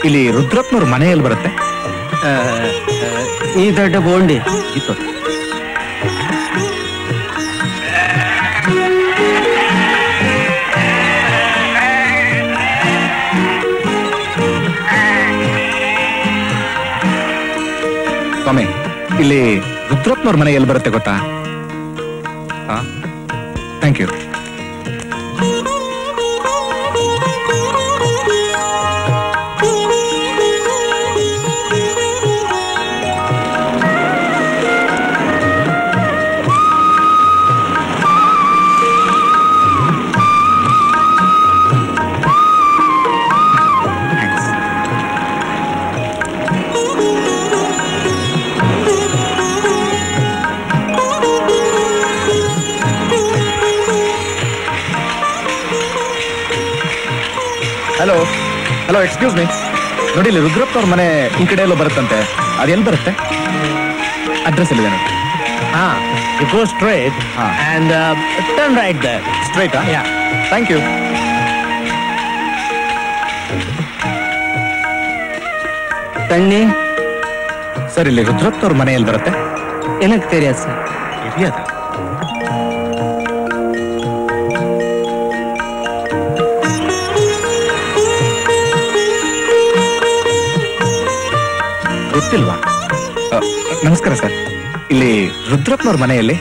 ಇಲ್ಲಿ ರುದ್ರಪ್ಪನವ್ರ ಮನೆ ಎಲ್ಲಿ ಬರುತ್ತೆ ಈ ದೊಡ್ಡ ಬೋಂಡಿ ಇತ್ತು ಸ್ವಾಮಿ ಇಲ್ಲಿ ರುದ್ರಪ್ಪನವ್ರ ಮನೆ ಎಲ್ಲಿ ಬರುತ್ತೆ ಗೊತ್ತಾ thank you hello hello excuse me ನೋಡಿ ಇಲ್ಲಿ ರುದ್ರಪ್ಪನವ್ರ ಮನೆ ಈ ಕಡೆ ಎಲ್ಲೋ ಬರುತ್ತಂತೆ ಅದು ಎಲ್ಲಿ ಬರುತ್ತೆ ಅಡ್ರೆಸ್ ಎಲ್ಲಿದೆ ನೋಡಿ ಹಾ ಯು ಗೋ ಸ್ಟ್ರೈಟ್ ಹಾ. ಅಂಡ್ ಟರ್ನ್ ರೈಟ್ ದರ್ ಸ್ಟ್ರೈಟಾ Yeah. ಥ್ಯಾಂಕ್ ಯು ತಣ್ಣಿ ಸರ್ ಇಲ್ಲಿ ರುದ್ರಪ್ಪನವ್ರ ಮನೆ ಎಲ್ಲಿ ಬರುತ್ತೆ ಏನಕ್ಕೆ தெரியாது ಸರ್ ಇದೆಯಾ ಗೊತ್ತಿಲ್ವಾ ಅ, ನಮಸ್ಕಾರ ಸರ್ ಇಲ್ಲಿ ರುದ್ರಪ್ಪನವ್ರ ಮನೆಯಲ್ಲಿ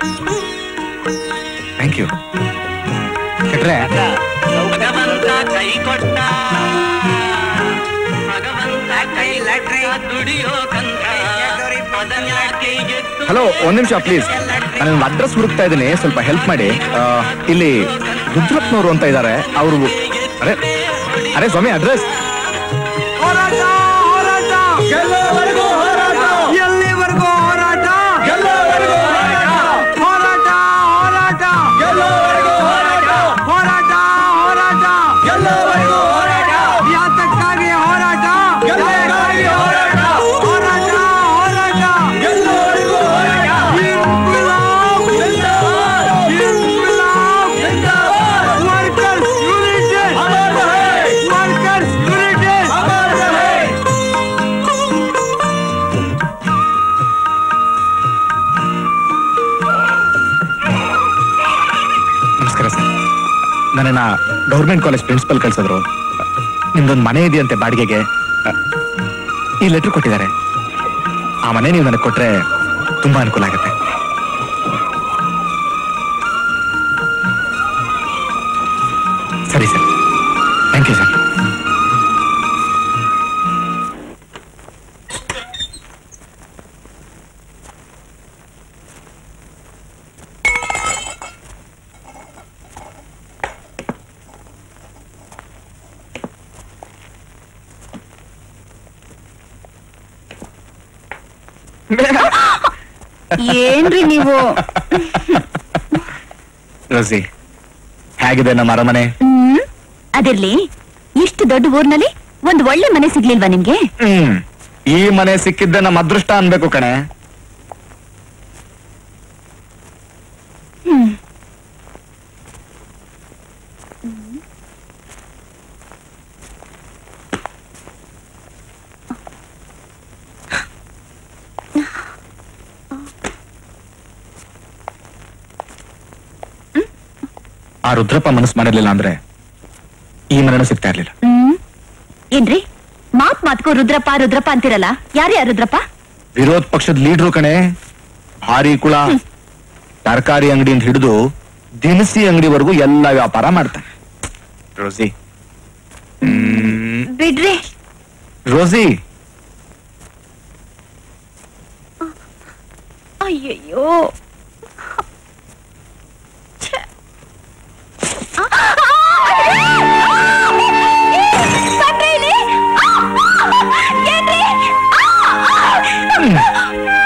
ಥ್ಯಾಂಕ್ ಯು ಕೆಟ್ರೆ ಭಗವಂತ ಕೈ ಕೊಟ್ಟ ಭಗವಂತ ಕೈ ಲಟ್ರೆ ದುಡಿಯೋಕಂತ ಅದನ್ಯಾಕೆ ಎತ್ತು ಹಲೋ ಒಂದ್ ನಿಮಿಷ ಪ್ಲೀಸ್ ನಾನು ಅಡ್ರೆಸ್ ಹುಡುಕ್ತಾ ಇದ್ದೀನಿ ಸ್ವಲ್ಪ ಹೆಲ್ಪ್ ಮಾಡಿ ಆ, ಇಲ್ಲಿ ರುದ್ರಪ್ಪನವರು ಅಂತ ಇದ್ದಾರೆ ಅವರು ಅರೆ ಅರೆ ಸ್ವಾಮಿ ಅಡ್ರೆಸ್ ಎಲ್ಲಿವರೆಗೂ ಹೋರಾಟ ಹೋರಾಟ ಹೋರಾಟ ಹೋರಾಟ ಹೋರಾಟ ಯಾತಕ್ಕಾಗಿ ಹೋರಾಟ ಹೋರಾಟ ಹೋರಾಟ ಇನ್ಕ್ವಿಲಾಬ್ ಇನ್ಕ್ವಿಲಾಬ್ ವರ್ಕರ್ಸ್ ಯೂನಿಟಿ ವರ್ಕರ್ಸ್ ಯೂನಿಟಿ ನಮಸ್ಕಾರ ಸರ್ ನನ್ನನ್ನ ಗೌರ್ಮೆಂಟ್ ಕಾಲೇಜ್ ಪ್ರಿನ್ಸಿಪಲ್ ಕಳ್ಸಿದ್ರು ನಿಮ್ದೊಂದು ಮನೆ ಇದೆಯಂತೆ ಬಾಡಿಗೆಗೆ ಅ, ಈ ಲೆಟರ್ ಕೊಟ್ಟಿದ್ದಾರೆ ಆ ಮನೆ ನೀವು ನನಗೆ ಕೊಟ್ರೆ ತುಂಬಾ ಅನುಕೂಲ ಆಗುತ್ತೆ ಸರಿ ಸರ್ ಥ್ಯಾಂಕ್ ಯು ಸರ್ ಏನ್ರಿ ನೀವು ರೋಸಿ ಹೇಗಿದೆ ನಮ್ಮ ಅರಮನೆ ಹ್ಮ್ ಅದಿರ್ಲಿ ಇಷ್ಟು ದೊಡ್ಡ ಊರ್ನಲ್ಲಿ ಒಂದ್ ಒಳ್ಳೆ ಮನೆ ಸಿಗ್ಲಿಲ್ವಾ ನಿಮ್ಗೆ ಹ್ಮ್ ಈ ಮನೆ ಸಿಕ್ಕಿದ್ದೆ ನಮ್ಮ ಅದೃಷ್ಟ ಅನ್ಬೇಕು ಕಣೆ ಹ್ಮ್ ಆ ರುದ್ರಪ್ಪ ಮನಸ್ಸು ಮಾಡಿರ್ಲಿಲ್ಲ ಅಂದ್ರೆ ಈ ಮನೆನೂ ಸಿಗ್ತಾ ಇರ್ಲಿಲ್ಲ ಹ್ಮ್ ಏನ್ರಿ ಮಾತ್ ಮಾತ್ಕೋ ರುದ್ರಪ್ಪ ರುದ್ರಪ್ಪ ಅಂತಿರಲ್ಲ ಯಾರು ಯಾರು ರುದ್ರಪ್ಪ ವಿರೋಧ ಪಕ್ಷದ ಲೀಡ್ರು ಕಣೆ ಭಾರಿ ಕುಳ ತರಕಾರಿ ಅಂಗಡಿಯಿಂದ ಹಿಡಿದು ದಿನಸಿ ಅಂಗಡಿವರೆಗೂ ಎಲ್ಲ ವ್ಯಾಪಾರ ಮಾಡ್ತಾನೆ ರೋಸಿ ಹ್ಮ್, ಬಿಡ್ರಿ ರೋಸಿ ಅಯ್ಯಯ್ಯೋ ಛೆ. ಆ, ಆ, ಏ, ಬನ್ರಿ ಇಲ್ಲಿ. ಆ, ಆ, ಏನ್ರಿ? ಆ, ಆ.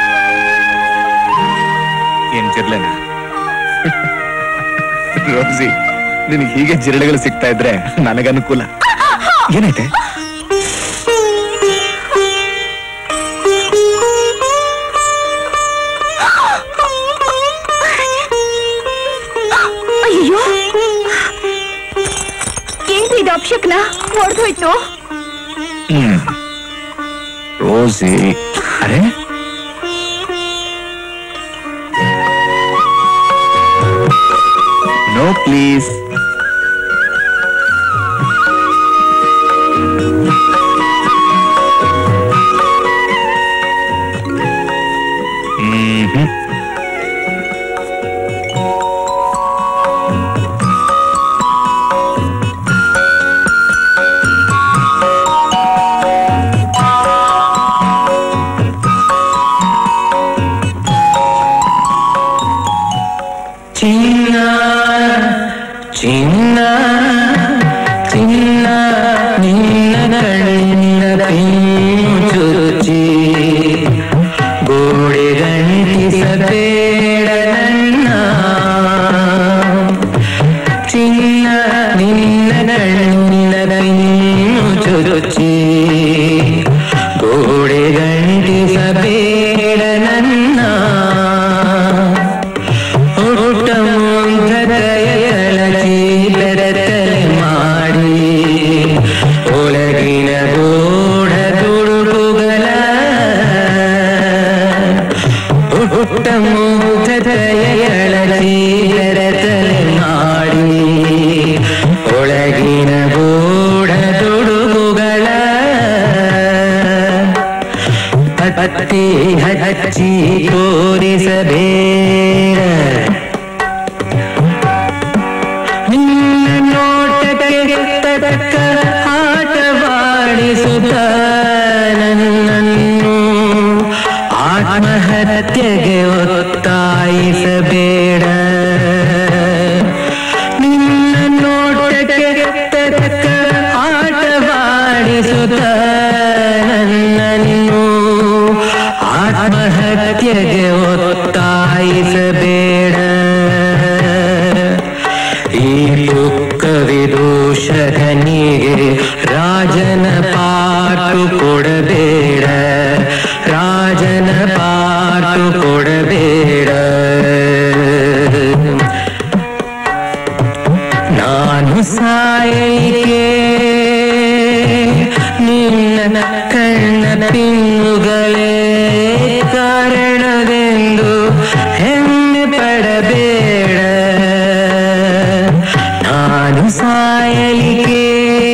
ಏನ್ ಜಿರ್ಲೆನ ರೋಸಿ ನಿನಗೆ ಹೀಗೆ ಜಿರಳೆಗಳು ಸಿಗ್ತಾ ಇದ್ರೆ ನನಗನುಕೂಲ ಏನೈತೆ ಅಯ್ಯೋ ಏನ್ರಿ ಇದು ಅಪ್ಶಕ್ನ ಹೊಡೆದೋಯ್ತು ಹ್ಮ್ ರೋಸಿ ಅರೆ ನೋ ಪ್ಲೀಸ್ ಹ್ಮ್ ಚಿನ್ನ ಚಿನ್ನ ಚಿನ್ನ ನಿನ್ನ ಕಣ್ಣಿನ ಚುರುಚಿ ಗೋಡೆ ಗಂಟಿಸಬೇಡ ನನ್ನ ಚಿನ್ನ ನಿನ್ನ ಕಣ್ಣಿನ ಚುರುಚಿ ಗೋಡೆ ಗಂಟಿಸಬೇಡ ನನ್ನ ಹುಟ್ಟ ಮುಂದರಯಳಚಿ ಬೆರತಲೆ ಮಾಡಿ ಒಳಗಿನ ಗೋಡ ತುಡುಗುಗಳ ಹುಟ್ಟ ಮುಂದರಯಳಚಿ ಬೆರತಲೆ ಮಾಡಿ ಒಳಗಿನ ಗೋಡ ತುಡುಗುಗಳ ಪತ್ತಿ ಹಚ್ಚಿ ತೋರಿಸಬೇಡ ನಿನ್ನ ನೋಟಕ್ಕೆ ತಕ್ಕ ಆಟವಾಡಿಸುತ್ತ ನನ್ನನ್ನು ಆತ್ಮಹತ್ಯೆಗೆ ಒತ್ತಾಯಿಸಬೇಡ ನಿನ್ನ ನೋಟಕ್ಕೆ ತಕ್ಕ ಆಟವಾಡಿಸುತ್ತ ನನ್ನನ್ನು ಆತ್ಮಹತ್ಯೆಗೆ ಒತ್ತಾಯಿಸಬೇಡ ಈ ದುಃಖವಿದೂಷಕನಿಗೆ ರಾಜನ ಪಾಟು ಕೊಡಬೇಡ ರಾಜನ ಪಾಟು ಕೊಡಬೇಡ ನಾನು ಸಾಯಲಿಕ್ಕೆ ನಿನ್ನ ಕಣ್ಣ ಪಿನ್ನುಗಳೇ ಕಾರಣವೆಂದು ಹೆಮ್ಮೆ ಪಡಬೇಡ ನಾನು ಸಾಯಲಿಕ್ಕೆ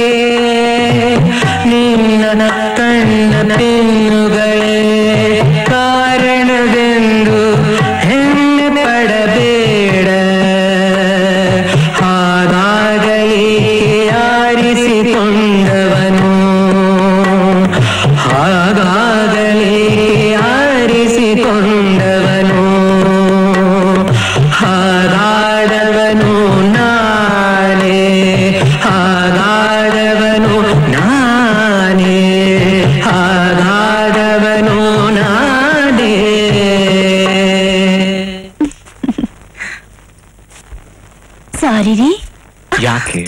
ನಿನ್ನ ಕಣ್ಣ ಪಿನ್ನುಗಳೇ ಕಾರಣವೆಂದು ಹೆಮ್ಮೆ ಪಡಬೇಡ ಹಾಗಾಗಲಿ ಆರಿಸಿಕೊಂಡವನು ಹಾಗಾಗಲಿ ಆರಿಸಿಕೊಂಡವನು ಹಾಗಾದವನು ನಾನೇ ಹಾಗಾದವನು ನಾನೇ ಹಾಗಾದವನು ನಾನೇ ಸಾರಿ ರೀ ಯಾಕೆ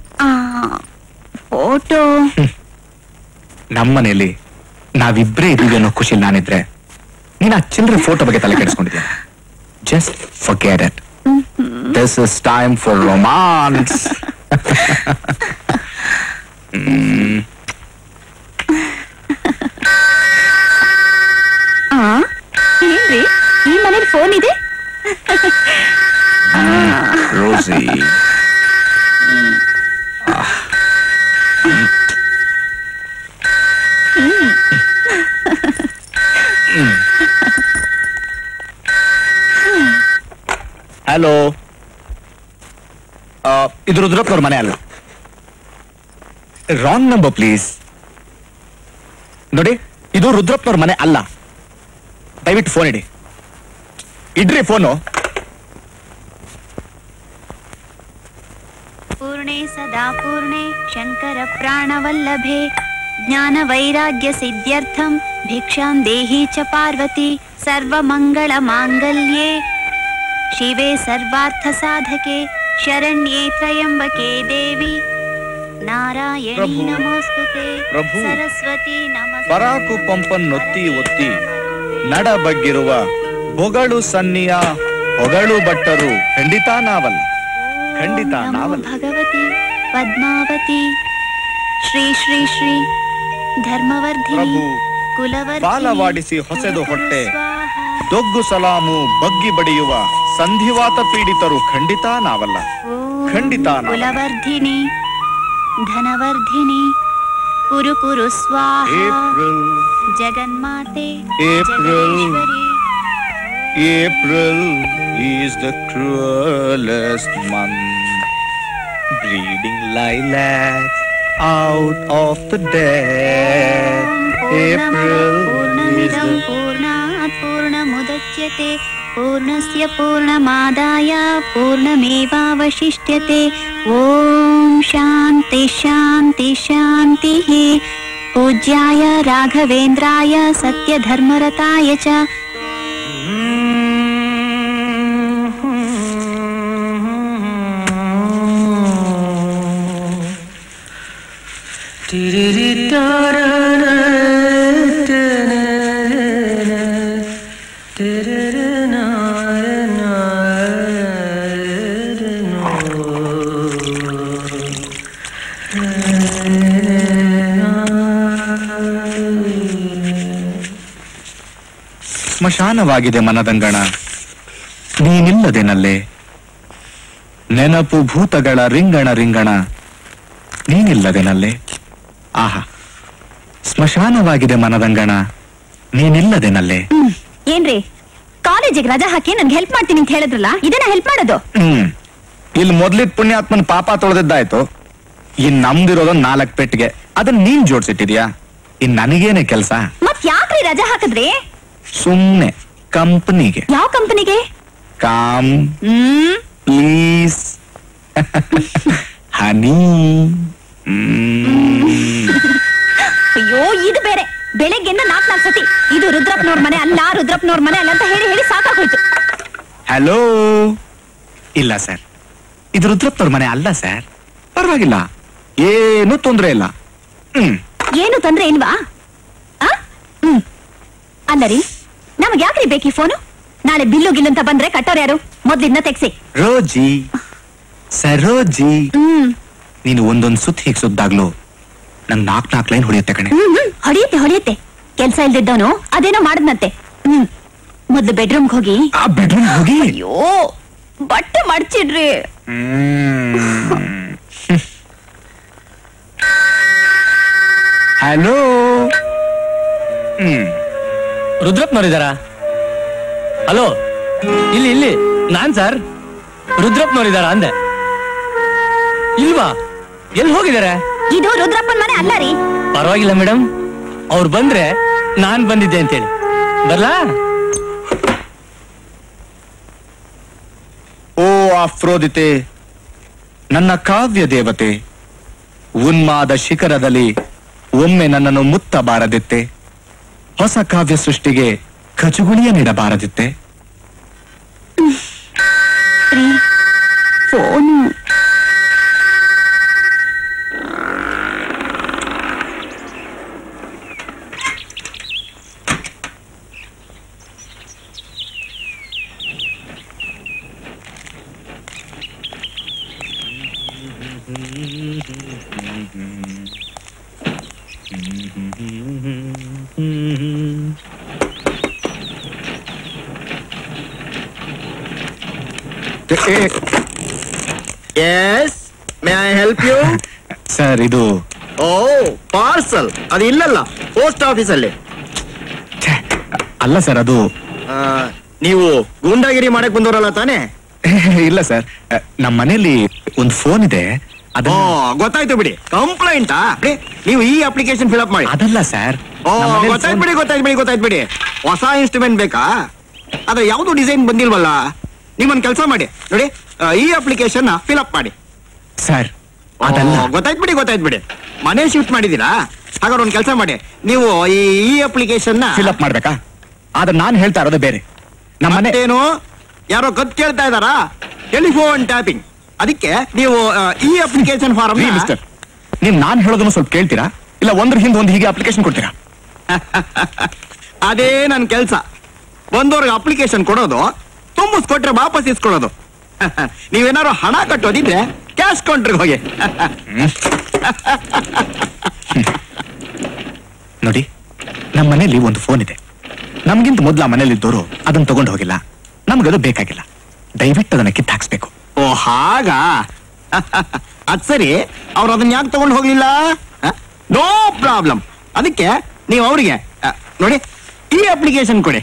ಫೋಟೋ ನಮ್ಮನೇಲಿ ನಾವಿಬ್ರೇ ಇದೀವಿ ಅನ್ನೋ ಖುಷಿ ನಾನಿದ್ರೆ ನೀನ್ ಆ ಚಿಲ್ಲರೆ ಫೋಟೋ ಬಗ್ಗೆ ತಲೆ ಕೆಡಿಸ್ಕೊಂಡಿದ್ಯಾ just forget it this is time for romance ಆ ಏನ್ರಿ ಈ ಮನೇಲಿ ಫೋನ್ ಇದೆ ರೋಸಿ ಹಲೋ ಇದು ರುದ್ರಪ್ಪನವ್ರ ಮನೆ ಅಲ್ಲ ರಾಂಗ್ ನಂಬರ್ ಪ್ಲೀಸ್ ನೋಡಿ ಇದು ರುದ್ರಪ್ಪನವ್ರ ಮನೆ ಅಲ್ಲ ದಯವಿಟ್ಟು ಫೋನ್ ಇಡಿ ಇಡ್ರಿ ಫೋನು पूर्णे सदा पूर्णे शङ्कर प्राणवल्लभे ज्ञानवैराग्यसिद्ध्यर्थं भिक्षां देहि च पार्वती सर्वमङ्गलमाङ्गल्ये शिवे सर्वार्थसाधके शरण्ये त्र्यम्बके देवी नारायणी प्रभु, नमोऽस्तुते प्रभु, सरस्वती नमस्ते ಪರಾಕು ಪಂಪನ್ನೊತ್ತಿ ಒತ್ತಿ ನಡ ಬಗ್ಗಿರುವ ಬೊಗಳು ಸನ್ನಿಯ ಹೊಗಳು ಭಟ್ಟರು ಖಂಡಿತ ನಾವಲ್ಲ ಖಂಡಿತ ನಮೋ ನಾವಲ್ಲ. ಭಗವತಿ ಪದ್ಮಾವತಿ ಶ್ರೀ ಶ್ರೀ ಶ್ರೀ ಧರ್ಮವರ್ಧಿನಿ ಪ್ರಭು ಕುಲವರ್ಧಿನಿ ಬಾಲವಾಡಿಸಿ ಹೊಸೆದು ಹೊಟ್ಟೆ ಸ್ವಾಹ. ದೊಗ್ಗು ಸಲಾಮು ಬಗ್ಗಿ ಬಡಿಯುವ ಸಂಧಿವಾತ ಪೀಡಿತರು ಖಂಡಿತ ನಾವಲ್ಲ ಓಂ ಖಂಡಿತ ನಾವು. ಕುಲವರ್ಧಿನಿ ಧನವರ್ಧಿನಿ ಕುರು ಕುರು ಸ್ವಾಹ ಏಪ್ರಿಲ್ ಜಗನ್ಮಾತೆ ಏಪ್ರಿಲ್. ಜಗದೀಶ್ವರಿ. April is the cruelest month, breeding lilacs out of the dead. April is पूर्णमिदं the पूर्णात् पूर्णमुदच्यते पूर्णस्य पूर्णमादाय पूर्णमेवावशिष्यते ॐ शान्ति शान्ति शान्तिः पूज्याय राघवेन्द्राय सत्यधर्मरताय च ಸ್ಮಶಾನವಾಗಿದೆ ಮನದಂಗಣ ನೀನಿಲ್ಲದೆನಲ್ಲೇ ನೆನಪು ಭೂತಗಳ ರಿಂಗಣ ರಿಂಗಣ ನೀನಿಲ್ಲದೆನಲ್ಲೇ ಆಹಾ ಸ್ಮಶಾನವಾಗಿದೆ ಮನದಂಗಣ ನೀನಿಲ್ಲದೆನಲ್ಲೇ ಹ್ಮ್. ಏನ್ರಿ ಕಾಲೇಜಿಗೆ ರಜಾ ಹಾಕಿ ನನ್ಗೆ ಹೆಲ್ಪ್ ಮಾಡ್ತೀನಿ ಅಂತ ಹೇಳಿದ್ರಲ್ಲ ಇದನ್ನ ಹೆಲ್ಪ್ ಮಾಡೋದು ಹ್ಮ್ ಇಲ್ಲಿ ಮೊದ್ಲಿದ್ ಪುಣ್ಯಾತ್ಮನ್ ಪಾಪ ತೊಳೆದಿದ್ದಾಯ್ತು ಇನ್ ನಮ್ದಿರೋದೊಂದ್ ನಾಲ್ಕ್ ಪೆಟ್ಟಿಗೆ ಅದನ್ನ ನೀನ್ ಜೋಡ್ಸಿಟ್ಟಿದ್ಯಾ ಇನ್ ನನಗೇನೆ ಕೆಲ್ಸ ಮತ್ ಯಾಕ್ರಿ ರಜಾ ಹಾಕಿದ್ರಿ ಸುಮ್ನೆ ಕಂಪನಿಗೆ ಯಾವ ಕಂಪನಿಗೆ ಕಾಮ್ ಹ್ಮ್ ಪ್ಲೀಸ್ ಹನಿ ಅಯ್ಯೋ ಇದು ಬೇರೆ ಬೆಳಗ್ಗೆಯಿಂದ ನಾಲ್ಕ್ ನಾಲ್ಕು ಸತಿ ಇದು ರುದ್ರಪ್ಪನವ್ರ ಮನೆ ಅಲ್ಲ ರುದ್ರಪ್ಪನವ್ರ ಮನೆ ಅಲ್ಲ ಅಂತ ಹೇಳಿ ಹೇಳಿ ಸಾಕಾಗೋಯ್ತು ಹಲೋ ಇಲ್ಲ ಸರ್ ಇದು ರುದ್ರಪ್ಪನವ್ರ ಮನೆ ಅಲ್ಲ ಸರ್ ಪರವಾಗಿಲ್ಲ ಏನು ತೊಂದ್ರೆ ಇಲ್ಲ ಹ್ಮ್ ಏನು ತೊಂದ್ರೆ ಇಲ್ವಾ ಆ? ಹ್ಮ್ ಅಲ್ಲ ರೀ ನಮಗ್ ಯಾಕ್ರಿ ಬೇಕಿ ಫೋನು ನಾಳೆ ಬಿಲ್ಲು ಗಿಲ್ಲು ಅಂತ ಬಂದ್ರೆ ಕಟ್ಟೋರು ಯಾರು ಮೊದ್ಲಿದ್ನ ತೆಗ್ಸಿ ರೋಜಿ ಸರೋಜಿ ಹ್ಮ್ ನೀನು ಒಂದೊಂದ್ ಸುತ್ತ ಹೀಗ್ ಸುದ್ದಾಗ್ಲು ನಂಗ್ ನಾಕ್ ನಾಕ್ ಲೈನ್ ಹೊಡೆಯುತ್ತೆ ಕಣೆ ಹ್ಮ್ ಹ್ಮ್ ಹೊಡಿಯುತ್ತೆ ಹೊಡಿಯುತ್ತೆ ಕೆಲ್ಸ ಇಲ್ದಿದ್ದವನು ಅದೇನೋ ಮಾಡದ್ನಂತೆ ಹ್ಮ್ ಮೊದ್ಲು ಬೆಡ್ರೂಮ್ಗೆ ಹೋಗಿ ಆ ಬೆಡ್ರೂಮ್ ಹೋಗಿ ಅಯ್ಯೋ ಬಟ್ಟೆ ಮಡ್ಚಿಡ್ರಿ ಹಲೋ ಹ್ಮ್ ರುದ್ರಪ್ಪನವರಿದ್ದಾರಾ ಹಲೋ ಇಲ್ಲಿ ಇಲ್ಲಿ ನಾನ್ ಸರ್ ರುದ್ರಪ್ಪನವರಿದ್ದಾರಾ ಅಂದೆ ಇಲ್ವಾ ಎಲ್ಲಿ ಹೋಗಿದ್ದಾರೆ ಇದು ರುದ್ರಪ್ಪನ್ ಮನೆ ಅಲ್ಲ ರೀ ಪರವಾಗಿಲ್ಲ ಮೇಡಮ್ ಅವ್ರು ಬಂದ್ರೆ ನಾನ್ ಬಂದಿದ್ದೆ ಅಂತೇಳಿ ಬರ್ಲಾ ಓ ಅಫ್ರೋದಿತೆ ನನ್ನ ಕಾವ್ಯ ದೇವತೆ ಉನ್ಮಾದ ಶಿಖರದಲ್ಲಿ ಒಮ್ಮೆ ನನ್ನನ್ನು ಮುತ್ತಬಾರದಿತ್ತೆ ಹೊಸ ಕಾವ್ಯ ಸೃಷ್ಟಿಗೆ ಕಚುಗುಳಿಯ ನೀಡಬಾರದಿತ್ತೆ ರೀ phone yes may I help you sir ಇದು ಓ ಪಾರ್ಸಲ್ ಅದು ಇಲ್ಲಲ್ಲ ಪೋಸ್ಟ್ ಆಫೀಸ್ ಅಲ್ಲಿ ಛೆ, ಅಲ್ಲ ಸರ್ ಅದು ಆ, ನೀವು ಗೂಂಡಾಗಿರಿ ಮಾಡಕ್ ಬಂದವರಲ್ಲ ತಾನೇ ಇಲ್ಲ ಸರ್ ನಮ್ಮ ಮನೆಯಲ್ಲಿ ಒಂದು ಫೋನ್ ಇದೆ ಓ ಅದ ಗೊತ್ತಾಯ್ತು ಬಿಡಿ ಕಂಪ್ಲೇಂಟಾ ನೀವು ಈ ಅಪ್ಲಿಕೇಶನ್ ಫಿಲ್ ಮಾಡಿ ಅದಲ್ಲ ಸರ್ ಓ ನಮ್ಮ ಮನೇಲಿ ಗೊತ್ತಾಯ್ತು phone- ಬಿಡಿ ಗೊತ್ತಾಯ್ತು ಬಿಡಿ ಗೊತ್ತಾಯ್ತು ಬಿಡಿ ಹೊಸ ಇನ್ಸ್ಟ್ರೂಮೆಂಟ್ ಬೇಕಾ ಅದ್ರ ಯಾವ್ದು ಡಿಸೈನ್ ಬಂದಿಲ್ವಲ್ಲ ನೀವೊಂದ್ ಕೆಲಸ ಮಾಡಿ ನೋಡಿ ಆ, ಈ ಅಪ್ಲಿಕೇಶನ್ ಫಿಲ್ ಅಪ್ ಮಾಡಿ ಸರ್ ಅದಲ್ಲ ಓ, ಗೊತ್ತಾಯ್ತು ಬಿಡಿ ಗೊತ್ತಾಯ್ತು ಬಿಡಿ ಮನೆ ಶಿಫ್ಟ್ ಮಾಡಿದೀರಾ ಹಾಗಾದ್ರೆ ಒಂದ್ ಕೆಲಸ ಮಾಡಿ ನೀವು ಈ ಈ ಅಪ್ಲಿಕೇಶನ್ ಫಿಲ್ ಅಪ್ ಮಾಡ್ಬೇಕಾ ಆದ್ರೆ ನಾನು ಹೇಳ್ತಾ ಇರೋದು ಬೇರೆ ನಮ್ಮ ಮನೆ ಮತ್ತೇನು ಯಾರೋ ಕತ್ ಕೇಳ್ತಾ ಇದಾರಾ ಟೆಲಿಫೋನ್ ಟ್ಯಾಪಿಂಗ್ ಅದಕ್ಕೆ ನೀವು ಆ, ಈ ಅಪ್ಲಿಕೇಶನ್ ಫಾರಂ ರೀ ಮಿಸ್ಟರ್ ನೀವ್ ನಾನ್ ಹೇಳೋದನ್ನು ಸ್ವಲ್ಪ ಕೇಳ್ತೀರಾ ಇಲ್ಲ ಒಂದ್ರ ಹಿಂದೆ ಒಂದು ಹೀಗೆ ಅಪ್ಲಿಕೇಶನ್ ಕೊಡ್ತೀರಾ ಅದೇ ನನ್ ಕೆಲ್ಸ ಬಂದವ್ರಿಗೆ ಅಪ್ಲಿಕೇಶನ್ ಕೊಡೋದು ತುಂಬಿಸ್ಕೊಟ್ರೆ ವಾಪಸ್ ಇಸ್ಕೊಡೋದು ನೀವೇನಾದ್ರು ಹಣ ಕಟ್ಟೋದಿದ್ರೆ ಕ್ಯಾಶ್ ಕೌಂಟ್ರಿಗೆ ಹೋಗಿ ನೋಡಿ ನಮ್ಮ ಮನೇಲಿ ಒಂದು ಫೋನ್ ಇದೆ ನಮ್ಗಿಂತ ಮೊದ್ಲು ಆ ಮನೇಲಿ ಇದ್ದವರು ಅದನ್ನ ತಗೊಂಡು ಹೋಗಿಲ್ಲ ನಮ್ಗದು ಬೇಕಾಗಿಲ್ಲ ದಯವಿಟ್ಟು ಅದನ್ನ ಕಿತ್ತು ಹಾಕ್ಸ್ಬೇಕು ಓ ಹಾಗ ಅದ್ ಸರಿ ಅವ್ರು ಅದನ್ನ ಯಾಕೆ ತಗೊಂಡು ಹೋಗ್ಲಿಲ್ಲ ನೋ ಪ್ರಾಬ್ಲಮ್ ಅದಕ್ಕೆ ನೀವು ಅವರಿಗೆ ನೋಡಿ ಈ ಅಪ್ಲಿಕೇಶನ್ ಕೊಡಿ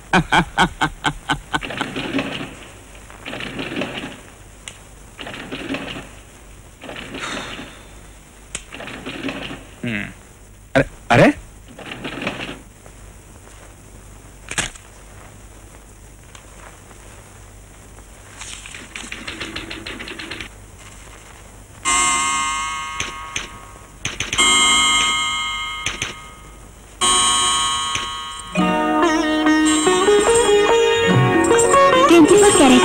ಅರೆ ಅರೆ ಟ್ವೆಂಟಿ ಫೋರ್ ಕ್ಯಾರೆಟ್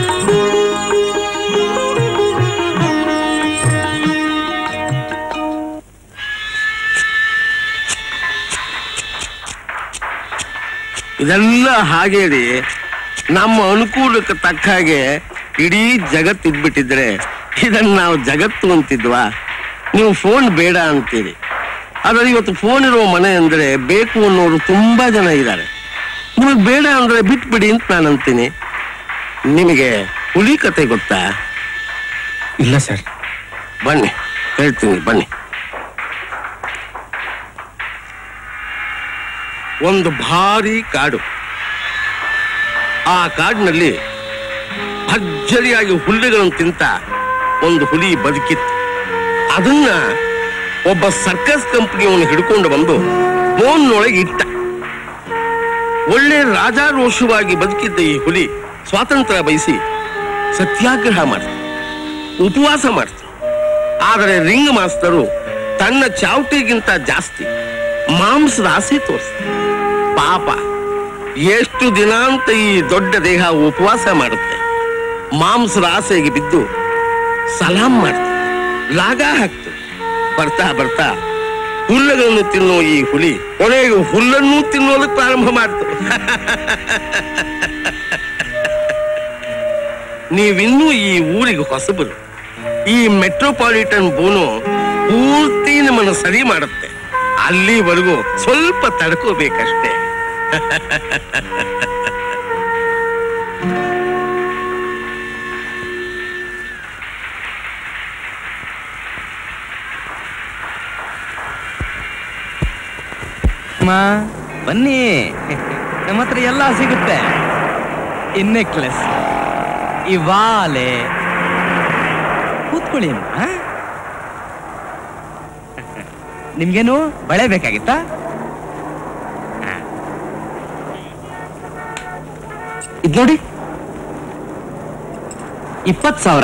ಇದೆಲ್ಲ ಹಾಗೆ ರೀ ನಮ್ಮ ಅನುಕೂಲಕ್ಕೆ ತಕ್ಕ ಹಾಗೆ ಇಡೀ ಜಗತ್ತು ಇದ್ಬಿಟ್ಟಿದ್ರೆ ಇದನ್ನ ನಾವು ಜಗತ್ತು ಅಂತಿದ್ವಾ ನೀವು ಫೋನ್ ಬೇಡ ಅಂತೀರಿ ಆದ್ರೆ ಇವತ್ತು ಫೋನ್ ಇರೋ ಮನೆ ಅಂದ್ರೆ ಬೇಕು ಅನ್ನೋರು ತುಂಬಾ ಜನ ಇದ್ದಾರೆ ನಿಮಗೆ ಬೇಡ ಅಂದ್ರೆ ಬಿಟ್ಬಿಡಿ ಅಂತ ನಾನು ಅಂತೀನಿ ನಿಮಗೆ ಹುಲಿ ಕತೆ ಗೊತ್ತಾ ಇಲ್ಲ ಸರ್ ಬನ್ನಿ ಹೇಳ್ತೀನಿ ಬನ್ನಿ ಒಂದು ಭಾರಿ ಕಾಡು ಆ ಕಾಡಿನಲ್ಲಿ ಭರ್ಜರಿಯಾಗಿ ಹುಲ್ಲುಗಳನ್ನು ತಿಂತ ಒಂದು ಹುಲಿ ಬದುಕಿತ್ತು ಅದನ್ನ ಒಬ್ಬ ಸರ್ಕಸ್ ಕಂಪನಿಯವನು ಹಿಡ್ಕೊಂಡು ಬಂದು ಫೋನ್ನೊಳಗೆ ಇಟ್ಟ ಒಳ್ಳೆ ರಾಜಾರೋಷವಾಗಿ ಬದುಕಿದ್ದ ಈ ಹುಲಿ ಸ್ವಾತಂತ್ರ್ಯ ಬಯಸಿ ಸತ್ಯಾಗ್ರಹ ಮಾಡ್ತ ಉಪವಾಸ ಮಾಡ್ತ ಆದರೆ ರಿಂಗ್ ಮಾಸ್ತರು ತನ್ನ ಚಾವಟಿಗಿಂತ ಜಾಸ್ತಿ ಮಾಂಸದ ಆಸೆ ತೋರಿಸ್ತ ಪಾಪ ಎಷ್ಟು ದಿನ ಅಂತ ಈ ದೊಡ್ಡ ದೇಹ ಉಪವಾಸ ಮಾಡುತ್ತೆ ಮಾಂಸದ ಆಸೆಗೆ ಬಿದ್ದು ಸಲಾಂ ಮಾಡ್ತು ಲಾಗ ಹಾಕ್ತು ಬರ್ತಾ ಬರ್ತಾ ಹುಲ್ಲುಗಳನ್ನು ತಿನ್ನೋ ಈ ಹುಲಿ ಕೊನೆಗೆ ಹುಲ್ಲನ್ನು ತಿನ್ನೋದಕ್ಕೆ ಪ್ರಾರಂಭ ಮಾಡ್ತು ನೀವಿನ್ನೂ ಈ ಊರಿಗೆ ಹೊಸಬರು ಈ ಮೆಟ್ರೋಪಾಲಿಟನ್ ಬೋನು ಪೂರ್ತಿ ನಿಮ್ಮನ್ನು ಸರಿ ಮಾಡುತ್ತೆ ಅಲ್ಲಿವರೆಗೂ ಸ್ವಲ್ಪ ತಡ್ಕೋಬೇಕಷ್ಟೇ ಅಮ್ಮ ಬನ್ನಿ ನಮ್ಮ ಹತ್ರ ಎಲ್ಲ ಸಿಗುತ್ತೆ ಈ ನೆಕ್ಲೆಸ್ ಈ ವಾಲೆ ಕೂತ್ಕೊಳ್ಳಿ ಅಮ್ಮ ಆ? ನಿಮ್ಗೇನು ಬಳೆ ಬೇಕಾಗಿತ್ತಾ ಆ. ಇದ್ ನೋಡಿ ಇಪ್ಪತ್ ಸಾವಿರ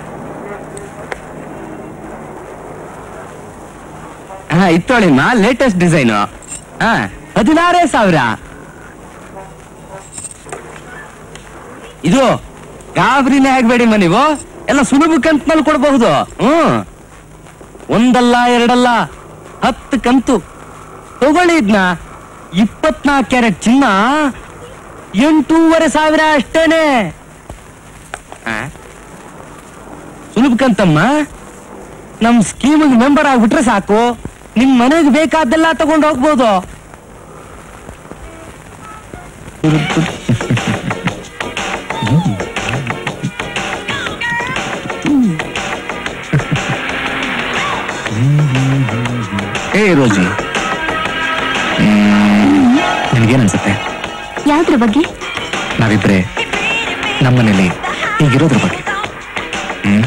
ಹಾ ಇತ್ತೋಳಿಮ್ಮ ಲೇಟೆಸ್ಟ್ ಡಿಸೈನು ಹಾ ಹದಿನಾರೇ ಸಾವಿರ ಇದು ಗಾಬರಿನೇ ಆಗ್ಬೇಡಿಮ್ಮ ನೀವು ಎಲ್ಲ ಸುಲಭ ಕಂತಿನಲ್ಲಿ ಕೊಡಬಹುದು ಹ್ಮ್ ಒಂದಲ್ಲ ಎರಡಲ್ಲ ಹತ್ತು ಕಂತು ತಗೊಳ್ಳಿ ಇದ್ನ ಇಪ್ಪತ್ನಾಲ್ಕು ಕ್ಯಾರೆಟ್ ಚಿನ್ನ ಎಂಟೂವರೆ ಸಾವಿರ ಅಷ್ಟೇನೆ ಆ? ಸುಲಭ ಕಂತಮ್ಮ ನಮ್ ಸ್ಕೀಮಿಗೆ ಮೆಂಬರ್ ಆಗ್ಬಿಟ್ರೆ ಸಾಕು ನಿಮ್ ಮನೆಗೆ ಬೇಕಾದ್ದೆಲ್ಲ ತಗೊಂಡು ಹೋಗ್ಬೋದು ಏ ರೋಜಿ ನಿನಗೇನ್ ಅನ್ಸುತ್ತೆ ಯಾವ್ದ್ರ ಬಗ್ಗೆ ನಾವಿಬ್ರೆ ನಮ್ಮನೇಲಿ ಹೀಗಿರೋದ್ರ ಬಗ್ಗೆ ಹ್ಮ್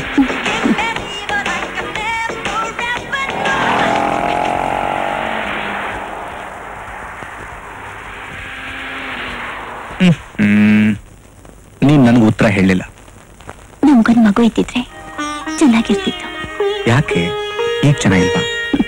ಹ್ಮ್. ಹ್ಮ್. ನೀನ್ ನನಗೆ ಉತ್ತರ ಹೇಳಿಲ್ಲ ನಮ್ಗೊಂದ್ ಮಗು ಇದ್ದಿದ್ರೆ ಚೆನ್ನಾಗಿರ್ತಿತ್ತು ಯಾಕೆ ಈಗ ಚೆನ್ನಾಗಿಲ್ವಾ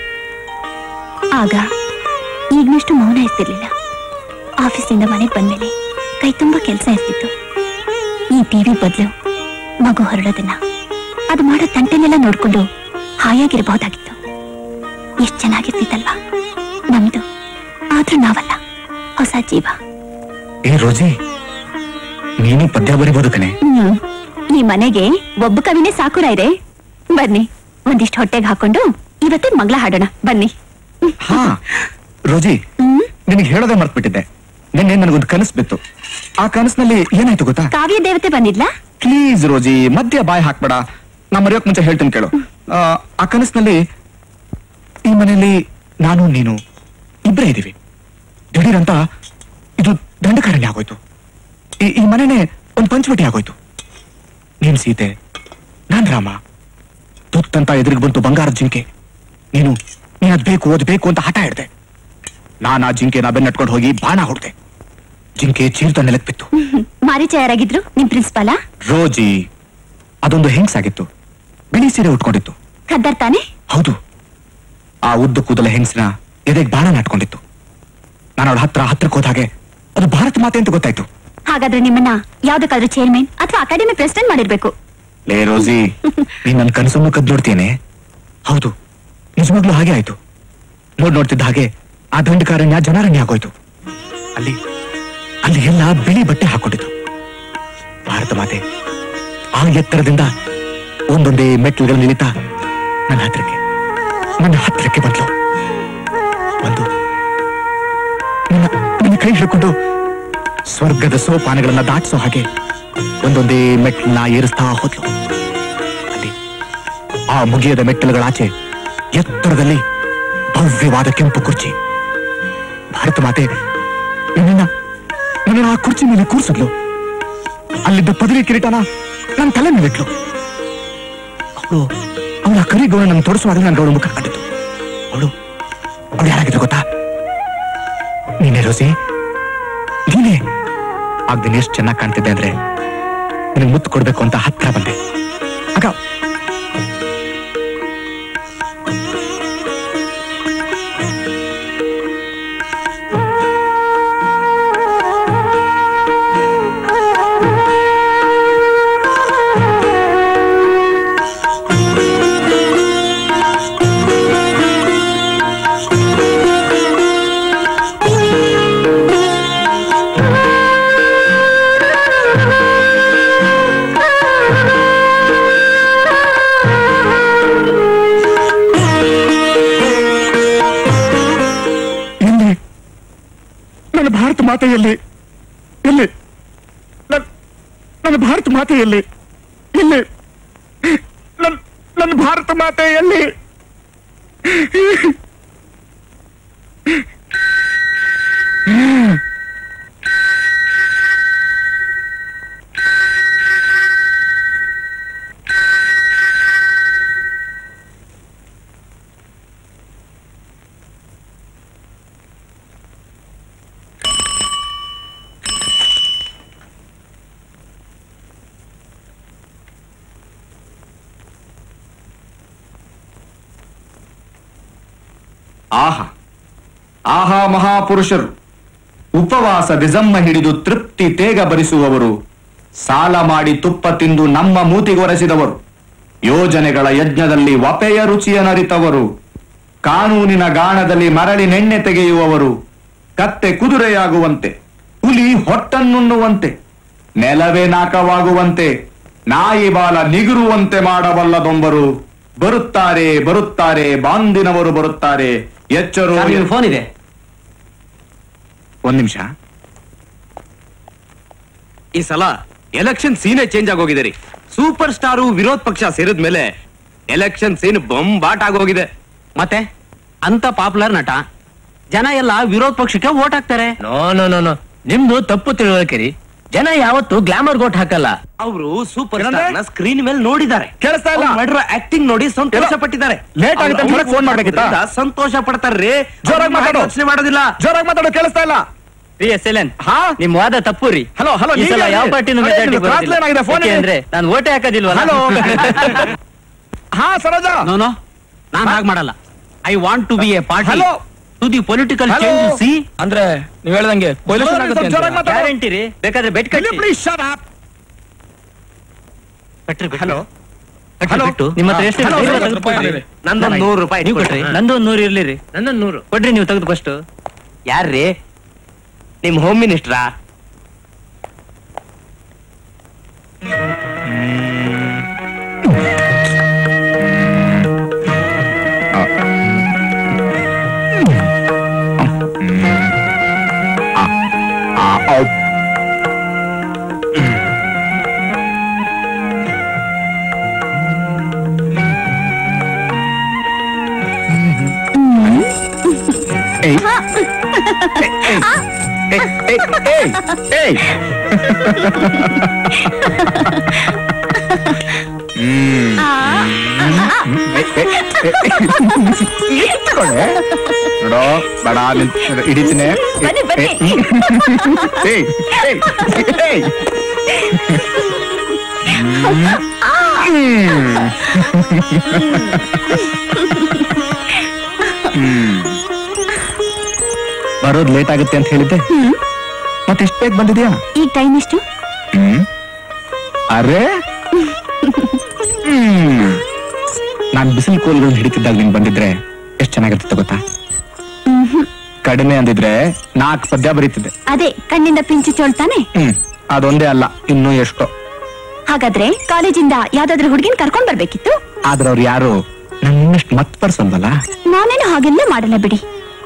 ಆಗ ಈಗ್ನಷ್ಟು ಮೌನ ಇರ್ತಿರ್ಲಿಲ್ಲ ಆಫೀಸಿಂದ ಮನೆಗೆ ಬಂದ್ಮೇಲೆ ಕೈ ತುಂಬಾ ಕೆಲಸ ಇರ್ತಿತ್ತು ಈ ಟಿವಿ ಬದಲು ಮಗು ಹೊರಡೋದನ್ನ ಅದು ಮಾಡೋ ತಂಟೆನೆಲ್ಲ ನೋಡ್ಕೊಂಡು ಹಾಯಾಗಿರ್ಬಹುದಾಗಿತ್ತು ಎಷ್ಟ್ ಚೆನ್ನಾಗಿರ್ತಿತ್ತಲ್ವಾ ನಮ್ದು ಆದ್ರೂ ನಾವಲ್ಲ ಹೊಸ ಜೀವ ಏ ರೋಜಿ ನೀನು ಪದ್ಯ ಬರಿಬೋದು ಕಣೆ ಹ್ಮ್ ಈ ಮನೆಗೆ ಒಬ್ಬ ಕವಿನೇ ಸಾಕುರ ಇದೆ ಬನ್ನಿ ಒಂದಿಷ್ಟು ಹೊಟ್ಟೆಗೆ ಹಾಕೊಂಡು ಇವತ್ತೇ ಮಗಳ ಹಾಡೋಣ ಬನ್ನಿ ಹಾ ರೋಜಿ ನಿನಗೆ ಹೇಳೋದೇ ಮರ್ತ್ಬಿಟ್ಟಿದ್ದೆ ನಿನ್ನೆ ನನಗೊಂದು ಕನಸು ಬಿತ್ತು ಆ ಕನಸಿನಲ್ಲಿ ಏನಾಯ್ತು ಗೊತ್ತಾ ಕಾವ್ಯ ದೇವತೆ ಬಂದಿದ್ಲಾ ಪ್ಲೀಸ್ ರೋಜಿ ಮಧ್ಯ ಬಾಯ್ ಹಾಕ್ಬೇಡ ನಾ ಮರೆಯೋಕ್ ಮುಂಚೆ ಹೇಳ್ತೀನಿ ಕೇಳು ಆ, ಆ ಕನಸಿನಲ್ಲಿ ಈ ಮನೆಯಲ್ಲಿ ನಾನು ನೀನು ಇಬ್ಬರೇ ಇದೀವಿ ದಿಢೀರಂತ ಇದು ದಂಡಕಾರಣ್ಯ ಆಗೋಯ್ತು ಈ ಈ ಮನೆನೇ ಒಂದು ಪಂಚವಟಿ ಆಗೋಯ್ತು ನೀನ್ ಸೀತೆ ನಾನ್ ರಾಮ ತುತ್ತಂತ ಎದುರಿಗೆ ಬಂತು ಬಂಗಾರದ ಜಿಂಕೆ ನೀನು ನೀನ್ ಅದ್ ಬೇಕು ಅದ್ ಬೇಕು ಅಂತ ಹಠ ಹಿಡ್ದೆ ನಾನ್ ಆ ಜಿಂಕೆನ ಬೆನ್ನಟ್ಕೊಂಡು ಹೋಗಿ ಬಾಣ ಹೊಡ್ದೆ ಜಿಂಕೆ ಚೀರ್ತ ನೆಲಕ್ ಬಿತ್ತು ಮಾರೀಚ ಯಾರಾಗಿದ್ರು ನಿಮ್ ಪ್ರಿನ್ಸಿಪಾಲ ರೋಜಿ ಅದೊಂದು ಹೆಂಗ್ಸಾಗಿತ್ತು ಬಿಳಿ ಸೀರೆ ಉಟ್ಕೊಂಡಿತ್ತು ಖದ್ದರ್ ತಾನೆ ಹೌದು ಆ ಉದ್ದ ಕೂದಲ ಹೆಂಗಸಿನ ಎದೆಗೆ ಬಾಣ ನಾಟ್ಕೊಂಡಿತ್ತು ನಾನು ಅವಳ ಹತ್ರ ಹತ್ರಕ್ಕೆ ಹೋದ ಹಾಗೆ ಅದು ಭಾರತ ಮಾತೆ ಅಂತ ಗೊತ್ತಾಯ್ತು ಹಾಗಾದ್ರೆ ನಿಮ್ಮನ್ನ ಯಾವ್ದಕ್ಕಾದ್ರೂ ಚೇರ್ಮನ್ ಅಥವಾ ಅಕಾಡೆಮಿ ಪ್ರೆಸಿಡೆಂಟ್ ಮಾಡಿರ್ಬೇಕು ಲೇ ರೋಜಿ ನೀನ್ ನನ್ನ ಕನಸನ್ನು ಕದ್ ನೋಡ್ತೇನೆ ಹೌದು ನಿಜವಾಗ್ಲೂ ಹಾಗೆ ಆಯ್ತು ನೋಡ್ ನೋಡ್ತಿದ್ದ ಹಾಗೆ ಆ ದಂಡಕಾರಣ್ಯ ಜನಾರಣ್ಯ ಆಗೋಯ್ತು ಅಲ್ಲಿ ಅಲ್ಲಿ ಎಲ್ಲ ಬಿಳಿ ಬಟ್ಟೆ ಹಾಕೊಂಡಿತ್ತು ಭಾರತ ಮಾತೆ ಆ ಎತ್ತರದಿಂದ ಒಂದೊಂದೇ ಮೆಟ್ಟಿಲುಗಳನ್ನು ಇಳಿತಾ ನನ್ನ ಹತ್ರಕ್ಕೆ ನನ್ನ ಹತ್ರಕ್ಕೆ ಬಂದ್ಲು ಒಂದು ನನ್ನ ನನ್ನ ಕೈ ಹಿಡ್ಕೊಂಡು ಸ್ವರ್ಗದ ಸೋಪಾನಗಳನ್ನ ದಾಟಿಸೋ ಹಾಗೆ ಒಂದೊಂದೇ ಮೆಟ್ಟಲನ್ನ ಏರಿಸ್ತಾ ಹೋದ್ಲು ಅಲ್ಲಿ ಆ ಮುಗಿಯದ ಮೆಟ್ಟಲುಗಳಾಚೆ ಎತ್ತರದಲ್ಲಿ ಭವ್ಯವಾದ ಕೆಂಪು ಕುರ್ಚಿ ಭಾರತ ಮಾತೆ ನನ್ನನ್ನ ನನ್ನನ್ನ ಆ ಕುರ್ಚಿ ಮೇಲೆ ಕೂರಿಸಿದ್ಲು ಅಲ್ಲಿದ್ದ ಪದವಿ ಕಿರೀಟನ ನನ್ನ ತಲೆ ಮೇಲಿಟ್ಲು ಅವಳು ಅವಳ ಕರಿ ಗೌಣ ನನ್ನ ತೋರಿಸುವಾಗ ನನ್ನ ಅವಳ ಮುಖ ಕಂಡಿತು ಅವಳು ಅವಳು ಯಾರಾಗಿದ್ರು ಗೊತ್ತಾ ನೀನೇ ರೋಸಿ ನೀನೇ ಆಗ ನೀನ್ ಎಷ್ಟು ಚೆನ್ನಾಗಿ ಕಾಣ್ತಿದ್ದೆ ಅಂದ್ರೆ ನಿನಗೆ ಮುತ್ತು ಕೊಡ್ಬೇಕು ಅಂತ ಹತ್ರ ಬಂದೆ ಆಗ ಎಲ್ಲಿ ನನ್ನ ಭಾರತ ಮಾತೆ ಎಲ್ಲಿ ಎಲ್ಲಿ ನನ್- ನನ್ನ ಭಾರತ ಮಾತೆ ಎಲ್ಲಿ ಎಲ್ಲಿ ನನ್ನ ನನ್ನ ಭಾರತ ಮಾತೆ ಎಲ್ಲಿ ಆಹಾ ಆಹಾ ಮಹಾಪುರುಷರು ಉಪವಾಸ ದಿಸಮ್ಮ ಹಿಡಿದು ತೃಪ್ತಿ ತೇಗ ಭರಿಸುವವರು ಸಾಲ ಮಾಡಿ ತುಪ್ಪ ತಿಂದು ನಮ್ಮ ಮೂತಿಗೊರೆಸಿದವರು ಯೋಜನೆಗಳ ಯಜ್ಞದಲ್ಲಿ ವಪೆಯ ರುಚಿಯ ನರಿತವರು ಕಾನೂನಿನ ಗಾಣದಲ್ಲಿ ಮರಳಿ ನೆಣ್ಣೆ ತೆಗೆಯುವವರು ಕತ್ತೆ ಕುದುರೆಯಾಗುವಂತೆ ಹುಲಿ ಹೊಟ್ಟನ್ನುಣ್ಣುವಂತೆ ನೆಲವೇ ನಾಕವಾಗುವಂತೆ ನಾಯಿ ಬಾಲ ನಿಗುರುವಂತೆ ಮಾಡಬಲ್ಲದೊಂಬರು ಬರುತ್ತಾರೆ ಬರುತ್ತಾರೆ ಬಾಂದಿನವರು ಬರುತ್ತಾರೆ ಎಚ್ಚರು ಫೋನ್ ಇದೆ ಒಂದ್ ನಿಮಿಷ ಈ ಸಲ ಎಲೆಕ್ಷನ್ ಸೀನೇ ಚೇಂಜ್ ಆಗೋಗಿದೆ ರೀ ಸೂಪರ್ ಸ್ಟಾರು ವಿರೋಧ ಪಕ್ಷ ಸೇರಿದ ಮೇಲೆ ಎಲೆಕ್ಷನ್ ಸೀನ್ ಬೊಂಬಾಟ್ ಆಗೋಗಿದೆ ಮತ್ತೆ ಅಂತ ಪಾಪ್ಯುಲರ್ ನಟ ಜನ ಎಲ್ಲ ವಿರೋಧ ಪಕ್ಷಕ್ಕೆ ವೋಟ್ ಹಾಕ್ತಾರೆ ನೋ ನೋ ನೋ ನೋ ನಿಮ್ದು ತಪ್ಪು ತಿಳುವಳಿಕೆ ರೀ ಜನ ಯಾವತ್ತು ಗ್ಲಾಮರ್ ಗೋಟ್ ಹಾಕಲ್ಲ ಅವರು ಸೂಪರ್ ಸ್ಟಾರ್ ನ ಸ್ಕ್ರೀನ್ ಮೇಲೆ ನೋಡಿದ್ದಾರೆ ಕೇಳಿಸ್ತಾ ಇಲ್ಲ? ಮಾಡಿರೋ ಆಕ್ಟಿಂಗ್ ನೋಡಿ ಸಂತೋಷ ಪಟ್ಟಿದ್ದಾರೆ Late ಆಗುತ್ತೆ ಅಂತ ಹೇಳಕ್ phone ಮಾಡ್ಬೇಕಿತ್ತಾ? ಅವ್ರು ಸಂತೋಷ ಪಡ್ತಾರ್ರಿ ಜೋರಾಗಿ ಮಾತಾಡು. ಯೋಚನೆ ಮಾಡೋದಿಲ್ಲ ಜೋರಾಗಿ ಮಾತಾಡೋ ಕೇಳಿಸ್ತಾ ಇಲ್ಲ ರೀ ಎಸ್ ಎಲ್ ಎನ್ ಹಾ? ನಿಮ್ ವಾದ ತಪ್ಪು ರೀ ಹಲೋ, ಹಲೋ, ಈ ಸಲ ನೀವೇ ಯಾವ ಹೇಳಿ. ಪಾರ್ಟಿನೂ ಅದೇ ಮೆಜಾರಿಟಿ ನಿಮ್ದು cross line ಆಗಿದೆ, phone ಇದೆ. ಅಂದ್ರೆ ನಾನು ಓಟೆ ಹಾಕೋದಿಲ್ವಲ್ಲ ಹಲೋ ಹಾ ಸರೋಜಾ ನೋ ನೋ ನಾನ್ ಹಾಗೆ ಮಾಡಲ್ಲ I want to be a party Hello? To the political Hello? Change ಸಿ ಅಂದ್ರೆ ನೀವ್ ಹೇಳ್ದಂಗೆ ಜೋರಾಗಿ ಮಾತಾಡು, ಜೋರಾಗಿ ಮಾತಾಡು. ಗ್ಯಾರಂಟಿ ರೀ ಬೇಕಾದ್ರೆ ಬೆಟ್ ಕಟ್ಟಿ please shut up hello Hello? ಬಿಟ್ಟು ನಿಮ್ಮ ಹತ್ರ ಎಷ್ಟು Hello, ಇದೆ? hello, ತೆಗೆದು ಕೊಡ್ರಿ. hello. ನಂದೊಂದು ನೂರು ರೂಪಾಯಿ ನೀವು ಕೊಟ್ರಿ ನಂದು ಒಂದ್ ನೂರು ಇರ್ಲಿ ರೀ ನಂದೊಂದು ನೂರು ಕೊಡ್ರಿ ನೀವು ತೆಗೆದು ಫಸ್ಟ್ ಯಾರ್ರಿ ನಿಮ್ ಹೋಮ್ ಮಿನಿಸ್ಟ್ರಾ ಏಯ್. ಏಯ್, ಏಯ್, ಏಯ್, ಏಯ್. ಹ್ಮ್. ಏಯ್, ಏಯ್, ಏಯ್. ಇಟ್ಕೊಳೆ. ನೋಡೋ ಬೇಡ ನಿನ್- ಹಿಡಿತೀನಿ ಬನ್ನಿ, ಬನ್ನಿ. ಏಯ್, ಏಯ್, ಏಯ್. ಹ್ಮ್. ಬರೋದ್ ಲೇಟ್ ಆಗುತ್ತೆ ಅಂತ ಹೇಳಿದ್ದೆ ಮತ್ತೆ ಇಷ್ಟ ಬೇಗ ಬಂದಿದ್ಯಾ ಈಗ ಟೈಮ್ ಎಷ್ಟು ಹ್ಮ್ ಅರೆ ಹ್ಮ್ ನಾನ್ ಬಿಸಿಲು ಕೋಲ್ಗಳನ್ನ ಹಿಡಿತಿದ್ದಾಗ ನೀನ್ ಬಂದಿದ್ರೆ ಎಷ್ಟ್ ಚೆನ್ನಾಗಿರ್ತಿತ್ತು ಗೊತ್ತಾ ಕಡಿಮೆ ಅಂದಿದ್ರೆ ನಾಲ್ಕು ಪದ್ಯ ಬರೀತಿದ್ದೆ ಅದೇ ಕಣ್ಣಿಂದ ಪಿಂಚು ಚೋಳ್ತಾನೆ ಹ್ಮ್ ಅದೊಂದೇ ಅಲ್ಲ ಇನ್ನೂ ಎಷ್ಟೋ ಹಾಗಾದ್ರೆ ಕಾಲೇಜಿಂದ ಯಾವ್ದಾದ್ರು ಹುಡುಗಿನ ಕರ್ಕೊಂಡ್ ಬರ್ಬೇಕಿತ್ತು ಆದ್ರೆ ಅವ್ರು ಯಾರು ನನ್ನಷ್ಟು ಮತ್ ಪರ್ಸಲ್ವಲ್ಲ ನಾನೇನು ಹಾಗೆಲ್ಲ ಮಾಡಲ್ಲ ಬಿಡಿ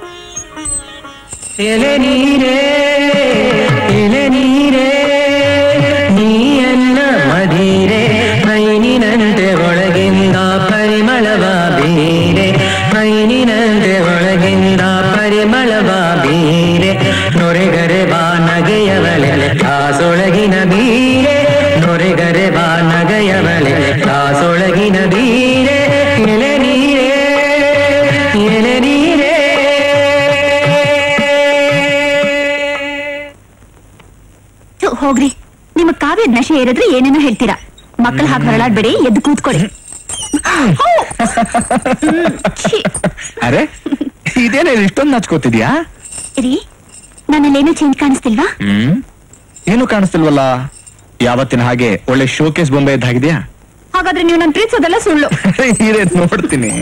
ಎಲೆ ನೀರೇ ಎಲೆ ನೀರೇ ನೀಯನ್ನ ಮದೀರೆ ಮೈನಿನಂತೆ ಒಳಗಿಂದ ಪರಿಮಳವ ಬೀರೆ ಮೈನಿನಂತೆ ಒಳಗಿಂದ ಪರಿಮಳವ ಬೀರೆ ನೊರೆಗರೆ ಬಾ ನಗೆಯವಳೆ ಕಾಸೊಳಗಿನ ಬೀರೆ ನೊರೆಗರೆ ಬಾ ನಗೆಯವಳೆ ಕಾಸೊಳಗಿನ ಬೀರೆ ಎಲೆ ನೀರೇ ಎಲೆ ನೀರೇ ಥು, ಹೋಗ್ರಿ ನಿಮ್ಮ ಕಾವ್ಯದ ನಶೆ ಏರಿದ್ರೆ ಏನೇನೋ ಹೇಳ್ತೀರಾ ಮಕ್ಕಳು ಹಾಗೆ ಹೊರಳಾಡ್ಬೇಡಿ ಎದ್ದು ಕೂತ್ಕೊಳ್ಳಿ ಹೋ. ಹ್ಮ್, ಛೀ. ಅರೆ ಇದೇನೇ ಇಷ್ಟೊಂದು ನಾಚ್ಕೋತಿದ್ಯಾ ರೀ ನನ್ನಲ್ಲೇನು ಚೇಂಜ್ ಕಾಣಿಸ್ತಿಲ್ವಾ ಹ್ಮ್ ಏನು ಕಾಣಿಸ್ತಿಲ್ವಲ್ಲ ಯಾವತ್ತಿನ ಹಾಗೆ ಒಳ್ಳೆ ಶೋಕೇಸ್ ಬೊಂಬೆ ಇದ್ದಾಗಿದ್ಯಾ ಹಾಗಾದ್ರೆ ನೀವು ನನ್ನ ಪ್ರೀತಿಸೋದೆಲ್ಲ ಸುಳ್ಳು ಇರೇ ನೋಡ್ತೀನಿ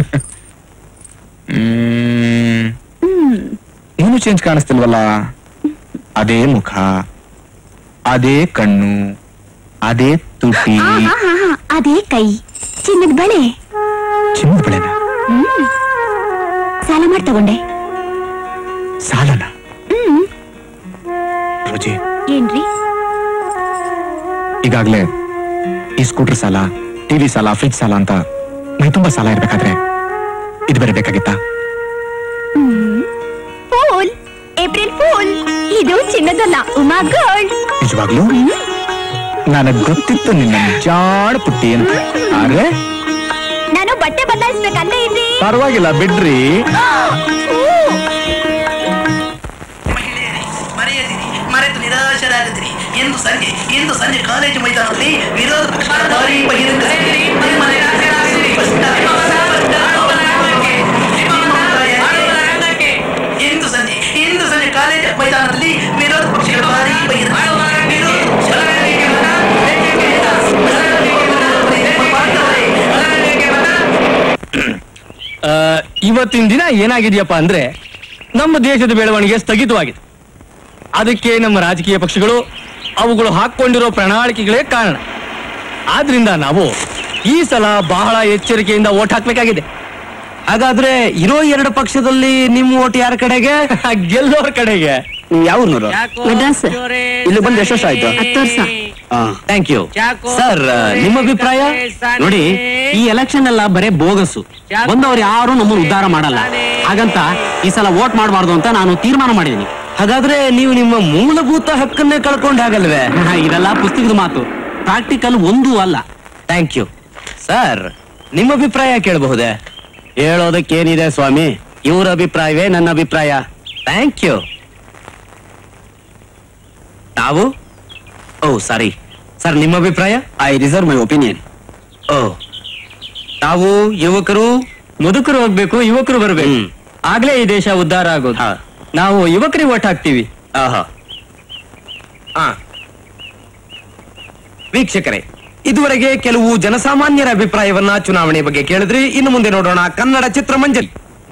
ಹ್ಮ್ ಏನು ಚೇಂಜ್ ಕಾಣಿಸ್ತಿಲ್ವಲ್ಲ ಅದೇ ಮುಖ ಅದೇ ಕಣ್ಣು ಅದೇ ತುಟಿ ಆ, ಹಾ, ಹಾ, ಹಾ, ಅದೇ ಕೈ ಚಿನ್ನದ ಬಳೆ ಚಿನ್ನದ ಬಳೆನ ಹ್ಮ್ ಸಾಲ ಮಾಡಿ ತಗೊಂಡೆ ಸಾಲನ ಹ್ಮ್ ರುಜಿ ಏನ್ರಿ ಈಗಾಗ್ಲೇ ಈ ಸ್ಕೂಟರ್ ಸಾಲ ಟಿವಿ ಸಾಲ ಫ್ರಿಜ್ ಸಾಲ ಅಂತ ಮೈ ತುಂಬಾ ಸಾಲ ಇರ್ಬೇಕಾದ್ರೆ ಇದು ಬೇರೆ ಬೇಕಾಗಿತ್ತಾ ಫೂಲ್ ಏಪ್ರಿಲ್ ಫೂಲ್ ಇದು ಚಿನ್ನದಲ್ಲ ಉಮಾ ಗೋಲ್ಡ್ ನಿಜವಾಗ್ಲೂ ನನಗ್ ಗೊತ್ತಿತ್ತು ನಿನ್ನ ಜಾಡ ಪುಟ್ಟಿ ಅಂತ ಆದ್ರೆ ನಾನು ಬಟ್ಟೆ ಬದಲಾಯಿಸ್ಬೇಕಲ್ಲೇ ಇದ್ರಿ ಪರವಾಗಿಲ್ಲ ಬಿಡ್ರಿ ಮರೆಯದಿರಿ ಮರೆತು ನಿರಾಶರಾಗದಿರಿ ಎಂದು ಸಂಜೆ ಇಂದು ಸಂಜೆ ಕಾಲೇಜು ಮೈದಾನದಲ್ಲಿ ವಿರೋಧ ಪಕ್ಷದ ಭಾರಿ ಬಹಿರಂಗ ನಿಮ್ಮ ಸ್ಪಷ್ಟ, ಸ್ಪಷ್ಟ ಅವಲಂಬನೆ. ಇಂದು ಸಂಜೆ ಇಂದು ಸಂಜೆ ಕಾಲೇಜು ಮೈದಾನದಲ್ಲಿ ವಿರೋಧ ಪಕ್ಷಗಳ ಭಾರಿ ಬಹಿರಂಗ ವಿರೋಧ ಪಕ್ಷಗಳ ಆ, ಇವತ್ತಿನ ದಿನ ಏನಾಗಿದೆಯಪ್ಪ ಅಂದ್ರೆ ನಮ್ಮ ದೇಶದ ಬೆಳವಣಿಗೆ ಸ್ಥಗಿತವಾಗಿದೆ ಅದಕ್ಕೆ ನಮ್ಮ ರಾಜಕೀಯ ಪಕ್ಷಗಳು ಅವುಗಳು ಹಾಕೊಂಡಿರೋ ಪ್ರಣಾಳಿಕೆಗಳೇ ಕಾರಣ ಆದ್ರಿಂದ ನಾವು ಈ ಸಲ ಬಹಳ ಎಚ್ಚರಿಕೆಯಿಂದ ಓಟ್ ಹಾಕ್ಬೇಕಾಗಿದೆ ಹಾಗಾದ್ರೆ ಇರೋ ಎರಡು ಪಕ್ಷದಲ್ಲಿ ನಿಮ್ಮ ಓಟ್ ಯಾರ ಕಡೆಗೆ ಗೆಲ್ಲೋರ್ ಕಡೆಗೆ ನೀವು ಯಾವ ಊರ್ನವ್ರು? ಮೆಡ್ರಾಸ್ ಇಲ್ಲಿ ಬಂದು ಎಷ್ಟು ವರ್ಷ ಆಯ್ತು ಹತ್ತು ವರ್ಷ ಥ್ಯಾಂಕ್ ಯು ಸರ್ ನಿಮ್ಮ ಅಭಿಪ್ರಾಯ ನೋಡಿ ಈ ಎಲೆಕ್ಷನ್ ಎಲ್ಲ ಬರೇ ಬೋಗಸ್ಸು ಬಂದವ್ರು ಯಾರು ನಮ್ಮನ್ನು ಉದ್ಧಾರ ಮಾಡಲ್ಲ ಹಾಗಂತ ಈ ಸಲ ವೋಟ್ ಮಾಡಬಾರ್ದು ಅಂತ ನಾನು ತೀರ್ಮಾನ ಮಾಡಿದ್ದೀನಿ ಹಾಗಾದ್ರೆ ನೀವು ನಿಮ್ಮ ಮೂಲಭೂತ ಹಕ್ಕನ್ನೇ ಕಳ್ಕೊಂಡ್ ಹಾಗಲ್ವೇ ಇದೆಲ್ಲ ಪುಸ್ತಕದ ಮಾತು ಪ್ರಾಕ್ಟಿಕಲ್ ಒಂದೂ ಅಲ್ಲ ಥ್ಯಾಂಕ್ ಯು ಸರ್ ನಿಮ್ಮ ಅಭಿಪ್ರಾಯ ಕೇಳಬಹುದೇ ಹೇಳೋದಕ್ಕೇನಿದೆ ಸ್ವಾಮಿ ಇವ್ರ ಅಭಿಪ್ರಾಯವೇ ನನ್ನ ಅಭಿಪ್ರಾಯ ಥ್ಯಾಂಕ್ ಯು ತಾವು ಓ ಸಾರಿ ಸರ್ ನಿಮ್ಮ ಅಭಿಪ್ರಾಯ ಐ ರಿಸರ್ವ್ ಮೈ ಒಪಿನಿಯನ್ ಓ ತಾವು ಯುವಕರು ಮುದುಕರು ಹೋಗ್ಬೇಕು ಯುವಕರು ಬರ್ಬೇಕು ಹ್ಮ್. ಆಗ್ಲೇ ಈ ದೇಶ ಉದ್ಧಾರ ಆಗೋದು ಹಾ. ನಾವು ಯುವಕರಿಗೆ ಓಟ್ ಹಾಕ್ತೀವಿ ಆಹಾ ಆ. ವೀಕ್ಷಕರೇ ಇದುವರೆಗೆ ಕೆಲವು ಜನಸಾಮಾನ್ಯರ ಅಭಿಪ್ರಾಯವನ್ನ ಚುನಾವಣೆ ಬಗ್ಗೆ ಕೇಳಿದ್ರಿ ಇನ್ನು ಮುಂದೆ ನೋಡೋಣ ಕನ್ನಡ ಚಿತ್ರಮಂಜರಿ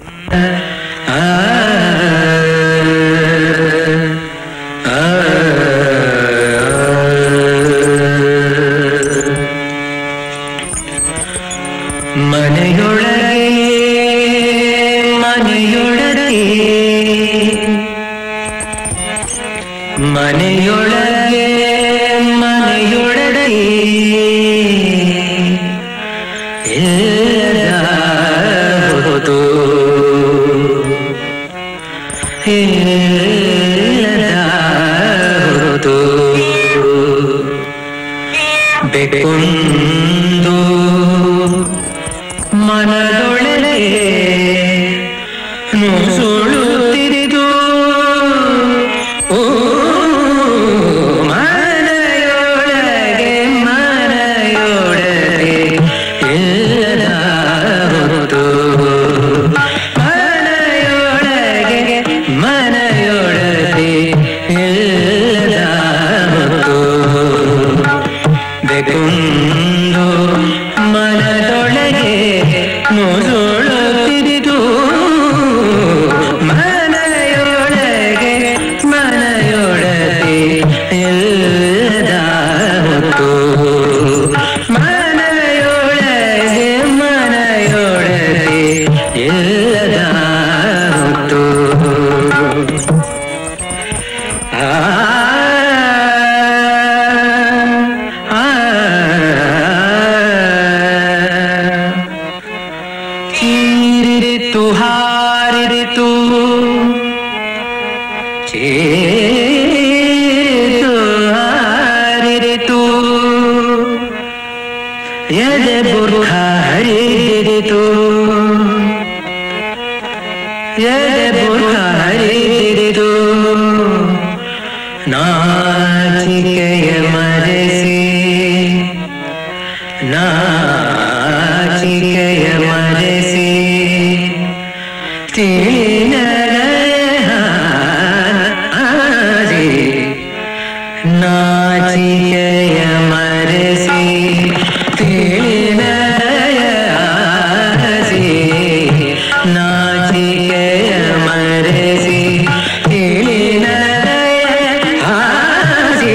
ಮನೆಯೊಳಗೆ ಮನೆಯೊಳಗೆ ಮನೆಯೊಳಗೆ ಮನೆಯೊಳಗೆ ಇಲ್ಲದ ಹೊತ್ತು ಇಲ್ಲದ ಹೊತ್ತು ಬೆಕ್ಕೊಂದು ಮನದೊಳಗೆ ನುಸುಳುತ್ತಿರಿದು ಓ ಮನೆಯೊಳಗೆ ಮನೆಯೊಳಗೆ ಇಲ್ಲದ ಹೊತ್ತು ಮನೆಯೊಳಗೆ ಮನೆಯೊಳಗೆ ಇಲ್ಲದ ಹೊತ್ತು ಬೆಗುಂದು ಮನದೊಳಗೆ ನುಸುಳುತ್ತಿರಿದು ಮನೆಯೊಳಗೆ ಮನೆಯೊಳಗೆ ಇಲ್ಲದ ಹೊತ್ತು ಮನೆಯೊಳಗೆ ಮನೆಯೊಳಗೆ ಇಲ್ಲದ ಹೊತ್ತು ಆ ಆ ಚೀರಿರಿತು ಹಾರಿರಿತು ಚೀರಿತು ಹಾರಿರಿತು ಎದೆ ಬುರ್ಖ ಹರಿದಿರಿತು ಎದೆ ಬುರ್ಖ ಹರಿದಿರಿತು ನಾಚಿಕೆಯ ಮರೆಸಿ ನಾಚಿಕೆಯ ಮರೆಸಿ ತೀನರಿ ನಾಚಿಕೆಯ ಮರೆಸಿ ತಿಳಿನರಸಿ ನಾಚಿಕೆಯ ಮರೆಸಿ ತಿಳಿನರಸಿ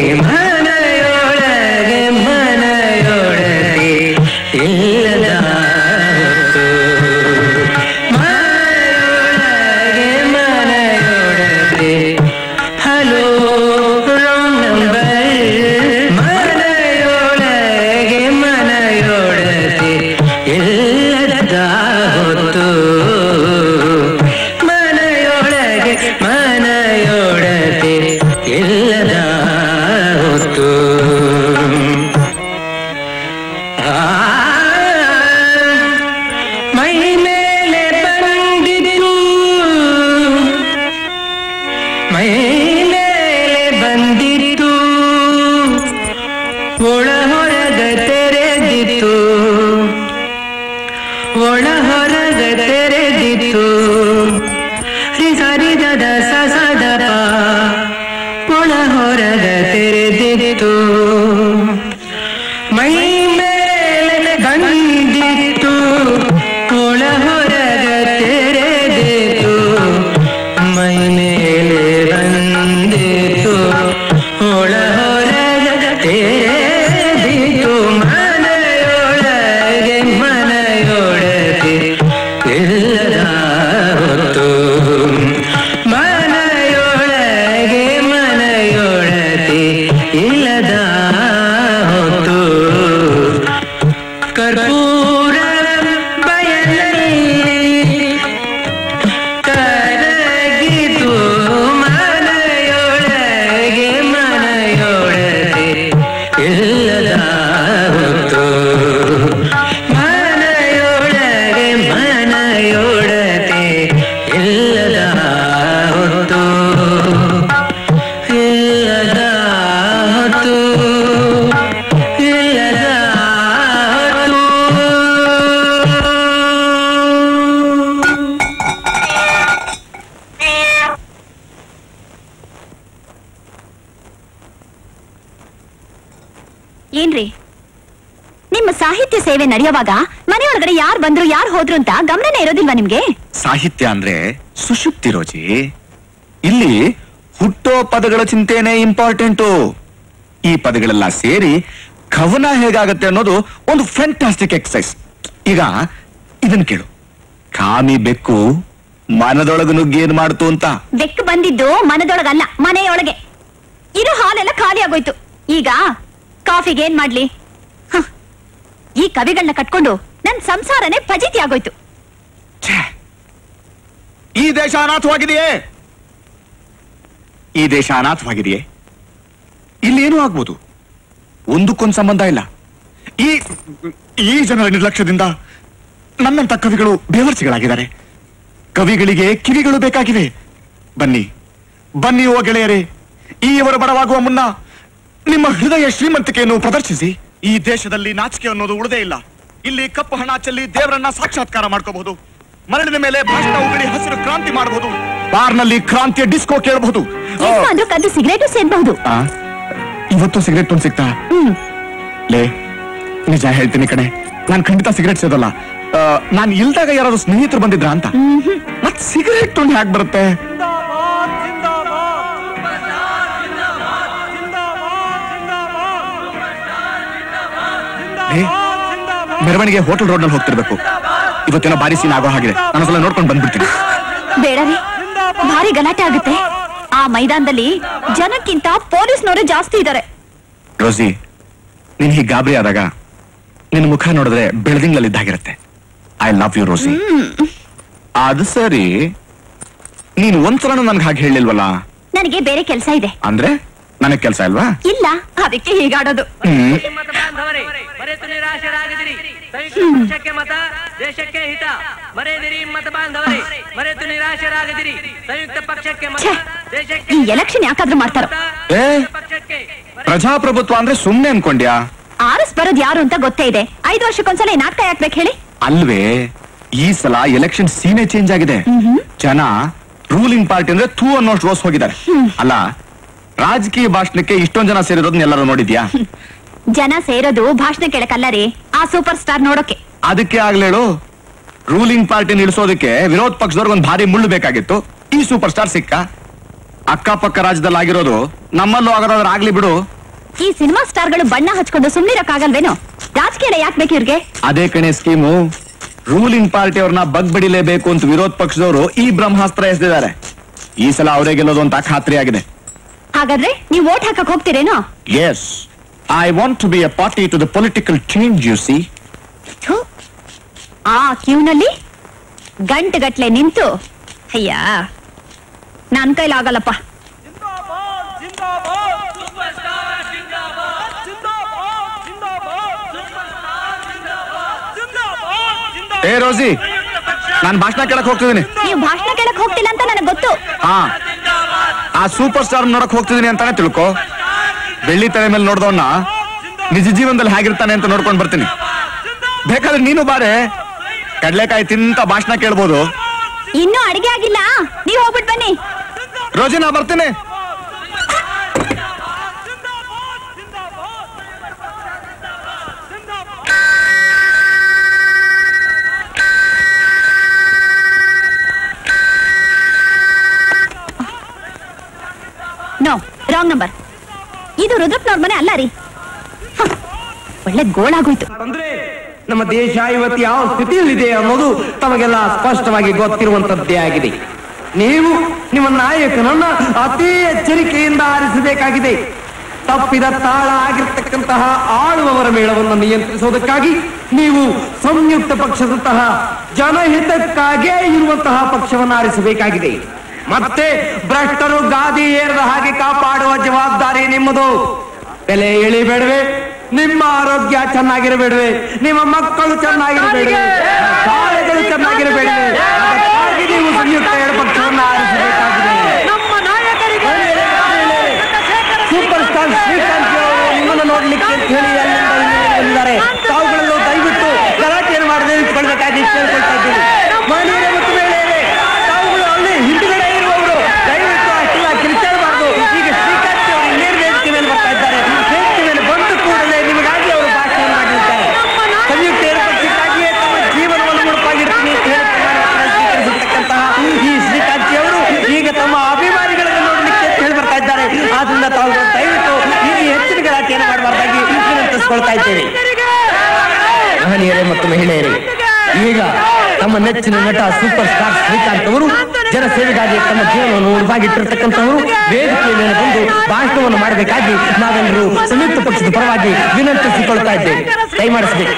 ಮನೆಯೊಳಗೆ ಮನೆಯೊಳಗೆ ಇಲ್ಲದ ಹೊತ್ತು ಮನೆಯೊಳಗೆ ಮನೆಯೊಳಗೆ ಹಲೋ ರಾಂಗ್ ನಂಬರ್ ಮನೆಯೊಳಗೆ ಮನೆಯೊಳಗೆ ಇಲ್ಲದ ಹೊತ್ತು ಮನೆಯೊಳಗೆ ಮನೆಯೊಳಗೆ ಇಲ್ಲದ ಹೊತ್ತು ಆ ಮೈ ಮೇಲೆ ಬಂದಿದ್ದು ಮೈ ಮೇಲೆ ಬಂದಿತ್ತು ಒಳ ಹೊರಗ ತೆರೆದಿತ್ತು ಒಳ ಹೊರಗ ತೆರೆದಿತ್ತು ಸರಿದದ ಸಸದಪ ಒಳ ಹೊರಗ ತೆರೆದಿತ್ತು ಮೈ ಮೇಲೆ ಬಂದಿತ್ತು ಒಳ ಹೊರಗ ತೆರೆದಿತ್ತು ಮೈ ಮೇಲೆ ಬಂದಿತ್ತು ಒಳ ಹೊರಗ ತೆರೆದಿತ್ತು ಮನೆಯೊಳಗೆ ಮನೆಯೊಳಗೆ ಇಲ್ಲದ ಹೊತ್ತು ಮನೆಯೊಳಗೆ ಮನೆಯೊಳಗೆ ಇಲ್ಲದ ಹೊತ್ತು ಕರ್ಪೂರ ಬಯಲಲ್ಲಿ ಕರಗಿತು ಮನೆಯೊಳಗೆ ಮನೆಯೊಳಗೆ ಇಲ್ಲದ ಹೊತ್ತು ಮನೆಯೊಳಗೆ ಮನೆಯೊಳಗೆ ಇಲ್ಲದ ಹೊತ್ತು ಇಲ್ಲದ ಹೊತ್ತು ಇಲ್ಲದ ಹೊತ್ತು ಏನ್ರಿ ನಿಮ್ಮ ಸಾಹಿತ್ಯ ಸೇವೆ ನಡೆಯುವಾಗ ಮನೆಯೊಳಗಡೆ ಯಾರು ಬಂದ್ರು ಯಾರು ಹೋದ್ರು ಅಂತ ಗಮನನೇ ಇರೋದಿಲ್ವಾ ನಿಮ್ಗೆ ಸಾಹಿತ್ಯ ಅಂದ್ರೆ ಸುಷುಪ್ತಿ ರೋಜಿ ಇಲ್ಲಿ ಹುಟ್ಟೋ ಪದಗಳ ಚಿಂತೆನೆ ಇಂಪಾರ್ಟೆಂಟು ಈ ಪದಗಳೆಲ್ಲ ಸೇರಿ ಕವನ ಹೇಗಾಗತ್ತೆ ಅನ್ನೋದು ಒಂದು ಫ್ಯಾಂಟಾಸ್ಟಿಕ್ ಎಕ್ಸಸೈಸ್ ಈಗ ಇದನ್ ಕೇಳು ಕಾಮಿ ಬೆಕ್ಕು ಮನದೊಳಗ ನುಗ್ಗಿ ಏನ್ ಮಾಡ್ತು ಅಂತ ಬೆಕ್ಕು ಬಂದಿದ್ದು ಮನದೊಳಗಲ್ಲ ಮನೆಯೊಳಗೆ ಇರೋ ಹಾಲೆಲ್ಲ ಖಾಲಿ ಆಗೋಯ್ತು ಈಗ ಕಾಫಿಗೆ ಏನ್ ಮಾಡ್ಲಿ ಹ. ಈ ಕವಿಗಳನ್ನ ಕಟ್ಕೊಂಡು ನನ್ ಸಂಸಾರನೇ ಫಜಿತಿ ಆಗೋಯ್ತು ಈ ದೇಶ ಅನಾಥವಾಗಿದೆಯೇ ಈ ದೇಶ ಅನಾಥವಾಗಿದೆಯೇ ಇಲ್ಲಿ ಏನೂ ಆಗ್ಬೋದು ಒಂದಕ್ಕೊಂದು ಸಂಬಂಧ ಇಲ್ಲ ಈ ಈ ಜನರ ನಿರ್ಲಕ್ಷ್ಯದಿಂದ ನನ್ನಂತ ಕವಿಗಳು ಬೇವರ್ಸಿಗಳಾಗಿದ್ದಾರೆ ಕವಿಗಳಿಗೆ ಕಿವಿಗಳು ಬೇಕಾಗಿವೆ ಬನ್ನಿ ಬನ್ನಿ ಓ ಗೆಳೆಯರೇ ಈ ಇವರು ಬಡವಾಗುವ ಮುನ್ನ ನಿಮ್ಮ ಹೃದಯ ಶ್ರೀಮಂತಿಕೆಯನ್ನು ಪ್ರದರ್ಶಿಸಿ ಈ ದೇಶದಲ್ಲಿ ನಾಚಿಕೆ ಅನ್ನೋದು ಉಳಿದೇ ಇಲ್ಲ ಇಲ್ಲಿ ಕಪ್ಪು ಹಣ ಚೆಲ್ಲಿ ದೇವರನ್ನ ಸಾಕ್ಷಾತ್ಕಾರ ಮಾಡ್ಕೋಬಹುದು ಮರಳಿನ ಮೇಲೆ ಭಾಷಣ ಉಗುಳಿ ಹಸಿರು ಕ್ರಾಂತಿ ಮಾಡಬಹುದು ಬಾರ್ನಲ್ಲಿ ಕ್ರಾಂತಿಯ ಡಿಸ್ಕೋ ಕೇಳಬಹುದು ಯಜಮಾನ್ರು ಕದ್ದು ಸಿಗರೇಟು ಸೇರ್ಬಹುದು ಆ, ಇವತ್ತು ಸಿಗರೇಟ್ ತುಂಡು ಸಿಗ್ತಾ ಹ್ಮ್ ಲೇ ನಿಜ ಹೇಳ್ತೀನಿ ಕಣೆ ನಾನ್ ಖಂಡಿತ ಸಿಗರೇಟ್ ಸೇದಲ್ಲ ನಾನ್ ಇಲ್ದಾಗ ಯಾರಾದ್ರೂ ಸ್ನೇಹಿತರು ಬಂದಿದ್ರ ಅಂತ ಮತ್ ಸಿಗರೇಟ್ ತುಂಡು ಹ್ಯಾಕ್ ಬರುತ್ತೆ ಲೇ, ಮೆರವಣಿಗೆ ಹೋಟೆಲ್ ರೋಡ್ ನಲ್ಲಿ ಹೋಗ್ತಿರ್ಬೇಕು ಇವತ್ತೇನೋ ಬಾರಿ ಸೀನ್ ಆಗೋ ಹಾಗಿದೆ ನಾನೊಂದ್ಸಲ ನೋಡ್ಕೊಂಡು ಬಂದ್ಬಿಡ್ತೀನಿ ಬೇಡ ರೀ ಭಾರಿ ಗಲಾಟೆ ಆಗುತ್ತೆ ಆ ಮೈದಾನದಲ್ಲಿ ಜನಕ್ಕಿಂತ ಪೊಲೀಸ್ನವರೇ ಜಾಸ್ತಿ ಇದ್ದಾರೆ ರೋಸಿ ನೀನ್ ಹೀಗೆ ಗಾಬರಿ ಆದಾಗ ನಿನ್ ಮುಖ ನೋಡಿದ್ರೆ ಬೆಳದಿಂಗ್ಲಲ್ಲಿದ್ದಾಗಿರುತ್ತೆ ಐ ಲವ್ ಯು ರೋಸಿ ಅದು ಸರಿ ನೀನ್ ಒಂದ್ಸಲ ನನ್ಗೆ ಹಾಗೆ ಹೇಳಿಲ್ವಲ್ಲ ನನಗೆ ಬೇರೆ ಕೆಲಸ ಇದೆ ಅಂದ್ರೆ ನನಗ್ ಕೆಲ್ಸ ಇಲ್ವಾ ಇಲ್ಲ ಅದಕ್ಕೆ ಹೀಗಾಡೋದು ಹ್ಮ್ ಮತ ಬಾಂಧವರೇ ಮರೆತು ನಿರಾಶರಾಗದಿರಿ ಸಂಯುಕ್ತ ಪಕ್ಷಕ್ಕೆ ಮತ ದೇಶಕ್ಕೆ ಹಿತ ಮರೆಯದಿರಿ ಮತ ಬಾಂಧವರೇ ಮರೆತು ನಿರಾಶರಾಗದಿರಿ ಸಂಯುಕ್ತ ಪಕ್ಷಕ್ಕೆ ಮತ ಛೆ, ದೇಶಕ್ಕೆ ಈ ಎಲೆಕ್ಷನ್ ಯಾಕಾದ್ರೂ ಮಾಡ್ತಾರೋ ಏ ಪಕ್ಷಕ್ಕೆ ಪ್ರಜಾಪ್ರಭುತ್ವ ಅಂದ್ರೆ ಸುಮ್ನೆ ಅನ್ಕೊಂಡ್ಯಾ ಆರಿಸ್ ಬರೋದ್ ಯಾರು ಅಂತ ಗೊತ್ತೇ ಇದೆ ಐದು ವರ್ಷಕ್ಕೊಂದ್ಸಲ ಈ ನಾಟಕ ಯಾಕ್ಬೇಕು ಹೇಳಿ ಅಲ್ವೇ ಈ ಸಲ ಎಲೆಕ್ಷನ್ ಸೀನೆ ಚೇಂಜ್ ಆಗಿದೆ ಜನ ರೂಲಿಂಗ್ ಪಾರ್ಟಿ ಅಂದ್ರೆ ಥೂ ಅನ್ನೋಷ್ಟು ರೋಸ್ ಹೋಗಿದ್ದಾರೆ ಅಲ್ಲ ರಾಜಕೀಯ ಭಾಷಣಕ್ಕೆ ಇಷ್ಟೊಂದ್ ಜನ ಸೇರಿರೋದನ್ನ ಎಲ್ಲರೂ ನೋಡಿದ್ಯಾ ಜನ ಸೇರೋದು ಭಾಷಣ ಕೇಳಕ್ಕಲ್ಲ ರೀ ಆ ಸೂಪರ್ ಸ್ಟಾರ್ ನೋಡೋಕೆ ಅದಕ್ಕೆ ಆಗ್ಲೇಳು ರೂಲಿಂಗ್ ಪಾರ್ಟಿ ನಿಲ್ಸೋದಕ್ಕೆ ವಿರೋಧ ಪಕ್ಷದವ್ರಿಗೆ ಒಂದ್ ಭಾರಿ ಮುಳ್ಳು ಬೇಕಾಗಿತ್ತು ಈ ಸೂಪರ್ ಸ್ಟಾರ್ ಸಿಕ್ಕ ಅಕ್ಕಪಕ್ಕ ರಾಜ್ಯದಲ್ಲಿ ಆಗಿರೋದು ನಮ್ಮಲ್ಲೂ ಆಗೋದಾದ್ರೆ ಆಗ್ಲಿ ಬಿಡು ಈ ಸಿನಿಮಾ ಸ್ಟಾರ್ಗಳು ಬಣ್ಣ ಹಚ್ಕೊಂಡು ಸುಮ್ನಿರಕ್ಕಾಗಲ್ವೇನೋ ರಾಜಕೀಯ ಯಾಕೆ ಬೇಕು ಇವ್ರಿಗೆ ಅದೇ ಕಣೆ ಸ್ಕೀಮು ರೂಲಿಂಗ್ ಪಾರ್ಟಿ ಅವ್ರನ್ನ ಬಗ್ಬಡಿಲೇಬೇಕು ಅಂತ ವಿರೋಧ ಪಕ್ಷದವರು ಈ ಬ್ರಹ್ಮಾಸ್ತ್ರ ಎಸೆದಿದ್ದಾರೆ ಈ ಸಲ ಅವರೇ ಗೆಲ್ಲೋದು ಅಂತ ಖಾತ್ರಿ ಆಗಿದೆ ಹಾಗಾದ್ರೆ ನೀವು ವೋಟ್ ಹಾಕಕ್ ಹೋಗ್ತೀರೇನೋ yes I want to be a party to the political change you see ಥು. ಆ ಕ್ಯೂನಲ್ಲಿ ಗಂಟೆಗಟ್ಲೆ ನಿಂತು ಅಯ್ಯ ನನ್ ಕೈಲಾಗಲ್ಲಪ್ಪ ಏ ರೋಸಿ ನಾನು ಭಾಷಣ ಕೇಳಕ್ ಹೋಗ್ತಿದ್ದೀನಿ ನೀವು ಭಾಷಣ ಕೇಳಕ್ ಹೋಗ್ತಿಲ್ಲ ಅಂತ ನನಗೆ ಗೊತ್ತು ಹಾ ಆ ಸೂಪರ್ ಸ್ಟಾರ್ ನೋಡಕ್ ಹೋಗ್ತಿದ್ದೀನಿ ಅಂತಾನೆ ತಿಳ್ಕೊ ಬೆಳ್ಳಿ ತಲೆ ಮೇಲೆ ನೋಡ್ದವನ್ನ ನಿಜ ಜೀವನದಲ್ಲಿ ಹೇಗಿರ್ತಾನೆ ಅಂತ ನೋಡ್ಕೊಂಡ್ ಬರ್ತೀನಿ ಬೇಕಾದ್ರೆ ನೀನು ಬಾರೆ ಕಡ್ಲೆಕಾಯಿ ತಿಂತ ಭಾಷಣ ಕೇಳ್ಬೋದು ಇನ್ನೂ ಅಡಿಗೆ ಆಗಿಲ್ಲ ನೀವ್ ಹೋಗ್ಬಿಟ್ ಬನ್ನಿ ರೋಜಿ ನಾ ಬರ್ತೀನಿ ನೋ ರಾಂಗ್ ನಂಬರ್ ಇದು ರುದ್ರಪ್ಪನವ್ರ ಮನೆ ಅಲ್ಲ ರೀ ಹ, ಒಳ್ಳೆ ಗೋಳಾಗೋಯ್ತು ಅಂದ್ರೆ ನಮ್ಮ ದೇಶ ಇವತ್ತು ಯಾವ ಸ್ಥಿತಿಯಲ್ಲಿದೆ ಅನ್ನೋದು ತಮಗೆಲ್ಲ ಸ್ಪಷ್ಟವಾಗಿ ಗೊತ್ತಿರುವಂತದ್ದೇ ಆಗಿದೆ ನೀವು ನಿಮ್ಮ ನಾಯಕನನ್ನ ಅತಿ ಎಚ್ಚರಿಕೆಯಿಂದ ಆರಿಸಬೇಕಾಗಿದೆ ತಪ್ಪಿದ ತಾಳ ಆಗಿರ್ತಕ್ಕಂತಹ ಆಳುವವರ ಮೇಳವನ್ನು ನಿಯಂತ್ರಿಸುವುದಕ್ಕಾಗಿ ನೀವು ಸಂಯುಕ್ತ ಪಕ್ಷದಂತಹ ಜನಹಿತಕ್ಕಾಗೇ ಇರುವಂತಹ ಪಕ್ಷವನ್ನು ಆರಿಸಬೇಕಾಗಿದೆ ಮತ್ತೆ ಭ್ರಷ್ಟರು ಗಾದಿ ಏರದ ಹಾಗೆ ಕಾಪಾಡುವ ಜವಾಬ್ದಾರಿ ನಿಮ್ಮದು ಬೆಲೆ ಇಳಿಬೇಡವೆ ನಿಮ್ಮ ಆರೋಗ್ಯ ಚೆನ್ನಾಗಿರಬೇಡವೆ ನಿಮ್ಮ ಮಕ್ಕಳು ಚೆನ್ನಾಗಿರಬೇಡವೆ ಶಾಲೆಗಳು ಚೆನ್ನಾಗಿರಬೇಡವೆ ಅದಕ್ಕಾಗಿ ನೀವು ಸಂಯುಕ್ತ ಎರಡು ಪಕ್ಷವನ್ನು ಆರಿಸಬೇಕಾಗಿದೆ ನಮ್ಮ ನಾಯಕರಿಗೆ ಸೂಪರ್ ಸ್ಟಾರ್ ಶ್ರೀಕಾಂತ್ ಅವರು ನಿಮ್ಮನ್ನು ನೋಡ್ಲಿಕ್ಕೆ ಅಂತ ಹೇಳಿ ಅಲ್ಲಿಂದ ಇಲ್ಲಿಗೆ ಬಂದಿದ್ದಾರೆ ತಾವುಗಳಲ್ಲೂ ದಯವಿಟ್ಟು ಗಲಾಟೆಯನ್ನು ಮಾಡದೆ ನಿಂತ್ಕೊಳ್ಬೇಕಾಗಿ ಕೇಳ್ಕೊಳ್ತಾ ಇದ್ದೀವಿ ಮಹಿಳೆಯರೇ ಮತ್ತು ಮಹಿಳೆಯರೇ ತಾವುಗಳು ಅಲ್ಲಿ ಹಿಂದುಗಡೆ ಇರುವವರು ದಯವಿಟ್ಟು ಅಷ್ಟೆಲ್ಲ ಕಿರಿಚಾಡಬಾರ್ದು ಈಗ ಶ್ರೀಕಾಂತ್ ಅವರು ಇನ್ನೇನು ವೇದಿಕೆ ಮೇಲೆ ಬರ್ತಾ ಇದ್ದಾರೆ ವೇದಿಕೆ ಮೇಲೆ ಬಂದ ಕೂಡಲೇ ನಿಮಗಾಗಿ ಅವರು ಭಾಷಣ ಮಾಡಲಿದ್ದಾರೆ ಸಂಯುಕ್ತ ಎರಡು ಪಕ್ಷಕ್ಕಾಗಿಯೇ ತಮ್ಮ ಜೀವನವನ್ನು ಮುಡುಪಾಗಿರ್ತೀನಿ ಅಂತ ಹೇಳಿ ಪ್ರಮಾಣ ವಚನ ಸ್ವೀಕರಿಸಿರ್ತಕ್ಕಂತಹ ಈ ಶ್ರೀಕಾಂತ್ ಅವರು ಈಗ ತಮ್ಮ ಅಭಿಮಾನಿಗಳನ್ನು ನೋಡಲಿಕ್ಕೆ ಅಂತ ಹೇಳಿ ಬರ್ತಾ ಇದ್ದಾರೆ ಆದ್ರಿಂದ ತಾವುಗಳು ದಯವಿಟ್ಟು ಈಗ ಹೆಚ್ಚಿನ ಗಲಾಟೆಯನ್ನು ಮಾಡಬಾರ್ದಾಗಿ ವಿನಂತಿಸ್ಕೊಳ್ತಾ ಇದ್ದೇವೆ ಮಹನೀಯರೇ ಮತ್ತು ಮಹಿಳೆಯರೇ ಈಗ ತಮ್ಮ ನೆಚ್ಚಿನ ನಟ ಸೂಪರ್ ಸ್ಟಾರ್ ಶ್ರೀಕಾಂತ್ ಅವರು ಜನಸೇವೆಗಾಗಿ ತಮ್ಮ ಜೀವನವನ್ನು ಉಡುಪಾಗಿಟ್ಟಿರ್ತಕ್ಕಂಥವರು ವೇದಿಕೆಯ ಮೇಲೆ ಬಂದು ಭಾಷಣವನ್ನು ಮಾಡಬೇಕಾಗಿ ನಾವೆಲ್ಲರೂ ಸಂಯುಕ್ತ ಪಕ್ಷದ ಪರವಾಗಿ ವಿನಂತಿಸಿಕೊಳ್ತಾ ಇದ್ದೇವೆ ದಯಮಾಡಿಸಬೇಕು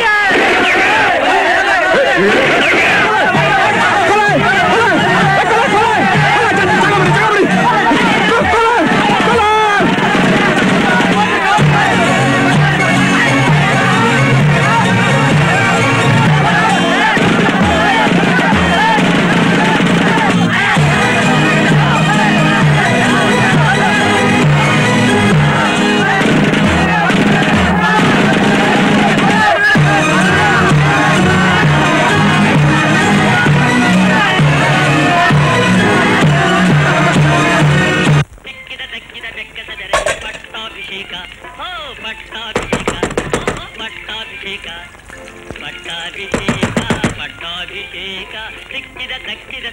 ಪಟ್ಟಾಭಿಷೇಕ ಓ ಪಟ್ಟಾಭಿಷೇಕ ಓ ಪಟ್ಟಾಭಿಷೇಕ ಪಟ್ಟಾಭಿಷೇಕ ಪಟ್ಟಾಭಿಷೇಕ ಸಿಕ್ಕಿದ ತಕ್ಕಿದ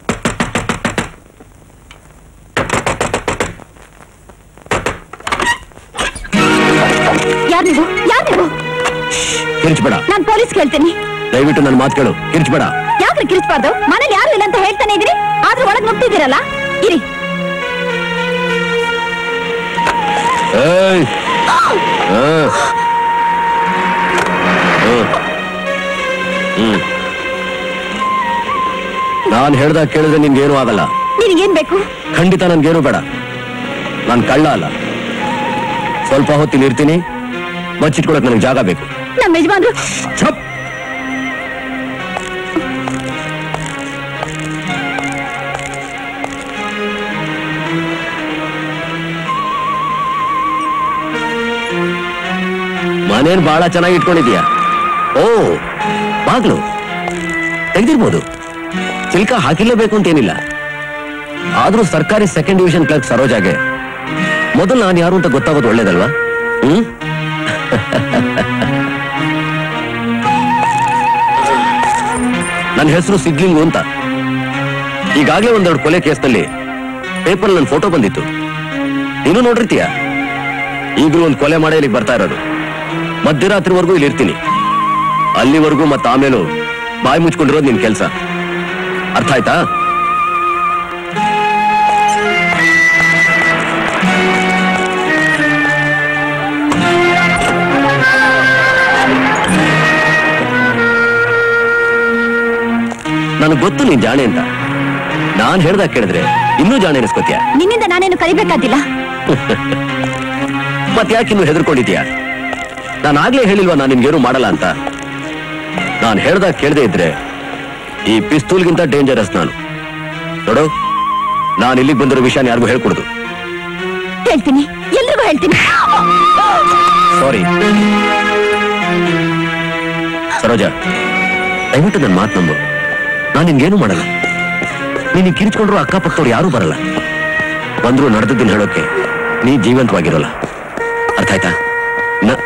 ಯಾರ್ ನೀವು ಯಾರ್ ನೀವು ಕಿರ್ಚ್ಬೇಡ ನಾನ್ ಪೊಲೀಸ್ ಕೇಳ್ತೀನಿ ದಯವಿಟ್ಟು ನನ್ನ ಮಾತು ಕೇಳು ಕಿರ್ಚ್ಬೇಡ ಯಾಕ್ರಿ ಕಿರಿಸ್ಬಾರ್ದು ಮನೇಲಿ ಯಾರು ಇಲ್ಲ ಅಂತ ಹೇಳ್ತಾನೆ ಇದೀನಿ ಆದ್ರೂ ಒಳಗ್ ನುಗ್ತಿದ್ದೀರಲ್ಲ ಇರಿ ಏಯ್ ಆ. ಹ್ಮ್. ಹ್ಮ್ ನಾನ್ ಹೇಳ್ದಾಗ ಕೇಳಿದ್ರೆ ನಿನ್ಗೇನು ಆಗಲ್ಲ ನಿನಗೇನ್ ಬೇಕು ಖಂಡಿತ ನನ್ಗೇನು ಬೇಡ ನಾನ್ ಕಳ್ಳ ಅಲ್ಲ ಸ್ವಲ್ಪ ಹೊತ್ತಿನ ಇರ್ತೀನಿ ಬಚ್ಚಿಟ್ಕೊಳಕ್ ನನಗೆ ಜಾಗ ಬೇಕು ನಮ್ಮ ಯಜಮಾನ್ರು ಛಪ್ ಮನೇನ್ ಬಹಳ ಚೆನ್ನಾಗಿ ಇಟ್ಕೊಂಡಿದ್ಯಾ ಓ ಬಾಗ್ಲು ತೆಗ್ದಿರ್ಬೋದು ಚಿಲ್ಕ ಹಾಕಿಲೇಬೇಕು ಅಂತೇನಿಲ್ಲ ಆದ್ರೂ ಸರ್ಕಾರಿ ಸೆಕೆಂಡ್ ಡಿವಿಷನ್ ಕ್ಲರ್ಕ್ ಸರೋಜಾಗೆ ಮೊದಲು ನಾನು ಯಾರು ಅಂತ ಗೊತ್ತಾಗೋದು ಒಳ್ಳೇದಲ್ವಾ ಹ್ಮ್ ನನ್ನ ಹೆಸರು ಸಿದ್ಲಿಂಗು ಅಂತ ಈಗಾಗಲೇ ಒಂದೆರಡು ಕೊಲೆ ಕೇಸ್ನಲ್ಲಿ ಪೇಪರ್ ನನ್ನ ಫೋಟೋ ಬಂದಿತ್ತು ನೀನು ನೋಡಿರ್ತೀಯ ಈಗಲೂ ಒಂದು ಕೊಲೆ ಮಾಡೇ ಇಲ್ಲಿಗೆ ಬರ್ತಾ ಇರೋದು ಮಧ್ಯರಾತ್ರಿವರೆಗೂ ಇಲ್ಲಿ ಇರ್ತೀನಿ ಅಲ್ಲಿವರೆಗೂ ಮತ್ತೆ ಆಮೇಲೂ ಬಾಯಿ ಮುಚ್ಕೊಂಡಿರೋದು ನಿನ್ ಕೆಲಸ ಅರ್ಥ ಆಯ್ತಾ ನನಗೆ ಗೊತ್ತು ನೀನ್ ಜಾಣೆ ಅಂತ ನಾನ್ ಹೇಳ್ದಾಗ ಕೇಳಿದ್ರೆ ಇನ್ನೂ ಜಾಣೆ ಅನಿಸ್ಕೋತೀಯ ನಿನ್ನಿಂದ ನಾನೇನು ಕಲಿಬೇಕಾದಿಲ್ಲ ಮತ್ತೆ ಯಾಕೆ ಇನ್ನು ಹೆದರ್ಕೊಂಡಿದ್ಯಾ ನಾನು ಆಗ್ಲೇ ಹೇಳಿಲ್ವಾ ನಾನು ನಿನ್ಗೇನು ಮಾಡಲ್ಲ ಅಂತ ನಾನು ಹೇಳ್ದಾಗ ಕೇಳದೆ ಇದ್ರೆ ಈ ಪಿಸ್ತೂಲ್ಗಿಂತ ಡೇಂಜರಸ್ ನಾನು ನೋಡು ನಾನು ಇಲ್ಲಿಗೆ ಬಂದಿರೋ ವಿಷಯನ ಯಾರಿಗೂ ಹೇಳ್ಕೊಡುದು ಹೇಳ್ತೀನಿ ಎಲ್ರಿಗೂ ಹೇಳ್ತೀನಿ ಸಾರಿ ಸರೋಜ ದಯವಿಟ್ಟು ನನ್ನ ಮಾತು ನಂಬು ನಾನು ನಿನ್ಗೇನು ಮಾಡಲ್ಲ ನೀನು ಕಿರಿಚ್ಕೊಂಡ್ರು ಅಕ್ಕಪಕ್ಕದವ್ರು ಯಾರೂ ಬರಲ್ಲ ಬಂದ್ರು ನಡೆದದ್ದನ್ನು ಹೇಳೋಕೆ ನೀ ಜೀವಂತವಾಗಿರೋಲ್ಲ ಅರ್ಥ ಆಯ್ತಾ ನ-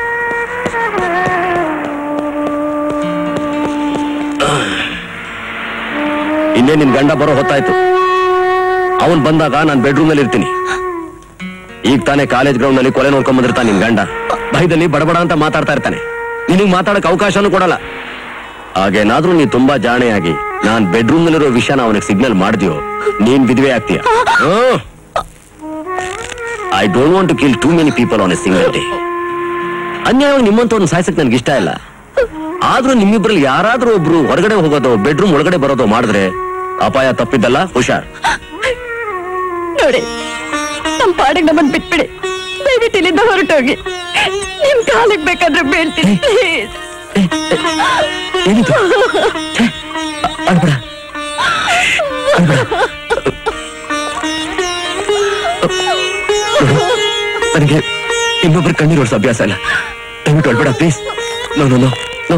ಇನ್ನೇ ನಿನ್ ಗಂಡ ಬರೋ ಹೊತ್ತಾಯ್ತು ಅವನ್ ಬಂದಾಗ ನಾನು ಬೆಡ್ರೂಮ್ ಅಲ್ಲಿ ಇರ್ತೀನಿ ಈಗ ತಾನೇ ಕಾಲೇಜ್ ಗ್ರೌಂಡ್ ನಲ್ಲಿ ಕೊಲೆ ನೋಡ್ಕೊಂಡ್ ಬಂದಿರ್ತಾನೆ ನಿನ್ ಗಂಡ ಭಯದಲ್ಲಿ ಬಡಬಡ ಅಂತ ಮಾತಾಡ್ತಾ ಇರ್ತಾನೆ ನಿನಗ್ ಮಾತಾಡಕ್ ಅವಕಾಶನೂ ಕೊಡಲ್ಲ ಹಾಗೇನಾದ್ರೂ ನೀ ತುಂಬಾ ಜಾಣೆಯಾಗಿ ನಾನ್ ಬೆಡ್ರೂಮ್ ನಲ್ಲಿರೋ ವಿಷಯನ ಅವನಿಗೆ ಸಿಗ್ನಲ್ ಮಾಡ್ದ್ಯೋ ನೀನ್ ವಿಧವೆ ಆಗ್ತೀಯ I don't want to kill too many people on a single day ಅನ್ಯಾಯವಾಗಿ ನಿಮ್ಮಂತ ಸಾಯ್ಸಕ್ ನನ್ಗೆ ಇಷ್ಟ ಇಲ್ಲ ಆದ್ರೂ ನಿಮ್ಮಿಬ್ರಲ್ಲಿ ಯಾರಾದ್ರೂ ಒಬ್ರು ಹೊರಗಡೆ ಹೋಗೋದು ಬೆಡ್ರೂಮ್ ಒಳಗಡೆ ಬರೋದು ಮಾಡಿದ್ರೆ ಅಪಾಯ ತಪ್ಪಿದ್ದಲ್ಲ ಹುಷಾರ್ ನೋಡಿ ನಮ್ ಪಾಡಿಗೆ ನಮ್ಮನ್ ಬಿಟ್ಬಿಡಿ ದಯವಿಟ್ಟು ಇಲ್ಲಿಂದ ಹೊರಟೋಗಿ ನಿಮ್ ಕಾಲಿಗೆ ಬೇಕಾದ್ರೆ ಬೀಳ್ತೀನಿ ಪ್ಲೀಸ್ ಏನಿದು ಛೆ, ಅ- ಅಳ್ಬೇಡ ಅಳ್ಬೇಡ ನನಗೆ ಇನ್ನೊಬ್ರು ಕಣ್ಣೀರು ಓಡಿಸೋ ಅಭ್ಯಾಸ ಇಲ್ಲ ದಯವಿಟ್ಟು ಅಳ್ಬೇಡ please no no no no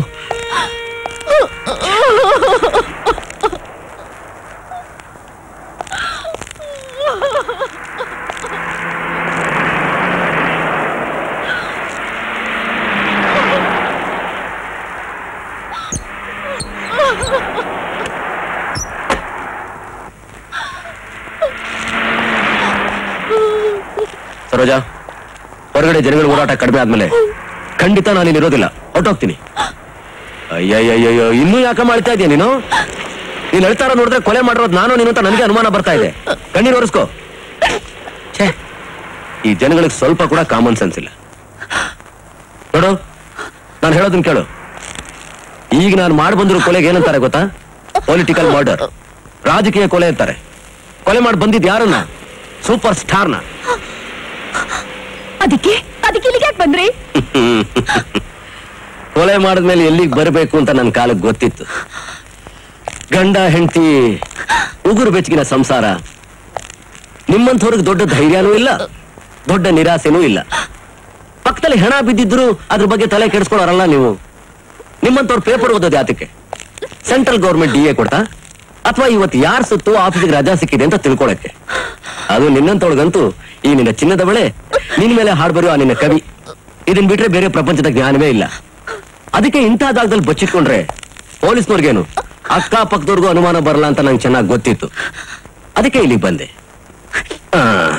Saroja ಹೊರಗಡೆ ಜನಗಳ ಓಡಾಟ ಕಡಿಮೆ ಆದ್ಮೇಲೆ ಖಂಡಿತ ನಾನು ಇಲ್ಲಿ ಇರೋದಿಲ್ಲ ಹೊರಟೋಗ್ತೀನಿ ಅಯ್ಯಯ್ಯಯ್ಯೋ ಇನ್ನೂ ಯಾಕೆ ಮಾಡ್ತಾ ಇದೀಯ ನೀನು ನೀನ್ ಹೇಳ್ತಾರ ನೋಡಿದ್ರೆ ಕೊಲೆ ಮಾಡಿರೋದು ನಾನು ನೀನು ಅಂತ ನನಗೆ ಅನುಮಾನ ಬರ್ತಾ ಇದೆ ಕಣ್ಣೀರು ಒರೆಸ್ಕೋ ಛೇ ಈ ಜನಗಳಿಗೆ ಸ್ವಲ್ಪ ಕೂಡ ಕಾಮನ್ ಸೆನ್ಸ್ ಇಲ್ಲ ನೋಡು ನಾನು ಹೇಳೋದನ್ನ ಕೇಳು ಈಗ ನಾನು ಮಾಡಿ ಬಂದಿರೋ ಕೊಲೆಗೆ ಏನಂತಾರೆ ಗೊತ್ತಾ ಪೊಲಿಟಿಕಲ್ ಮರ್ಡರ್ ರಾಜಕೀಯ ಕೊಲೆ ಅಂತಾರೆ ಕೊಲೆ ಮಾಡಿ ಬಂದಿದ್ ಯಾರನ್ನ ಸೂಪರ್ ಸ್ಟಾರ್ನ ಅದಕ್ಕೆ ಅದಕ್ಕೆ ಇಲ್ಲಿಗೆ ಯಾಕೆ ಬಂದ್ರಿ ಕೊಲೆ ಮಾಡಿದ್ಮೇಲೆ ಎಲ್ಲಿಗೆ ಬರಬೇಕು ಅಂತ ನನ್ನ ಕಾಲಕ್ಕೆ ಗೊತ್ತಿತ್ತು ಗಂಡ ಹೆಂಡತಿ ಉಗುರು ಬೆಚ್ಚಗಿನ ಸಂಸಾರ ನಿಮ್ಮಂಥವ್ರಿಗೆ ದೊಡ್ಡ ಧೈರ್ಯನೂ ಇಲ್ಲ ದೊಡ್ಡ ನಿರಾಸೆನೂ ಇಲ್ಲ ಪಕ್ಕದಲ್ಲಿ ಹೆಣ ಬಿದ್ದಿದ್ರು ಅದ್ರ ಬಗ್ಗೆ ತಲೆ ಕೆಡಿಸ್ಕೊಳ್ಳೋರಲ್ಲ ನೀವು ನಿಮ್ಮಂಥವ್ರು ಪೇಪರ್ ಓದೋದು ಯಾತಕ್ಕೆ ಸೆಂಟ್ರಲ್ ಗೌರ್ಮೆಂಟ್ ಡಿ ಎ ಕೊಡ್ತಾ ಅಥವಾ ಇವತ್ತು ಯಾರ್ ಸುತ್ತು ಆಫೀಸಿಗೆ ರಜಾ ಸಿಕ್ಕಿದೆ ಅಂತ ತಿಳ್ಕೊಳಕ್ಕೆ ಅದು ನಿನ್ನಂತೊಳಗಂತೂ ಈ ನಿನ್ನ ಚಿನ್ನದ ಬಳೆ ನಿನ್ ಮೇಲೆ ಹಾಡ್ಬರೋ ಆ ನಿನ್ನ ಕವಿ ಇದನ್ ಬಿಟ್ರೆ ಬೇರೆ ಪ್ರಪಂಚದ ಜ್ಞಾನವೇ ಇಲ್ಲ ಅದಕ್ಕೆ ಇಂಥ ಜಾಗದಲ್ಲಿ ಬಚ್ಚಿಟ್ಕೊಂಡ್ರೆ ಪೊಲೀಸ್ನವ್ರಿಗೇನು ಅಕ್ಕ ಪಕ್ಕದವ್ರಿಗೂ ಅನುಮಾನ ಬರಲ್ಲ ಅಂತ ನಂಗೆ ಚೆನ್ನಾಗಿ ಗೊತ್ತಿತ್ತು ಅದಕ್ಕೆ ಇಲ್ಲಿಗೆ ಬಂದೆ ಆ.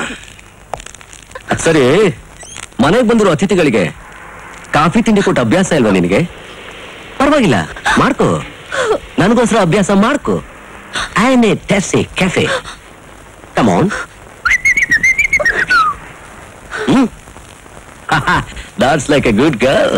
ಸರಿ ಮನೆಗೆ ಬಂದಿರೋ ಅತಿಥಿಗಳಿಗೆ ಕಾಫಿ ತಿಂಡಿ ಕೊಟ್ಟು ಅಭ್ಯಾಸ ಇಲ್ವಾ ನಿನಗೆ ಪರವಾಗಿಲ್ಲ ಮಾಡ್ಕೋ ನನಗೋಸ್ಕರ ಅಭ್ಯಾಸ ಮಾಡ್ಕೋ I am a Tessy cafe come on hmm that's like a good girl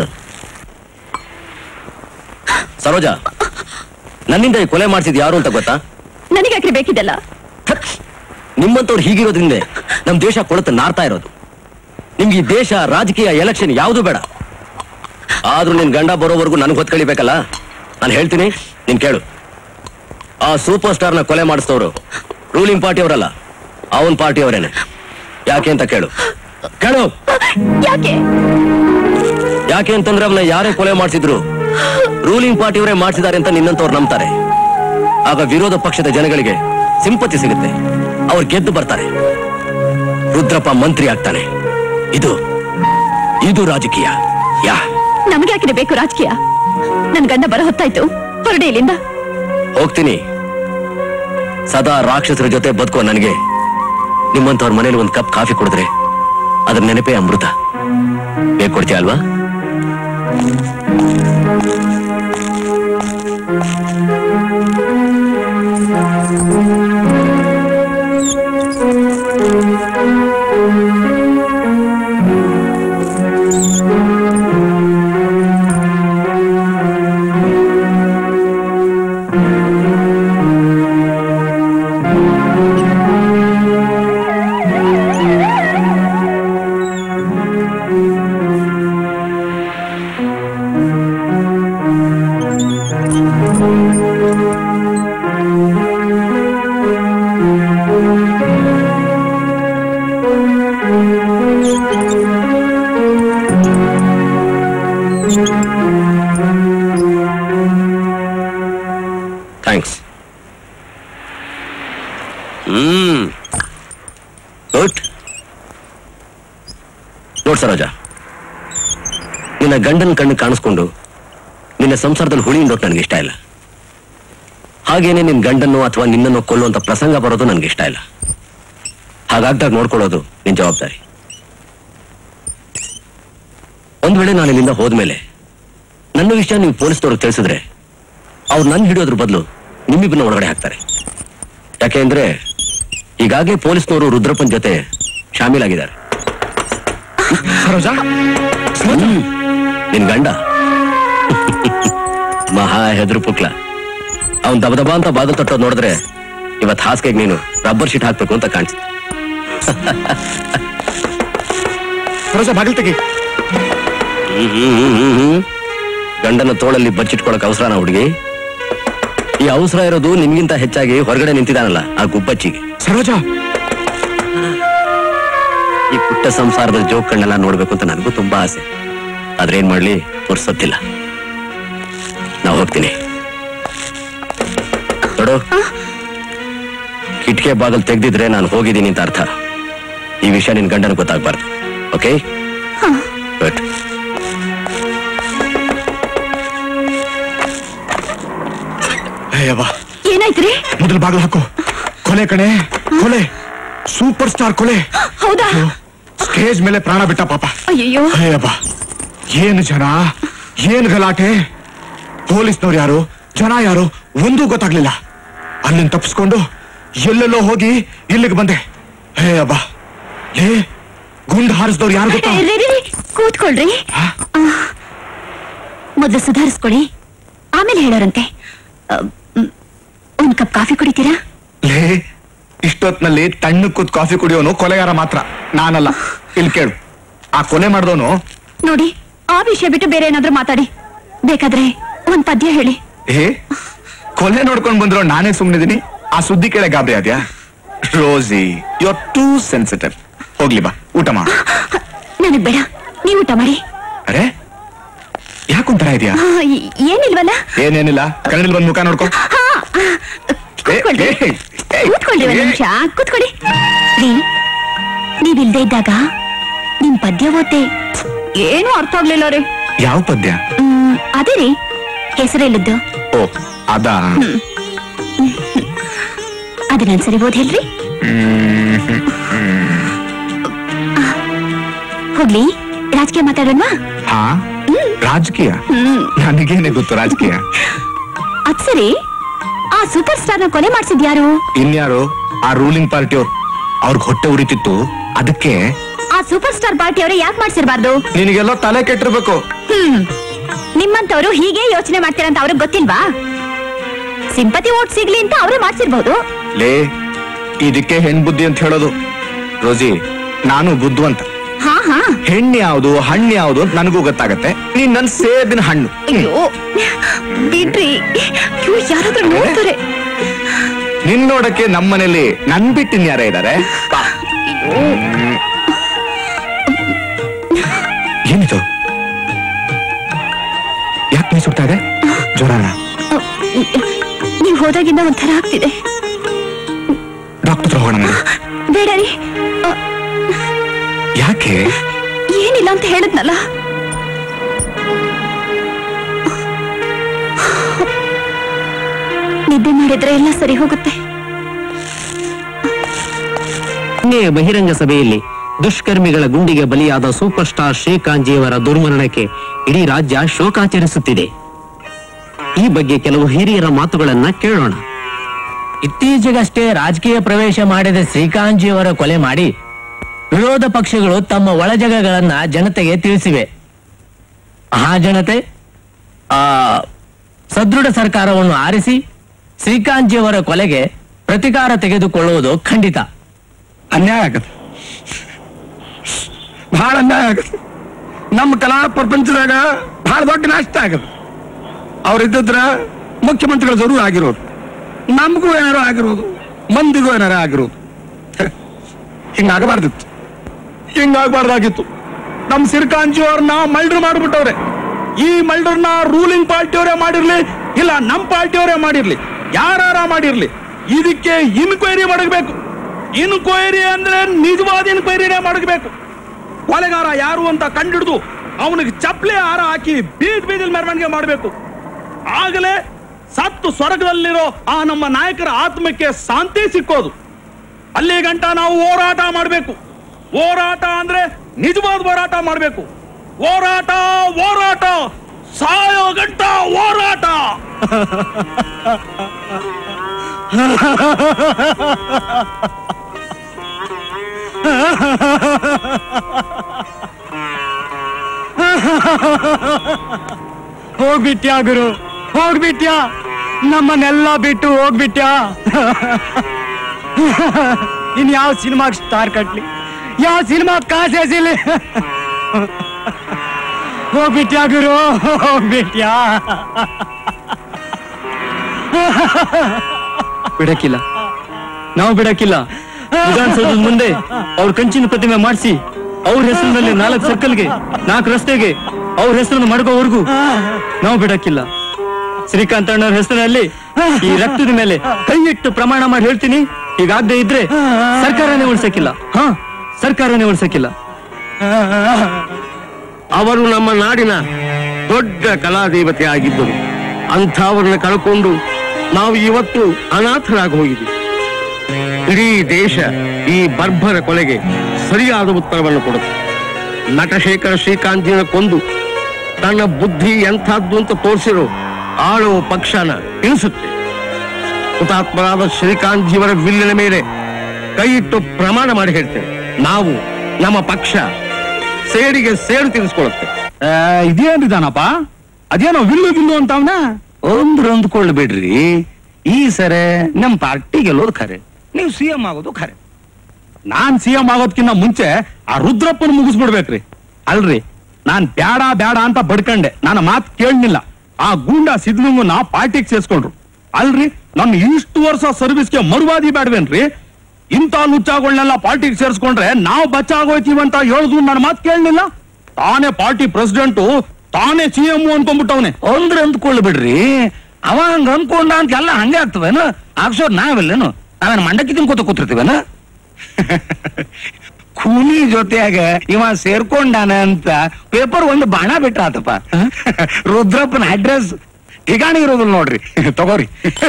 Saroja ನನ್ನಿಂದ ಈ ಕೊಲೆ ಮಾಡಿಸಿದ್ ಯಾರು ಅಂತ ಗೊತ್ತಾ ನನಗಾಕ್ರಿ ಬೇಕಿದೆಲ್ಲ ನಿಮ್ಮಂತವ್ರು ಹೀಗಿರೋದ್ರಿಂದ ನಮ್ ದೇಶ ಕೊಳತು ನಾರ್ತಾ ಇರೋದು ನಿಮ್ಗೆ ಈ ದೇಶ ರಾಜಕೀಯ ಎಲೆಕ್ಷನ್ ಯಾವುದು ಬೇಡ ಆದ್ರೂ ನಿನ್ ಗಂಡ ಬರೋವರೆಗೂ ನನ್ಗೆ ಹೊತ್ಕಳಿಬೇಕಲ್ಲ ನಾನು ಹೇಳ್ತೀನಿ ನೀನ್ ಕೇಳು ಆ ಸೂಪರ್ ಸ್ಟಾರ್ನ ಕೊಲೆ ಮಾಡಿಸ್ತವ್ರು ರೂಲಿಂಗ್ ಪಾರ್ಟಿ ಅವರಲ್ಲ ಅವನ್ ಪಾರ್ಟಿ ಅವರೇನೆ ಯಾಕೆ ಅಂತ ಕೇಳು ಕೇಳು ಯಾಕೆ ಯಾಕೆ ಅಂತಂದ್ರೆ ಅವನ್ನ ಯಾರೇ ಕೊಲೆ ಮಾಡಿಸಿದ್ರು ರೂಲಿಂಗ್ ಪಾರ್ಟಿಯವರೇ ಮಾಡಿಸಿದ್ದಾರೆ ಅಂತ ನಿನ್ನಂತವ್ರು ನಂಬ್ತಾರೆ ಆಗ ವಿರೋಧ ಪಕ್ಷದ ಜನಗಳಿಗೆ ಸಿಂಪತಿ ಸಿಗುತ್ತೆ ಅವ್ರು ಗೆದ್ದು ಬರ್ತಾರೆ ರುದ್ರಪ್ಪ ಮಂತ್ರಿ ಆಗ್ತಾನೆ ಇದು ಇದು ರಾಜಕೀಯ ಯಾ ನಮ್ಗೆ ಯಾಕಿದೆ ಬೇಕು ರಾಜಕೀಯ ನನ್ ಗಂಡ ಬರೋ ಹೊತ್ತಾಯ್ತು ಹೊರಡೆ ಇಲ್ಲಿಂದ ಹೋಗ್ತೀನಿ ಸದಾ ರಾಕ್ಷಸರ ಜೊತೆ ಬದುಕೋ ನನಗೆ ನಿಮ್ಮಂತವ್ರ ಮನೇಲಿ ಒಂದ್ ಕಪ್ ಕಾಫಿ ಕುಡಿದ್ರೆ ಅದ್ರ ನೆನಪೇ ಅಮೃತ ಬೇಕು ಕೊಡ್ತೀಯ ಅಲ್ವಾ ಥ್ಯಾಂಕ್ಸ್ ಹ್ಮ್ ಗುಡ್ ನೋಡ್ ಸರೋಜ ನಿನ್ನ ಗಂಡನ ಕಣ್ಣು ಕಾಣಿಸ್ಕೊಂಡು ನಿನ್ನ ಸಂಸಾರದಲ್ಲಿ ಹುಳಿ ನೋಟ್ ನನಗೆ ಇಷ್ಟ ಇಲ್ಲ ಹಾಗೇನೆ ನಿನ್ ಗಂಡನ್ನು ಅಥವಾ ನಿನ್ನನ್ನು ಕೊಲ್ಲುವಂತ ಪ್ರಸಂಗ ಬರೋದು ನನಗೆ ಇಷ್ಟ ಇಲ್ಲ ಹಾಗಾಗ್ದಾಗ ನೋಡ್ಕೊಳ್ಳೋದು ನಿನ್ ಜವಾಬ್ದಾರಿ ಒಂದ್ ವೇಳೆ ನಾನು ಇಲ್ಲಿಂದ ಹೋದ್ಮೇಲೆ ನನ್ನ ವಿಷಯ ನೀವು ಪೊಲೀಸ್ನವ್ರಿಗೆ ತಿಳಿಸಿದ್ರೆ ಅವ್ರು ನನ್ ಹಿಡಿಯೋದ್ರ ಬದಲು ನಿಮ್ಮಿಬ್ಬನ ಒಳಗಡೆ ಹಾಕ್ತಾರೆ ಯಾಕೆ ಅಂದ್ರೆ ಈಗಾಗಲೇ ಪೊಲೀಸ್ನವರು ರುದ್ರಪ್ಪನ್ ಜೊತೆ ಶಾಮೀಲಾಗಿದ್ದಾರೆ ಸರೋಜಾ ಹ್ಮ್. ನಿನ್ ಗಂಡ ಮಹಾ ಹೆದ್ರು ಪುಕ್ಲ ಅವನ್ ದಬ ದಬ ಅಂತ ಬಾಗಿಲು ತಟ್ಟೋದ್ ನೋಡಿದ್ರೆ ಇವತ್ ಹಾಸಿಗೆಗೆ ನೀನು ರಬ್ಬರ್ ಶೀಟ್ ಹಾಕ್ಬೇಕು ಅಂತ ಕಾಣಿಸ್ತು ಸರೋಜಾ ಬಾಗಿಲು ತೆಗಿ ಹ್ಮ್, ಹ್ಮ್, ಹ್ಮ್, ಹ್ಮ್, ಹ್ಮ್. ಗಂಡನ ತೋಳಲ್ಲಿ ಬಚ್ಚಿಟ್ಕೊಳಕ್ ಅವಸರನ ಹುಡುಗಿ ಈ ಅವಸರ ಇರೋದು ನಿನ್ಗಿಂತ ಹೆಚ್ಚಾಗಿ ಹೊರಗಡೆ ನಿಂತಿದ್ದಾನಲ್ಲ ಆ ಗುಬ್ಬಚ್ಚಿಗೆ ಸರೋಜಾ ಈ ಪುಟ್ಟ ಸಂಸಾರದ ಜೋಕ್ ಕಣ್ಣೆಲ್ಲ ನೋಡ್ಬೇಕು ಅಂತ ನನಗೂ ತುಂಬಾ ಆಸೆ ಆದ್ರೆ ಏನ್ ಮಾಡ್ಲಿ ತೋರ್ಸೋದಿಲ್ಲ ನಾ ಹೋಗ್ತೀನಿ ನೋಡು ಕಿಟಕೆ ಬಾಗಲ್ ತೆಗ್ದಿದ್ರೆ ನಾನು ಹೋಗಿದ್ದೀನಿ ಅಂತ ಅರ್ಥ ಈ ವಿಷಯ ನಿನ್ ಗಂಡನ ಗೊತ್ತಾಗ್ಬಾರ್ದು ಓಕೆ ಗುಡ್ ಅಯ್ಯವ್ವ ಏನಾಯ್ತ್ರಿ ಮೊದಲು ಬಾಗಿಲು ಹಾಕು ಕೊಲೆ ಕಣೆ ಕೊಲೆ ಸೂಪರ್ ಸ್ಟಾರ್ ಕೊಲೆ ಹೌದಾ ಸ್ಟೇಜ್ ಮೇಲೆ ಪ್ರಾಣ ಬಿಟ್ಟ ಪಾಪ ಅಯ್ಯಯ್ಯೋ ಅಯ್ಯಬ್ಬ ಏನು ಜನ ಏನ್ ಗಲಾಟೆ ಪೊಲೀಸ್ನವ್ರು ಯಾರು ಜನ ಯಾರು ಒಂದೂ ಗೊತ್ತಾಗ್ಲಿಲ್ಲ ಅಲ್ಲಿಂದ ತಪ್ಪಿಸ್ಕೊಂಡು ಎಲ್ಲೆಲ್ಲೋ ಹೋಗಿ ಇಲ್ಲಿಗೆ ಬಂದೆ ಹೇ ಅಬ್ಬ ಲೇ ಗುಂಡು ಹಾರಿಸಿದವ್ರು ಯಾರು ಗೊತ್ತಾ ರೀ, ರೀ, ರೀ, ಕೂತ್ಕೊಳ್ರಿ ಆ, ಮೊದ್ಲು ಸುಧಾರಿಸ್ಕೊಳ್ಳಿ ಆಮೇಲೆ ಹೇಳೋರಂತೆ ಆ, ಮ್, ಒಂದ್ ಕಪ್ ಕಾಫಿ ಕುಡಿತೀರಾ ಲೇ ಇಷ್ಟೊತ್ನಲ್ಲಿ ತಣ್ಣು ಕೂತ್ ಕಾಫಿ ಕುಡಿಯೋನು ಕೊಲೆಗಾರ ಮಾತ್ರ ನಾನಲ್ಲ ಇಲ್ಲಿ ಕೇಳು ಆ ಕೊಲೆ ಮಾಡಿದವನು ನೋಡಿ ಆ ವಿಷಯ ಬಿಟ್ಟು ಬೇರೆ ಏನಾದ್ರೂ ಮಾತಾಡಿ ಬೇಕಾದ್ರೆ ಒಂದ್ ಪದ್ಯ ಹೇಳಿ ಏ ಕೊಲೆ ನೋಡ್ಕೊಂಡ್ ಬಂದ್ರು ನಾನೇ ಸುಮ್ನಿದೀನಿ ಆ ಸುದ್ದಿ ಕೇಳ ಗಾಬರಿ ಆದ್ಯಾ Rosie you are too sensitive ಹೋಗ್ಲಿ ಬಾ ಊಟ ಮಾ ನನಗ್ ಬೇಡ ನೀವು ಊಟ ಮಾಡಿ ಅರೆ ಯಾಕೊಂತರ ಇದೆಯಾ ಆ, ಏ- ಏನಿಲ್ವಲ್ಲ ಏನೇನಿಲ್ಲ ಕನ್ನಡದಲ್ಲಿ ಬಂದ್ ಮುಖ ನೋಡ್ಕೊ ಹಾ, ಆ, ಕೂತ್ಕೊಳ್ರಿ ಏ, ಏ, ಏ, ಕೂತ್ಕೊಳ್ಳಿ ಒಂದ್ ಏ. ನಿಮಿಷ ಕೂತ್ಕೊಳ್ಳಿ ರೀ ನೀವಿಲ್ದೇ ಇದ್ದಾಗ ನಿಮ್ ಪದ್ಯ ಓದ್ದೆ ಏನೂ ಅರ್ಥ ಆಗ್ಲಿಲ್ಲ ರೀ ಯಾವ ಪದ್ಯ ಹ್ಮ್, ಅದೇ ರೀ ಹೆಸರೇಳಿದ್ದು ಓ ಅದಾ ಅದನ್ನ ಸರಿ ಓದ್ ಹೇಳ್ರಿ ಹೋಗ್ಲಿ ರಾಜಕೀಯ ಮಾತಾಡೋಣವಾ ಹಾ ರಾಜಕೀಯ ಹ್ಮ್ ನನಗೇನೆ ಗೊತ್ತು ರಾಜಕೀಯ ಅದ್ ಸರಿ ಆ ಸೂಪರ್ ಸ್ಟಾರ್ ನ ಕೊಲೆ ಮಾಡ್ಸಿದ್ ಯಾರು ಇನ್ಯಾರು ಆ ರೂಲಿಂಗ್ ಪಾರ್ಟಿಯವ್ರು ಅವ್ರಿಗೆ ಹೊಟ್ಟೆ ಉರಿತಿತ್ತು ಅದಕ್ಕೆ ಆ ಸೂಪರ್ ಸ್ಟಾರ್ ಪಾರ್ಟಿ ಅವರೇ ಯಾಕೆ ಮಾಡ್ಸಿರ್ಬಾರ್ದು ನಿನಗೆಲ್ಲೋ ತಲೆ ಕೆಟ್ಟಿರ್ಬೇಕು ಹ್ಮ್ ನಿಮ್ಮಂತವ್ರು ಹೀಗೆ ಯೋಚನೆ ಮಾಡ್ತೀರಂತ ಅವ್ರಿಗೆ ಗೊತ್ತಿಲ್ವಾ ಸಿಂಪತಿ ಓಟ್ ಸಿಗ್ಲಿ ಅಂತ ಅವರೇ ಮಾಡ್ಸಿರ್ಬಹುದು ಲೇ ಇದಕ್ಕೆ ಹೆಣ್ ಬುದ್ಧಿ ಅಂತ ಹೇಳೋದು ರೋಜಿ ನಾನು ಬುದ್ಧಿವಂತ ಹಾ ಹಾ ಹೆಣ್ಣು ಯಾವುದು ಹಣ್ಣು ಯಾವುದು ಅಂತ ನನಗೂ ಗೊತ್ತಾಗತ್ತೆ ನೀನ್ ನನ್ ಸೇಬಿನ ಹಣ್ಣು ಅಯ್ಯೋ ಬಿಡ್ರಿ ಅಯ್ಯೋ ಯಾರಾದ್ರೂ ನೋಡ್ತಾರೆ ನಿನ್ ನೋಡಕ್ಕೆ ನಮ್ಮನೇಲಿ ನನ್ ಬಿಟ್ಟು ಇನ್ಯಾರ ಇದಾರೆ ಬಾ. ಏನಿದು ಯಾಕೆ ನೀ ಸುಡ್ತಾ ಇದೆ ಜ್ವರನ ನೀವ್ ಹೋದಾಗಿಂದ ಒಂಥರ ಆಗ್ತಿದೆ ಡಾಕ್ಟರ್ ಹತ್ರ ಹೋಗೋಣ ನಡಿ. ಬೇಡ ರೀ ಅ, ಯಾಕೆ ಏನಿಲ್ಲ ಅಂತ ಹೇಳಿದ್ನಲ್ಲ ನಿದ್ದೆ ಮಾಡಿದ್ರೆ ಎಲ್ಲ ಸರಿ ಹೋಗುತ್ತೆ ನಿನ್ನೆಯ ಬಹಿರಂಗ ಸಭೆಯಲ್ಲಿ ದುಷ್ಕರ್ಮಿಗಳ ಗುಂಡಿಗೆ ಬಲಿಯಾದ ಸೂಪರ್ ಸ್ಟಾರ್ ಶ್ರೀಕಾಂಜಿಯವರ ದುರ್ಮರಣಕ್ಕೆ ಇಡೀ ರಾಜ್ಯ ಶೋಕಾಚರಿಸುತ್ತಿದೆ ಈ ಬಗ್ಗೆ ಕೆಲವು ಹಿರಿಯರ ಮಾತುಗಳನ್ನ ಕೇಳೋಣ ಇತ್ತೀಚೆಗಷ್ಟೇ ರಾಜಕೀಯ ಪ್ರವೇಶ ಮಾಡಿದ ಶ್ರೀಕಾಂತ್ಜಿಯವರ ಕೊಲೆ ಮಾಡಿ ವಿರೋಧ ಪಕ್ಷಗಳು ತಮ್ಮ ಒಳಜಗಗಳನ್ನ ಜನತೆಗೆ ತಿಳಿಸಿವೆ ಆ ಜನತೆ ಆ ಸದೃಢ ಸರ್ಕಾರವನ್ನು ಆರಿಸಿ ಶ್ರೀಕಾಂತ್ಜಿಯವರ ಕೊಲೆಗೆ ಪ್ರತಿಕಾರ ತೆಗೆದುಕೊಳ್ಳುವುದು ಖಂಡಿತ ಅನ್ಯಾಯ ಆಗತ್ತೆ ಬಹಳ ಅನ್ಯಾಯ ಆಗತ್ತೆ ನಮ್ಮ ಕಲಾ ಪ್ರಪಂಚದಾಗ ಬಹಳ ದೊಡ್ಡ ನಷ್ಟ ಆಗತ್ತೆ ಅವ್ರಿದ್ದಿದ್ರ ಮುಖ್ಯಮಂತ್ರಿಗಳು ಜರೂರು ಆಗಿರೋದು ನಮಗೂ ಏನಾರು ಆಗಿರೋದು ಮಂದಿಗೂ ಏನಾರು ಆಗಿರೋದು ಹಿಂಗಾಗಬಾರ್ದಿತ್ತು ಹಿಂಗಾಗಬಾರ್ದಾಗಿತ್ತು ನಮ್ ಸಿರ್ಕಾಂಜಿ ಅವ್ರನ್ನ ಮಲ್ಡ್ರ್ ಮಾಡ್ಬಿಟ್ಟವ್ರೆ ಈ ಮಲ್ಡ್ರನ್ನ ರೂಲಿಂಗ್ ಪಾರ್ಟಿಯವರೇ ಮಾಡಿರ್ಲಿ ಇಲ್ಲ ನಮ್ ಪಾರ್ಟಿಯವರೇ ಮಾಡಿರ್ಲಿ ಯಾರ ಮಾಡಿರ್ಲಿ ಇದಕ್ಕೆ ಇನ್ಕ್ವೈರಿ ಮಾಡಬೇಕು ಇನ್ಕ್ವೈರಿ ಅಂದ್ರೆ ನಿಜವಾದ ಇನ್ಕ್ವೈರಿನೇ ಮಾಡಬೇಕು ಕೊಲೆಗಾರ ಯಾರು ಅಂತ ಕಂಡಿಡ್ದು ಅವನಿಗೆ ಚಪ್ಲಿ ಹಾರ ಹಾಕಿ ಬೀದ್ ಬೀದಿಲ್ ಮೆರವಣಿಗೆ ಮಾಡಬೇಕು ಆಗಲೇ ಸತ್ತು ಸ್ವರ್ಗದಲ್ಲಿರೋ ಆ ನಮ್ಮ ನಾಯಕರ ಆತ್ಮಕ್ಕೆ ಶಾಂತಿ ಸಿಕ್ಕೋದು ಅಲ್ಲಿ ಗಂಟ ನಾವು ಹೋರಾಟ ಮಾಡಬೇಕು ಹೋರಾಟ ಅಂದ್ರೆ ನಿಜವಾದ ಹೋರಾಟ ಮಾಡಬೇಕು ಹೋರಾಟ ಹೋರಾಟ ಸಾಯೋ ಗಂಟ ಹೋರಾಟ ಹೋಗ್ಬಿಟ್ಯಾ ಗುರು ಹೋಗ್ಬಿಟ್ಯಾ ನಮ್ಮನ್ನೆಲ್ಲ ಬಿಟ್ಟು ಹೋಗ್ಬಿಟ್ಯಾ ಇನ್ ಯಾವ ಸಿನಿಮಾಗ್ ಸ್ಟಾರ್ ಕಟ್ಲಿ ಯಾವ ಸಿನಿಮಾ ಕಾಸೇಸಿಲಿ ಹೋಗ್ಬಿಟ್ಯಾ ಗುರು ಹೋಗ್ಬಿಟ್ಯಾ ಬಿಡಕ್ಕಿಲ್ಲ ನಾವು ಬಿಡಕ್ಕಿಲ್ಲ ವಿಧಾನಸೌಧದ ಮುಂದೆ ಅವ್ರ ಕಂಚಿನ ಪ್ರತಿಮೆ ಮಾಡಿಸಿ ಅವ್ರ ಹೆಸರಿನಲ್ಲಿ ನಾಲ್ಕು ಸರ್ಕಲ್ಗೆ ನಾಲ್ಕು ರಸ್ತೆಗೆ ಅವ್ರ ಹೆಸರನ್ನು ಮಡಗೋವರೆಗೂ ನಾವು ಬಿಡಕ್ಕಿಲ್ಲ ಶ್ರೀಕಾಂತ್ ಅಣ್ಣವ್ರ ಹೆಸರಿನಲ್ಲಿ ಈ ರಕ್ತದ ಮೇಲೆ ಕೈ ಇಟ್ಟು ಪ್ರಮಾಣ ಮಾಡಿ ಹೇಳ್ತೀನಿ ಹೀಗಾಗದೆ ಇದ್ರೆ ಸರ್ಕಾರನೇ ಉಳ್ಸಕ್ಕಿಲ್ಲ ಹಾ ಸರ್ಕಾರನೇ ಉಳ್ಸಕ್ಕಿಲ್ಲ ಅವರು ನಮ್ಮ ನಾಡಿನ ದೊಡ್ಡ ಕಲಾದೇವತೆ ಆಗಿದ್ದರು ಅಂಥವ್ರನ್ನ ಕಳ್ಕೊಂಡು ನಾವು ಇವತ್ತು ಅನಾಥರಾಗಿ ಹೋಗಿದ್ದೀವಿ ಇಡೀ ದೇಶ ಈ ಬರ್ಭರ ಕೊಲೆಗೆ ಸರಿಯಾದ ಉತ್ತರವನ್ನು ಕೊಡುತ್ತೆ ನಟಶೇಖರ ಶ್ರೀಕಾಂತಿನ ಕೊಂದು ತನ್ನ ಬುದ್ಧಿ ಎಂಥದ್ದು ಅಂತ ತೋರಿಸಿರೋ ಆಳುವ ಪಕ್ಷನ ಇಳಿಸುತ್ತೆ ಹುತಾತ್ಮರಾದ ಶ್ರೀಕಾಂತ್ ಜೀವರ ವಿಲ್ಲಿನ ಮೇಲೆ ಕೈ ಇಟ್ಟು ಪ್ರಮಾಣ ಮಾಡಿ ಹೇಳ್ತೇನೆ ನಾವು ನಮ್ಮ ಪಕ್ಷ ಸೇಡಿಗೆ ಸೇಡು ತೀರಿಸ್ಕೊಳ್ಳುತ್ತೆ ಇದೇನಿದಾನಪ್ಪ ಅದೇನೋ ವಿಲ್ಲು ವಿಲ್ಲು ಅಂತ ಅವನ ಒಂದ್ರ ಅಂದ್ಕೊಳ್ಬೇಡ್ರಿ ಈ ಸರಿ ನಮ್ ಪಾರ್ಟಿ ಗೆಲ್ಲೋದು ಖರೆ ನೀವು ಸಿ ಎಂ ಆಗೋದು ಖರೆ ನಾನ್ ಸಿ ಎಂ ಆಗೋದ್ಕಿಂತ ಮುಂಚೆ ಆ ರುದ್ರಪ್ಪನ ಮುಗಿಸ್ಬಿಡ್ಬೇಕ್ರಿ ಅಲ್ರಿ ನಾನ್ ಬ್ಯಾಡ ಬ್ಯಾಡ ಅಂತ ಬಡ್ಕಂಡೆ ನನ್ನ ಮಾತ್ ಕೇಳಲಿಲ್ಲ ಆ ಗೂಂಡ ಸಿದ್ಲಿಂಗನ ಪಾರ್ಟಿಗೆ ಸೇರ್ಸ್ಕೊಂಡ್ರು ಅಲ್ರಿ ನನ್ನ ಇಷ್ಟು ವರ್ಷ ಸರ್ವಿಸ್ಗೆ ಮರುವಾದಿ ಬೇಡವೇನ್ರಿ ಇಂಥ ಲುಚ್ಚಾಗಳನ್ನೆಲ್ಲ ಪಾರ್ಟಿಗೆ ಸೇರ್ಸ್ಕೊಂಡ್ರೆ ನಾವು ಬಚ್ಚಾಗೋಯ್ತೀವಿ ಅಂತ ಹೇಳುದು ನನ್ನ ಮಾತ್ ಕೇಳಲಿಲ್ಲ ತಾನೇ ಪಾರ್ಟಿ ಪ್ರೆಸಿಡೆಂಟು ತಾನೇ ಸಿ ಎಂ ಅನ್ಕೊಂಡ್ಬಿಟ್ಟವನೆ ಒಂದ್ರ ಅಂದ್ಕೊಳ್ಬೇಡ್ರಿ ಅವ ಹಂಗ ಅನ್ಕೊಂಡ ಅಂತ ಎಲ್ಲ ಹಂಗೆ ಆಗ್ತವೇನು ಆಗ್ಸೋದ್ ನಾವೆಲ್ಲೇನು ನಾವೇನು ಮಂಡಕ್ಕಿ ತಿನ್ಕೋತ ಕೂತಿರ್ತೀವೇನ ಕೂನಿ ಜೊತೆಯಾಗ ಇವ ಸೇರ್ಕೊಂಡಾನ ಅಂತ ಪೇಪರ್ ಒಂದು ಬಾಣ ಬಿಟ್ರ ಆತಪ್ಪ ರುದ್ರಪ್ಪನ ಅಡ್ರೆಸ್ ठिकाणी ಇರೋದಿಲ್ಲ ನೋಡ್ರಿ ತಗೋರಿ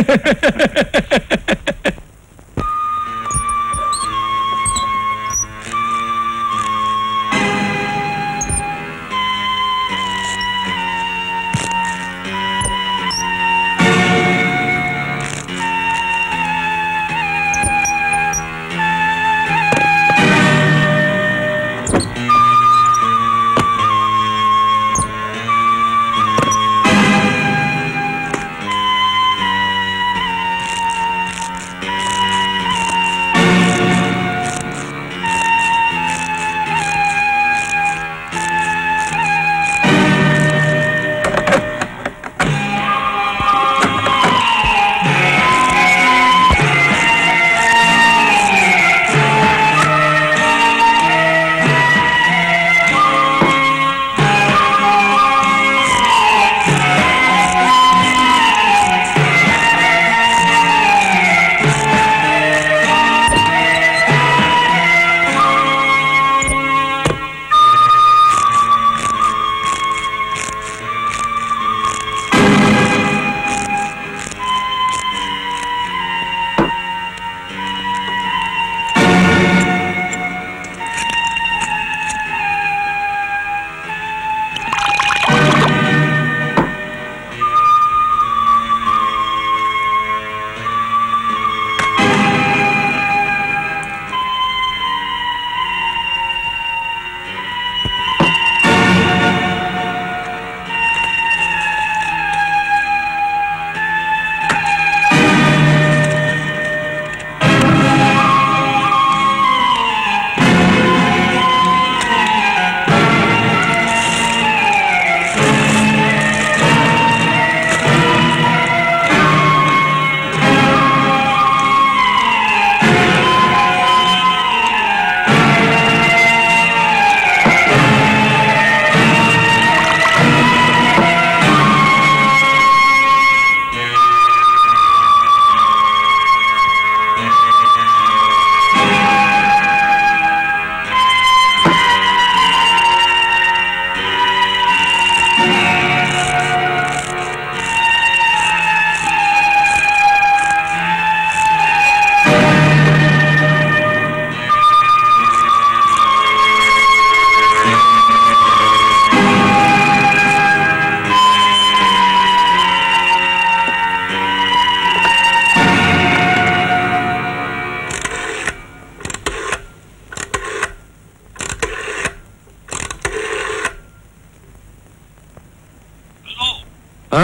ಹಾ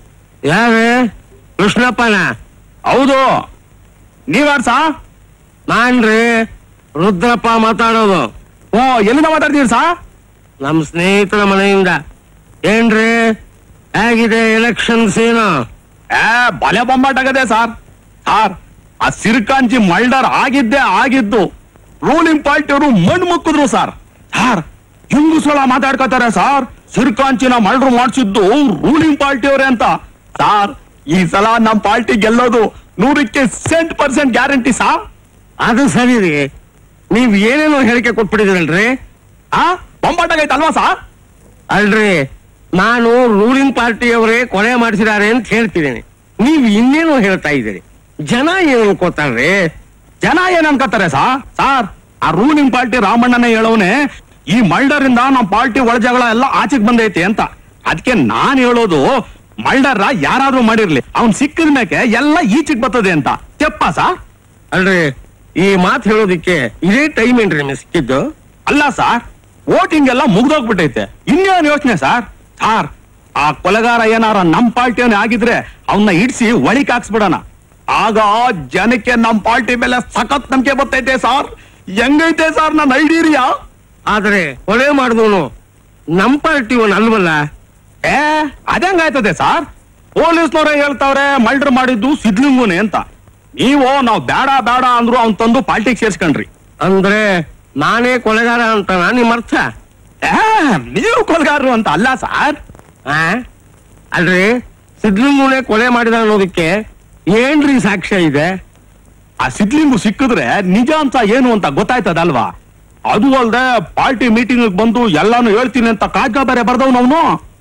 ಯಾರೇ ಕೃಷ್ಣಪ್ಪನ ಹೌದು ನೀವ್ಯಾರು ಸಾ ನಾನ್ರಿ ರುದ್ರಪ್ಪ ಮಾತಾಡೋದು ಓ ಎಲ್ಲಿಂದ ಮಾತಾಡ್ತೀರಿ ಸಾ ನಮ್ ಸ್ನೇಹಿತರ ಮನೆಯಿಂದ ಏನ್ರಿ ಹೇಗಿದೆ ಎಲೆಕ್ಷನ್ ಸೀನು ಏ ಬಲೆ ಬೊಂಬಾಟ್ ಆಗದೆ ಸಾರ್ ಸಾರ್ ಆ ಸಿರ್ಕಾಂಚಿ ಮಲ್ಡರ್ ಆಗಿದ್ದೇ ಆಗಿದ್ದು ರೂಲಿಂಗ್ ಪಾರ್ಟಿ ಅವರು ಮಣ್ಣು ಮುಕ್ಕಿದ್ರು ಸಾರ್ ಸಾರ್ ಹಿಂಗು ಸಲ ಮಾತಾಡ್ಕೋತಾರೆ ಸಾರ್ ಸಿರ್ಕಾಂಚಿನ ಮಲ್ಡ್ರು ಮಾಡಿಸಿದ್ದು ರೂಲಿಂಗ್ ಪಾರ್ಟಿ ಅವರೇ ಅಂತ ಸಾರ್ ಈ ಸಲ ನಮ್ ಪಾರ್ಟಿ ಗೆಲ್ಲೋದು ನೂರಕ್ಕೆ ಸೆಂಟ್ ಪರ್ಸೆಂಟ್ ಗ್ಯಾರಂಟಿ ಸಾ ಅದು ಸರಿ ರೀ ನೀವ್ ಏನೇನೋ ಹೇಳಿಕೆ ಕೊಟ್ಬಿಟ್ಟಿದ್ರಲ್ರಿ ಆ ಬೊಂಬಾಟ್ ಆಗೈತೆ ಅಲ್ವಾ ಸಾರ್ ಅಲ್ರಿ ನಾನು ರೂಲಿಂಗ್ ಪಾರ್ಟಿಯವರೇ ಕೊಲೆ ಮಾಡಿಸಿದ್ದಾರೆ ಅಂತ ಹೇಳ್ತಿದ್ದೀನಿ ನೀವ್ ಇನ್ನೇನೋ ಹೇಳ್ತಾ ಇದ್ದೀರಿ ಜನ ಏನು ಅನ್ಕೋತಾರ್ರಿ ಜನ ಏನ್ ಅನ್ಕೋತಾರೆ ಸಾ ಸಾರ್ ಆ ರೂಲಿಂಗ್ ಪಾರ್ಟಿ ರಾಮಣ್ಣನೇ ಹೇಳೋನೆ ಈ ಮಲ್ಡರ್ ಇಂದ ನಮ್ ಪಾರ್ಟಿ ಒಳಜಗಳ ಎಲ್ಲ ಆಚೆಗೆ ಬಂದೈತಿ ಅಂತ ಅದಕ್ಕೆ ನಾನ್ ಹೇಳೋದು ಮಲ್ಡರ ಯಾರಾದ್ರೂ ಮಾಡಿರ್ಲಿ ಅವ್ನ್ ಸಿಕ್ಕಿದ ಮೇಕೆ ಎಲ್ಲ ಈಚಿಗೆ ಬರ್ತದೆ ಅಂತ ತೆಪ್ಪ ಸಾರ್ ಅಲ್ರಿ ಈ ಮಾತು ಹೇಳೋದಿಕ್ಕೆ ಇದೇ ಟೈಮ್ ಏನ್ರಿ ನಿಮಗೆ ಸಿಕ್ಕಿದ್ದು ಅಲ್ಲ ಸಾರ್ ವೋಟಿಂಗ್ ಎಲ್ಲ ಮುಗ್ದೋಗ್ಬಿಟ್ಟೈತೆ ಇನ್ನೇನ್ ಯೋಚನೆ ಸಾರ್ ಸಾರ್ ಆ ಕೊಲೆಗಾರ ಏನಾರ ನಮ್ ಪಾರ್ಟಿಯವನೇ ಆಗಿದ್ರೆ ಅವನ್ನ ಇಡ್ಸಿ ಒಳಿಕ್ ಹಾಕ್ಸ್ಬಿಡೋಣ ಆಗ ಜನಕ್ಕೆ ನಮ್ ಪಾರ್ಟಿ ಮೇಲೆ ಸಖತ್ ನಂಬಿಕೆ ಬರ್ತೈತೆ ಸಾರ್ ಹೆಂಗೈತೆ ಸಾರ್ ನನ್ನ ಐಡಿರಿಯಾ ಆದ್ರೆ ಕೊಲೆ ಮಾಡಿದವನು ನಮ್ ಪಾರ್ಟಿ ಅಲ್ವಲ್ಲ ಏ ಅದಂಗಾಯ್ತದೆ ಸಾರ್ ಪೊಲೀಸ್ನವ್ರೆ ಹೇಳ್ತಾವ್ರೆ ಮಲ್ಡರ್ ಮಾಡಿದ್ದು ಸಿದ್ಲಿಂಗುನೆ ಅಂತ ನೀವು ನಾವ್ ಬೇಡ ಬೇಡ ಅಂದ್ರು ಅವ್ನ್ ತಂದು ಪಾರ್ಟಿಗೆ ಸೇರ್ಸ್ಕೊಂಡ್ರಿ ಅಂದ್ರೆ ನಾನೇ ಕೊಲೆಗಾರ ಅಂತ ನಿಮ್ ಅರ್ಥ ಏ, ನೀವು ಕೊಲೆಗಾರರು ಅಂತ ಅಲ್ಲ ಸಾರ್ ಆ? ಅಲ್ರಿ ಸಿದ್ಲಿಂಗುನೇ ಕೊಲೆ ಮಾಡಿದ ಅನ್ನೋದಕ್ಕೆ ಏನ್ರಿ ಸಾಕ್ಷ್ಯ ಇದೆ ಆ ಸಿದ್ಲಿಂಗು ಸಿಕ್ಕಿದ್ರೆ ನಿಜ ಅಂತ ಏನು ಅಂತ ಗೊತ್ತಾಯ್ತದಲ್ವಾ ಅದು ಅಲ್ದೆ ಪಾರ್ಟಿ ಮೀಟಿಂಗ್ ಬಂದು ಎಲ್ಲಾನು ಹೇಳ್ತೀನಿ ಅಂತ ಕಾಗ್ಗ ಬೇರೆ ಬರ್ದವ್ ಅವನು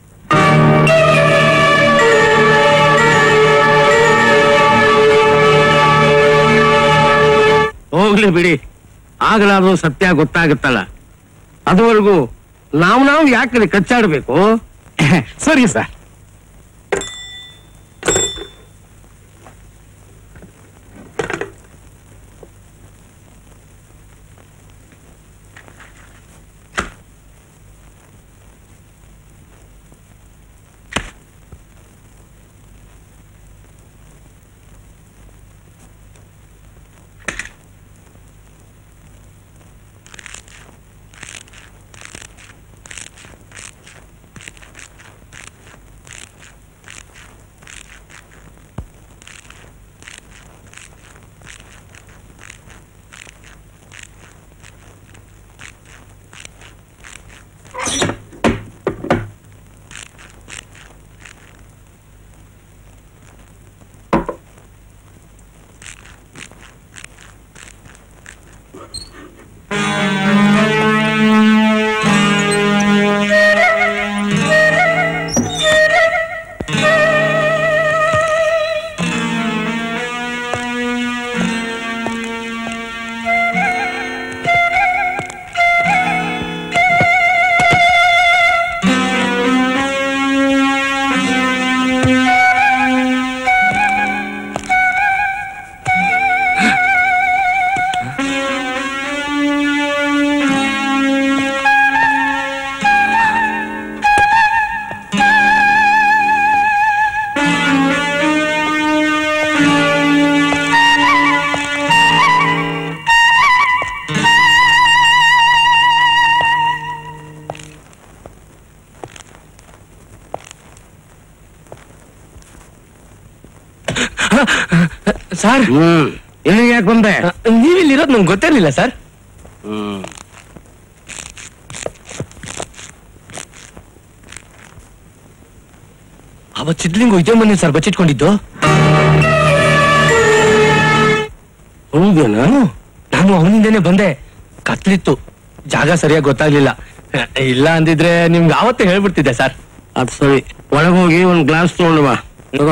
ಹೋಗ್ಲಿ ಬಿಡಿ ಆಗಲಾದ್ರೂ ಸತ್ಯ ಗೊತ್ತಾಗುತ್ತಲ್ಲ ಅದುವರೆಗೂ ನಾವು ನಾವು ಯಾಕೆ ಕಚ್ಚಾಡ್ಬೇಕು ಸರಿ ಸರ್ ಸರ್ ಹ್ಮ್ ಇಲ್ಲಿಗೆ ಯಾಕೆ ಬಂದೆ ನೀವಿಲ್ಲಿರೋದು ನಂಗೆ ಗೊತ್ತಿರ್ಲಿಲ್ಲ ಸರ್ ಹ್ಮ್ ಅವತ್ ಸಿದ್ಲಿಂಗು ಇದೇ ಮನೆ ಸರ್ ಬಚ್ಚಿಟ್ಕೊಂಡಿದ್ದು ಹೌದೇನಾ ನಾನು ಅವನಿಂದನೇ ಬಂದೆ ಕತ್ಲಿತ್ತು ಜಾಗ ಸರಿಯಾಗಿ ಗೊತ್ತಾಗ್ಲಿಲ್ಲ ಇಲ್ಲ ಅಂದಿದ್ರೆ ನಿಮ್ಗೆ ಆವತ್ತೇ ಹೇಳ್ಬಿಡ್ತಿದ್ದೆ ಸರ್ ಅದ್ ಸರಿ ಒಳಗೋಗಿ ಒಂದ್ ಗ್ಲಾಸ್ ತಗೊಂಡು ಬಾ ಇವಾಗ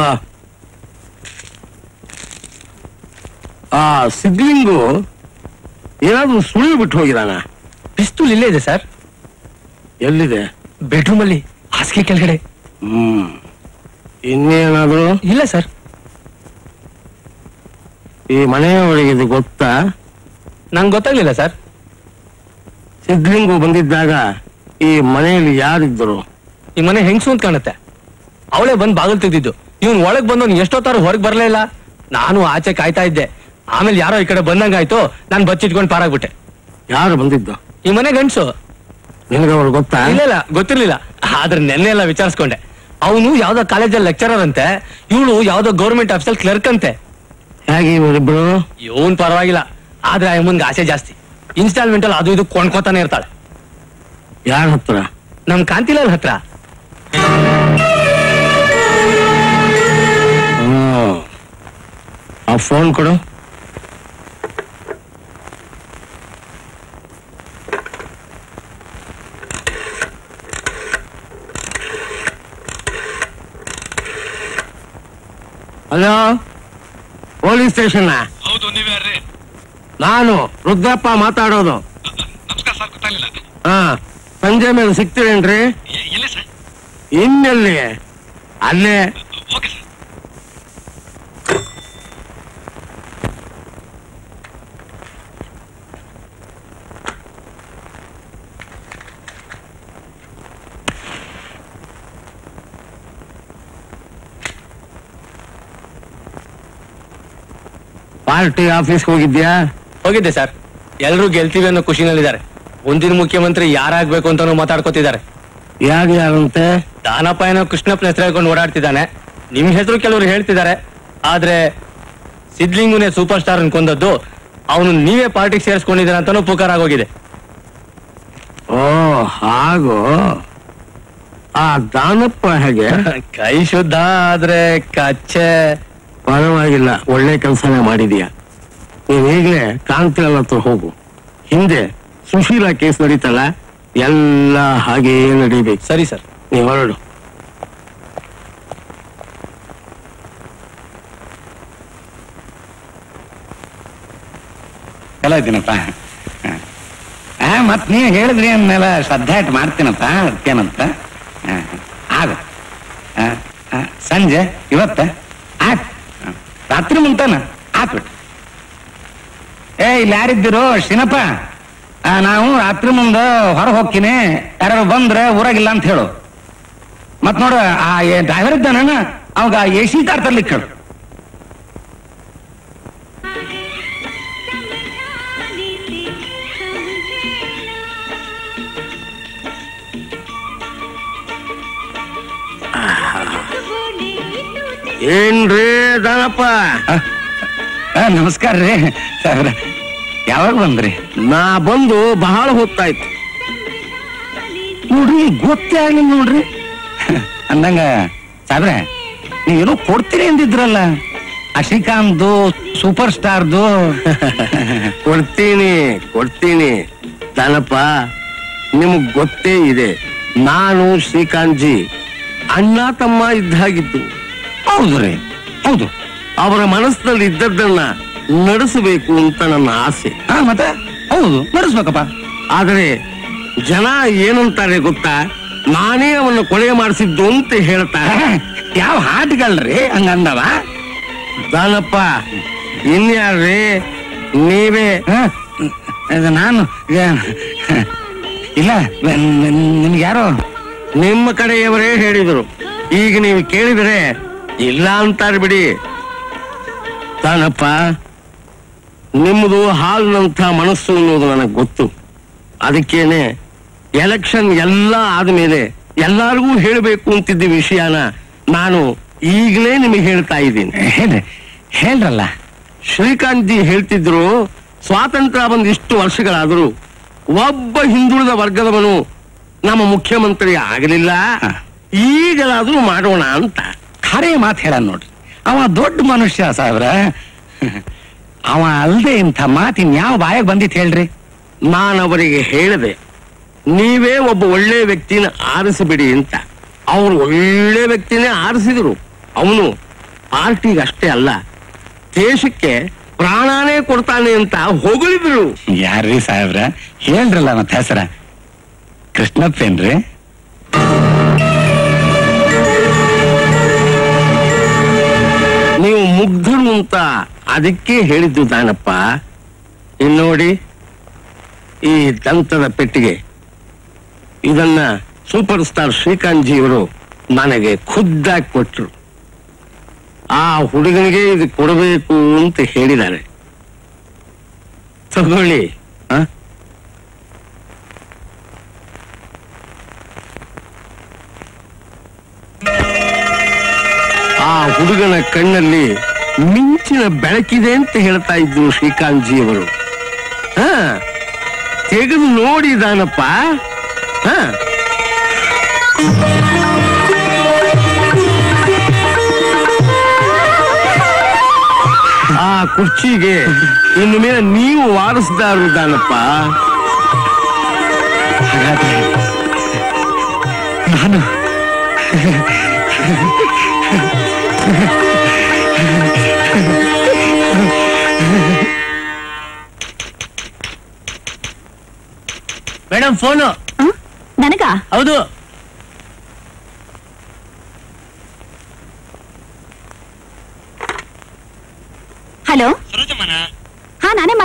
ಆ ಸಿದ್ಲಿಂಗು ಏನಾದ್ರೂ ಸುಳಿ ಬಿಟ್ಟು ಹೋಗಿದಾನ ಪಿಸ್ತೂಲ್ ಇಲ್ಲೇ ಇದೆ ಸರ್ ಎಲ್ಲಿದೆ ಬೆಡ್ರೂಮ್ ಅಲ್ಲಿ ಹಾಸಿಗೆ ಕೆಳಗಡೆ ಹ್ಮ್ ಇನ್ನೇನಾದ್ರು ಇಲ್ಲ ಸರ್ ಈ ಮನೆಯವರಿಗೆ ಇದು ಗೊತ್ತಾ ನಂಗೆ ಗೊತ್ತಾಗ್ಲಿಲ್ಲ ಸರ್ ಸಿದ್ಲಿಂಗು ಬಂದಿದ್ದಾಗ ಈ ಮನೆಯಲ್ಲಿ ಯಾರಿದ್ದರು ಈ ಮನೆ ಹೆಂಗ್ಸು ಅಂತ ಕಾಣುತ್ತೆ ಅವಳೇ ಬಂದ್ ಬಾಗಿಲು ತೆಗ್ದಿದ್ದು ಇವ್ನು ಒಳಗ್ ಬಂದವನು ಎಷ್ಟೊತ್ತಾರು ಹೊರಗ್ ಬರ್ಲೇ ಇಲ್ಲ ನಾನು ಆಚೆ ಕಾಯ್ತಾ ಇದ್ದೆ ಆಮೇಲೆ ಯಾರೋ ಈ ಕಡೆ ಬಂದಂಗಾಯ್ತು ನಾನು ಬಚ್ಚಿಟ್ಕೊಂಡು ಪಾರಾಗ್ಬಿಟ್ಟೆ ಯಾರು ಬಂದಿದ್ದು ಈ ಮನೆ ಗಂಡ್ಸು ನಿನಗೆ ಅವ್ರು ಗೊತ್ತಾ ಇಲ್ಲ ಇಲ್ಲ ಗೊತ್ತಿರ್ಲಿಲ್ಲ ಆದ್ರೆ ನೆನ್ನೆ ಎಲ್ಲ ವಿಚಾರಿಸ್ಕೊಂಡೆ ಅವನು ಯಾವ್ದೋ ಕಾಲೇಜಲ್ಲಿ ಲೆಕ್ಚರರ್ ಅಂತೆ ಇವಳು ಯಾವ್ದೋ ಗೌರ್ಮೆಂಟ್ ಆಫೀಸಲ್ಲಿ ಕ್ಲರ್ಕ್ ಅಂತೆ ಹೇಗೆ ಇವರಿಬ್ರು ಇವನ್ ಪರವಾಗಿಲ್ಲ ಆದ್ರೆ ಆ ಅಮ್ಮನ್ಗೆ ಆಸೆ ಜಾಸ್ತಿ ಇನ್ಸ್ಟಾಲ್ಮೆಂಟ್ ಅಲ್ಲಿ ಅದು ಇದು ಕೊಂಡ್ಕೊತಾನೆ ಇರ್ತಾಳೆ ಯಾರ ಹತ್ರ ನಮ್ ಕಾಂತಿಲಾಲ್ ಹತ್ರ ಹ್ಮ್. ಆ ಫೋನ್ ಕೊಡು ಹಲೋ ಪೊಲೀಸ್ ಸ್ಟೇಷನ್ ಹೌದು ನೀವ್ಯಾರ್ರಿ ನಾನು ರುದ್ರಪ್ಪ ಮಾತಾಡೋದು ನಮಸ್ಕಾರ ಸರ್ ಗೊತ್ತಾಗ್ಲಿಲ್ಲ ಹಾ ಸಂಜೆ ಮೇಲೆ ಸಿಗ್ತೀರೇನ್ರಿ ಎಲ್ಲಿ ಸರ್ ಇನ್ನೆಲ್ಲಿ ಅಲ್ಲೇ ಪಾರ್ಟಿ ಆಫೀಸ್ಗೆ ಹೋಗಿದ್ಯಾ ಹೋಗಿದ್ದೆ ಸರ್ ಎಲ್ಲರೂ ಗೆಲ್ತೀವಿ ಅನ್ನೋ ಖುಷಿನಲ್ಲಿದ್ದಾರೆ ಮುಂದಿನ ಮುಖ್ಯಮಂತ್ರಿ ಯಾರಾಗ್ಬೇಕು ಅಂತಾನು ಮಾತಾಡ್ಕೊತಿದ್ದಾರೆ ಯಾರು ಯಾರಂತೆ ದಾನಪ್ಪ ಏನೋ ಕೃಷ್ಣಪ್ಪನ ಹೆಸರು ಹೇಳ್ಕೊಂಡು ಓಡಾಡ್ತಿದ್ದಾನೆ ನಿಮ್ ಹೆಸರು ಕೆಲವರು ಹೇಳ್ತಿದ್ದಾರೆ ಆದ್ರೆ ಸಿದ್ಲಿಂಗುನೇ ಸೂಪರ್ ಸ್ಟಾರ್ ಅನ್ಕೊಂಡದ್ದು ಅವನು ನೀವೇ ಪಾರ್ಟಿಗೆ ಸೇರಿಸ್ಕೊಂಡಿದ್ದೀರ ಅಂತಾನು ಪುಕಾರ ಆಗೋಗಿದೆ ಓ ಹಾಗೋ ಆ ದಾನಪ್ಪ ಹೇಗೆ ಕೈ ಶುದ್ಧ ಆದ್ರೆ ಕಚ್ಚೆ ಪರವಾಗಿಲ್ಲ ಒಳ್ಳೆ ಕೆಲಸನೇ ಮಾಡಿದೀಯ ನೀನ್ ಈಗಲೇ ಕಾಂತಿರಲ್ಲ ಹತ್ರ ಹೋಗು ಹಿಂದೆ ಸುಶೀಲಾ ಕೇಸ್ ನಡೀತಲ್ಲ ಎಲ್ಲ ಹಾಗೇ ನಡೀಬೇಕು ಸರಿ ಸರ್ ನೀವು ಹೊರಡು ಎಲ್ಲ ಇದ್ದೀನಪ್ಪ ಆ ಮತ್ ನೀವು ಹೇಳಿದ್ರಿ ಅಂದ್ಮೇಲೆ ಶ್ರದ್ಧೆ ಇಟ್ಟು ಮಾಡ್ತೀನಪ್ಪ ಅದಕ್ಕೇನಂತ ಆ, ಆಗ ಆ, ಆ, ಸಂಜೆ ಇವತ್ತ ಆತ್ ಆ, ರಾತ್ರಿ ಮುಂತಾನ ಆತ್ಬಿಟ್ಟು ಏ ಇಲ್ಲಿ ಯಾರಿದ್ದೀರು ಶಿನಪ್ಪ ಆ, ನಾವು ರಾತ್ರಿ ಮುಂದ ಹೊರ ಹೋಗ್ತೀನಿ ಯಾರು ಬಂದ್ರೆ ಊರಾಗಿಲ್ಲ ಅಂತ ಹೇಳು ಮತ್ ನೋಡು ಆ ಡ್ರೈವರ್ ಇದ್ದಾನ ಅವಾಗ ಎ ಸಿ ಕಾರ್ ತರ್ಲಿಕ್ಕೆ ಹೇಳು ಏನ್ರಿ ದಾನಪ್ಪ ಆ, ನಮಸ್ಕಾರ ರೀ ಸಾಹೇಬ್ರ ಯಾವಾಗ ಬಂದ್ರಿ ನಾ ಬಂದು ಬಹಳ ಹೊತ್ತಾಯ್ತು ನೋಡ್ರಿ ಗೊತ್ತೇ ಆಗಿಲ್ಲ ನೋಡ್ರಿ ಅಂದಂಗ ಸಾಬ್ರೆ ನೀವೇನೋ ಕೊಡ್ತೀರಿ ಅಂದಿದ್ರಲ್ಲ ಆ ಶ್ರೀಕಾಂತ್ದು ಸೂಪರ್ ಸ್ಟಾರ್ದು ಕೊಡ್ತೀನಿ ಕೊಡ್ತೀನಿ ದಾನಪ್ಪ ನಿಮಗ್ ಗೊತ್ತೇ ಇದೆ ನಾನು ಶ್ರೀಕಾಂತ್ ಜಿ ಅಣ್ಣ ತಮ್ಮ ಇದ್ದಾಗಿದ್ದು ಹೌದ್ರಿ ಹೌದು ಅವರ ಮನಸ್ಸಿನಲ್ಲಿ ಇದ್ದದ್ದನ್ನ ನಡೆಸಬೇಕು ಅಂತ ನನ್ನ ಆಸೆ ಹಾ ಮತ್ತೆ ಹೌದು ನಡೆಸ್ಬೇಕಪ್ಪ ಆದರೆ ಜನ ಏನಂತಾರೆ ಗೊತ್ತಾ ನಾನೇ ಅವನ್ನ ಕೊಲೆ ಮಾಡಿಸಿದ್ದು ಅಂತ ಹೇಳ್ತಾರೆ ಯಾವ ಹಾಟ್ಗಳ್ರಿ ಹಂಗಂದವ ದಾನಪ್ಪ ಇನ್ಯಾರ್ರಿ ನೀವೇ ಹ? ಇದು ನಾನು ಏ- ಇಲ್ಲ ನಿಮ್ಗೆ ಯಾರೋ ನಿಮ್ಮ ಕಡೆಯವರೇ ಹೇಳಿದರು ಈಗ ನೀವು ಕೇಳಿದರೆ ಇಲ್ಲ ಅಂತಾರೆ ಬಿಡಿ ತಾನಪ್ಪ ನಿಮ್ಮದು ಹಾಲಿನಂಥ ಮನಸ್ಸು ಅನ್ನೋದು ನನಗೆ ಗೊತ್ತು ಅದಕ್ಕೇನೆ ಎಲೆಕ್ಷನ್ ಎಲ್ಲ ಆದ್ಮೇಲೆ ಎಲ್ಲಾರಿಗೂ ಹೇಳಬೇಕು ಅಂತಿದ್ದ ವಿಷಯನ ನಾನು ಈಗಲೇ ನಿಮಗೆ ಹೇಳ್ತಾ ಇದ್ದೀನಿ ಹೇಳ್ರಿ ಹೇಳ್ರಲ್ಲ ಶ್ರೀಕಾಂತ್ ಜಿ ಹೇಳ್ತಿದ್ರು ಸ್ವಾತಂತ್ರ್ಯ ಬಂದ ಇಷ್ಟು ವರ್ಷಗಳಾದರೂ ಒಬ್ಬ ಹಿಂದುಳಿದ ವರ್ಗದವನು ನಮ್ಮ ಮುಖ್ಯಮಂತ್ರಿ ಆಗಲಿಲ್ಲ ಈಗಲಾದ್ರೂ ಮಾಡೋಣ ಅಂತ ಖರೆ ಮಾತು ಹೇಳ ನೋಡ್ರಿ ಅವ ದೊಡ್ಡ ಮನುಷ್ಯ ಸಾಹೇಬ್ರ ಅವ ಅಲ್ದೆ ಇಂಥ ಮಾತಿನ್ ಯಾವ ಬಾಯಾಗ ಬಂದಿತ್ ಹೇಳ್ರಿ ನಾನು ಅವರಿಗೆ ಹೇಳಿದೆ ನೀವೇ ಒಬ್ಬ ಒಳ್ಳೆ ವ್ಯಕ್ತಿನ ಆರಿಸಬಿಡಿ ಅಂತ ಅವ್ರು ಒಳ್ಳೆ ವ್ಯಕ್ತಿನೇ ಆರಿಸಿದ್ರು ಅವನು ಪಾರ್ಟಿಗೆ ಅಷ್ಟೇ ಅಲ್ಲ ದೇಶಕ್ಕೆ ಪ್ರಾಣಾನೇ ಕೊಡ್ತಾನೆ ಅಂತ ಹೊಗಳಿದ್ರು ಯಾರ್ರಿ ಸಾಹೇಬ್ರ ಹೇಳ್ರಲ್ಲ ಮತ್ತೆ ಹೆಸರ ಕೃಷ್ಣಪ್ಪೇನ್ರಿ ನೀವು ಮುಗ್ಧರು ಅಂತ ಅದಕ್ಕೆ ಹೇಳಿದ್ದು ದಾನಪ್ಪ ಇನ್ ನೋಡಿ ಈ ದಂತದ ಪೆಟ್ಟಿಗೆ ಇದನ್ನ ಸೂಪರ್ ಸ್ಟಾರ್ ಶ್ರೀಕಾಂತ್ ಜಿಯವರು ನನಗೆ ಖುದ್ದಾಗಿ ಕೊಟ್ರು ಆ ಹುಡುಗನಿಗೆ ಇದು ಕೊಡಬೇಕು ಅಂತ ಹೇಳಿದ್ದಾರೆ ತಗೊಳ್ಳಿ ಆ? ಆ ಹುಡುಗನ ಕಣ್ಣಲ್ಲಿ ಮಿಂಚಿನ ಬೆಳಕಿದೆ ಅಂತ ಹೇಳ್ತಾ ಇದ್ರು ಶ್ರೀಕಾಂತ್ ಜಿಯವರು ಹಾ ತೆಗೆದು ನೋಡಿದಾನಪ್ಪ ಹಾ ಆ ಕುರ್ಚಿಗೆ ಇನ್ನು ಮೇಲೆ ನೀವು ವಾರಸ್ದಾರದಾನಪ್ಪ ಹಾಗಾದ್ರೆ ನಾನು ಮೇಡಮ್ ಫೋನು ನನಗ ಹೌದು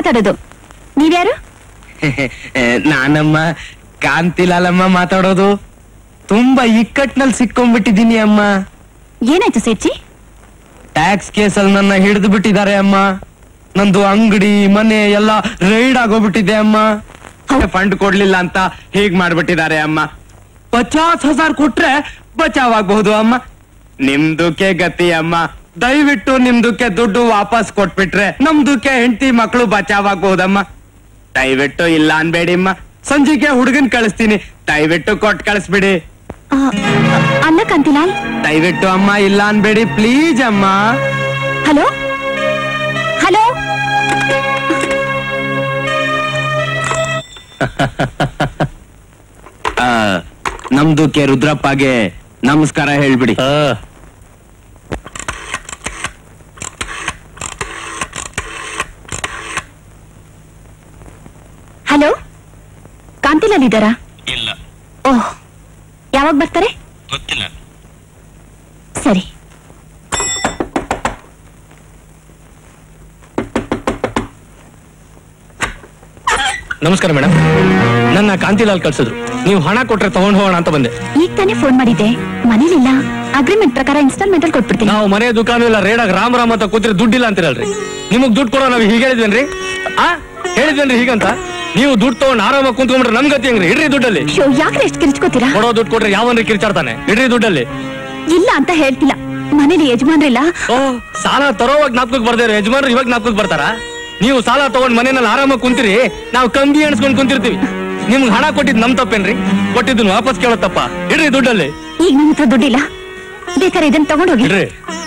ಮಾತಾಡೋದು ನೀವ್ಯಾರು ನಾನಮ್ಮ ಕಾಂತಿಲಾಲಮ್ಮ ಮಾತಾಡೋದು ತುಂಬಾ ಇಕ್ಕಟ್ನಲ್ಲಿ ಸಿಕ್ಕೊಂಡ್ಬಿಟ್ಟಿದೀನಿ ಅಮ್ಮ ಏನಾಯ್ತು ಸೇಠಿ ಟ್ಯಾಕ್ಸ್ ಕೇಸಲ್ಲಿ ನನ್ನ ಹಿಡಿದು ಬಿಟ್ಟಿದ್ದಾರೆ ಅಮ್ಮ ನಂದು ಅಂಗಡಿ ಮನೆ ಎಲ್ಲ ರೈಡ್ ಆಗೋಗ್ಬಿಟ್ಟಿದೆ ಅಮ್ಮ ಫಂಡ್ ಕೊಡ್ಲಿಲ್ಲ ಅಂತ ಹೀಗ್ ಮಾಡ್ಬಿಟ್ಟಿದ್ದಾರೆ ಅಮ್ಮ ಪಚಾಸ್ ಹಜಾರ್ ಕೊಟ್ರೆ ಬಚಾವ್ ಆಗ್ಬಹುದು ಅಮ್ಮ ನಿಮ್ದಕ್ಕೆ ಗತಿ ಅಮ್ಮ ದಯವಿಟ್ಟು ನಿಮ್ದಕ್ಕೆ ದುಡ್ಡು ವಾಪಸ್ ಕೊಟ್ಬಿಟ್ರೆ ನಮ್ದಕ್ಕೆ ಹೆಂಡತಿ ಮಕ್ಕಳು ಬಚಾವ್ ಆಗ್ಬಹುದಮ್ಮ ದಯವಿಟ್ಟು ಇಲ್ಲ ಅನ್ಬೇಡಿ ಅಮ್ಮ ಸಂಜೆಗೆ ಹುಡುಗನ್ ಕಳಿಸ್ತೀನಿ ದಯವಿಟ್ಟು ಕೊಟ್ ಕಳಿಸ್ಬಿಡಿ ಆ, ಅಲ್ಲ ಕಾಂತಿಲಾಲ್ ದಯವಿಟ್ಟು ಅಮ್ಮ ಇಲ್ಲ ಅನ್ಬೇಡಿ ಪ್ಲೀಸ್ ಅಮ್ಮ ಹಲೋ ಹಲೋ ಆ, ನಮ್ದಕ್ಕೆ ರುದ್ರಪ್ಪಗೆ ನಮಸ್ಕಾರ ಹೇಳ್ಬಿಡಿ ಹಲೋ ಕಾಂತಿಲಾಲ್ ಇದ್ದಾರಾ ಇಲ್ಲ ಓಹ್ ಯಾವಾಗ ಬರ್ತಾರೆ ಗೊತ್ತಿಲ್ಲ ಸರಿ ನಮಸ್ಕಾರ ಮೇಡಮ್ ನನ್ನ ಕಾಂತಿಲಾಲ್ ಕಳ್ಸಿದ್ರು ನೀವು ಹಣ ಕೊಟ್ರೆ ತಗೊಂಡ್ ಹೋಗೋಣ ಅಂತ ಬಂದೆ ಈಗ ತಾನೇ ಫೋನ್ ಮಾಡಿದ್ದೆ ಮನೇಲಿಲ್ಲ ಅಗ್ರಿಮೆಂಟ್ ಪ್ರಕಾರ ಇನ್ಸ್ಟಾಲ್ಮೆಂಟ್ ಅಲ್ಲಿ ಕೊಟ್ಬಿಡ್ತೀನಿ ನಾವು ಮನೆ ದುಕಾನು ಇಲ್ಲ ರೇಡಾಗ ರಾಮ್ ರಾಮ್ ಅಂತ ಕೂತ್ರೆ ದುಡ್ಡಿಲ್ಲ ಅಂತಿರಲ್ರಿ ನಿಮಗ್ ದುಡ್ಡು ಕೊಡೋ ನಾವ್ ಹೀಗೆ ಹೇಳಿದ್ವೇನ್ರಿ ಆ ಹೇಳಿದ್ವೇನ್ರಿ ಹೀಗಂತ ನೀವು ದುಡ್ಡು ತಗೊಂಡ್ ಆರಾಮಾಗಿ ಕುಂತ್ಕೊಂಡ್ರೆ ನಮ್ ಗತಿ ಹೆಂಗ್ರಿ ಇಡ್ರಿ ದುಡ್ಡಲ್ಲಿ ಶೋ ಯಾಕ್ರೆ ಎಷ್ಟು ಕಿರ್ಚ್ಕೋತೀರಾ ಕೊಡೋ ದುಡ್ಡು ಕೊಟ್ರೆ ಯಾವನ್ರಿ ಕಿರ್ಚಾಡ್ತಾನೆ ಇಡ್ರಿ ದುಡ್ಡಲ್ಲಿ ಇಲ್ಲ ಅಂತ ಹೇಳ್ತಿಲ್ಲ ಮನೇಲಿ ಯಜಮಾನ್ರಿಲ್ಲ ಓ ಸಾಲ ತರೋವಾಗ ಜ್ಞಾಪಕಕ್ಕೆ ಬರ್ದೇವ್ರಿ ಯಜಮಾನ್ರು ಇವಾಗ ಜ್ಞಾಪಕಕ್ಕೆ ಬರ್ತಾರ ನೀವು ಸಾಲ ತಗೊಂಡ್ ಮನೆಯಲ್ಲಿ ಆರಾಮಾಗಿ ಕುಂತಿರಿ ನಾವು ಕಂಬಿ ಎಣಿಸ್ಕೊಂಡ್ ಕುಂತಿರ್ತೀವಿ ನಿಮ್ಗೆ ಹಣ ಕೊಟ್ಟಿದ್ ನಮ್ ತಪ್ಪೇನ್ರಿ ಕೊಟ್ಟಿದ್ದನ್ನ ವಾಪಸ್ ಕೇಳೋ ತಪ್ಪ ಇಡ್ರಿ ದುಡ್ಡಲ್ಲಿ ಈಗ ನನ್ನ ಹತ್ರ ದುಡ್ಡಿಲ್ಲ ಬೇಕಾದ್ರೆ ಇದನ್ನ ತಗೊಂಡೋಗಿ ಇಡ್ರಿ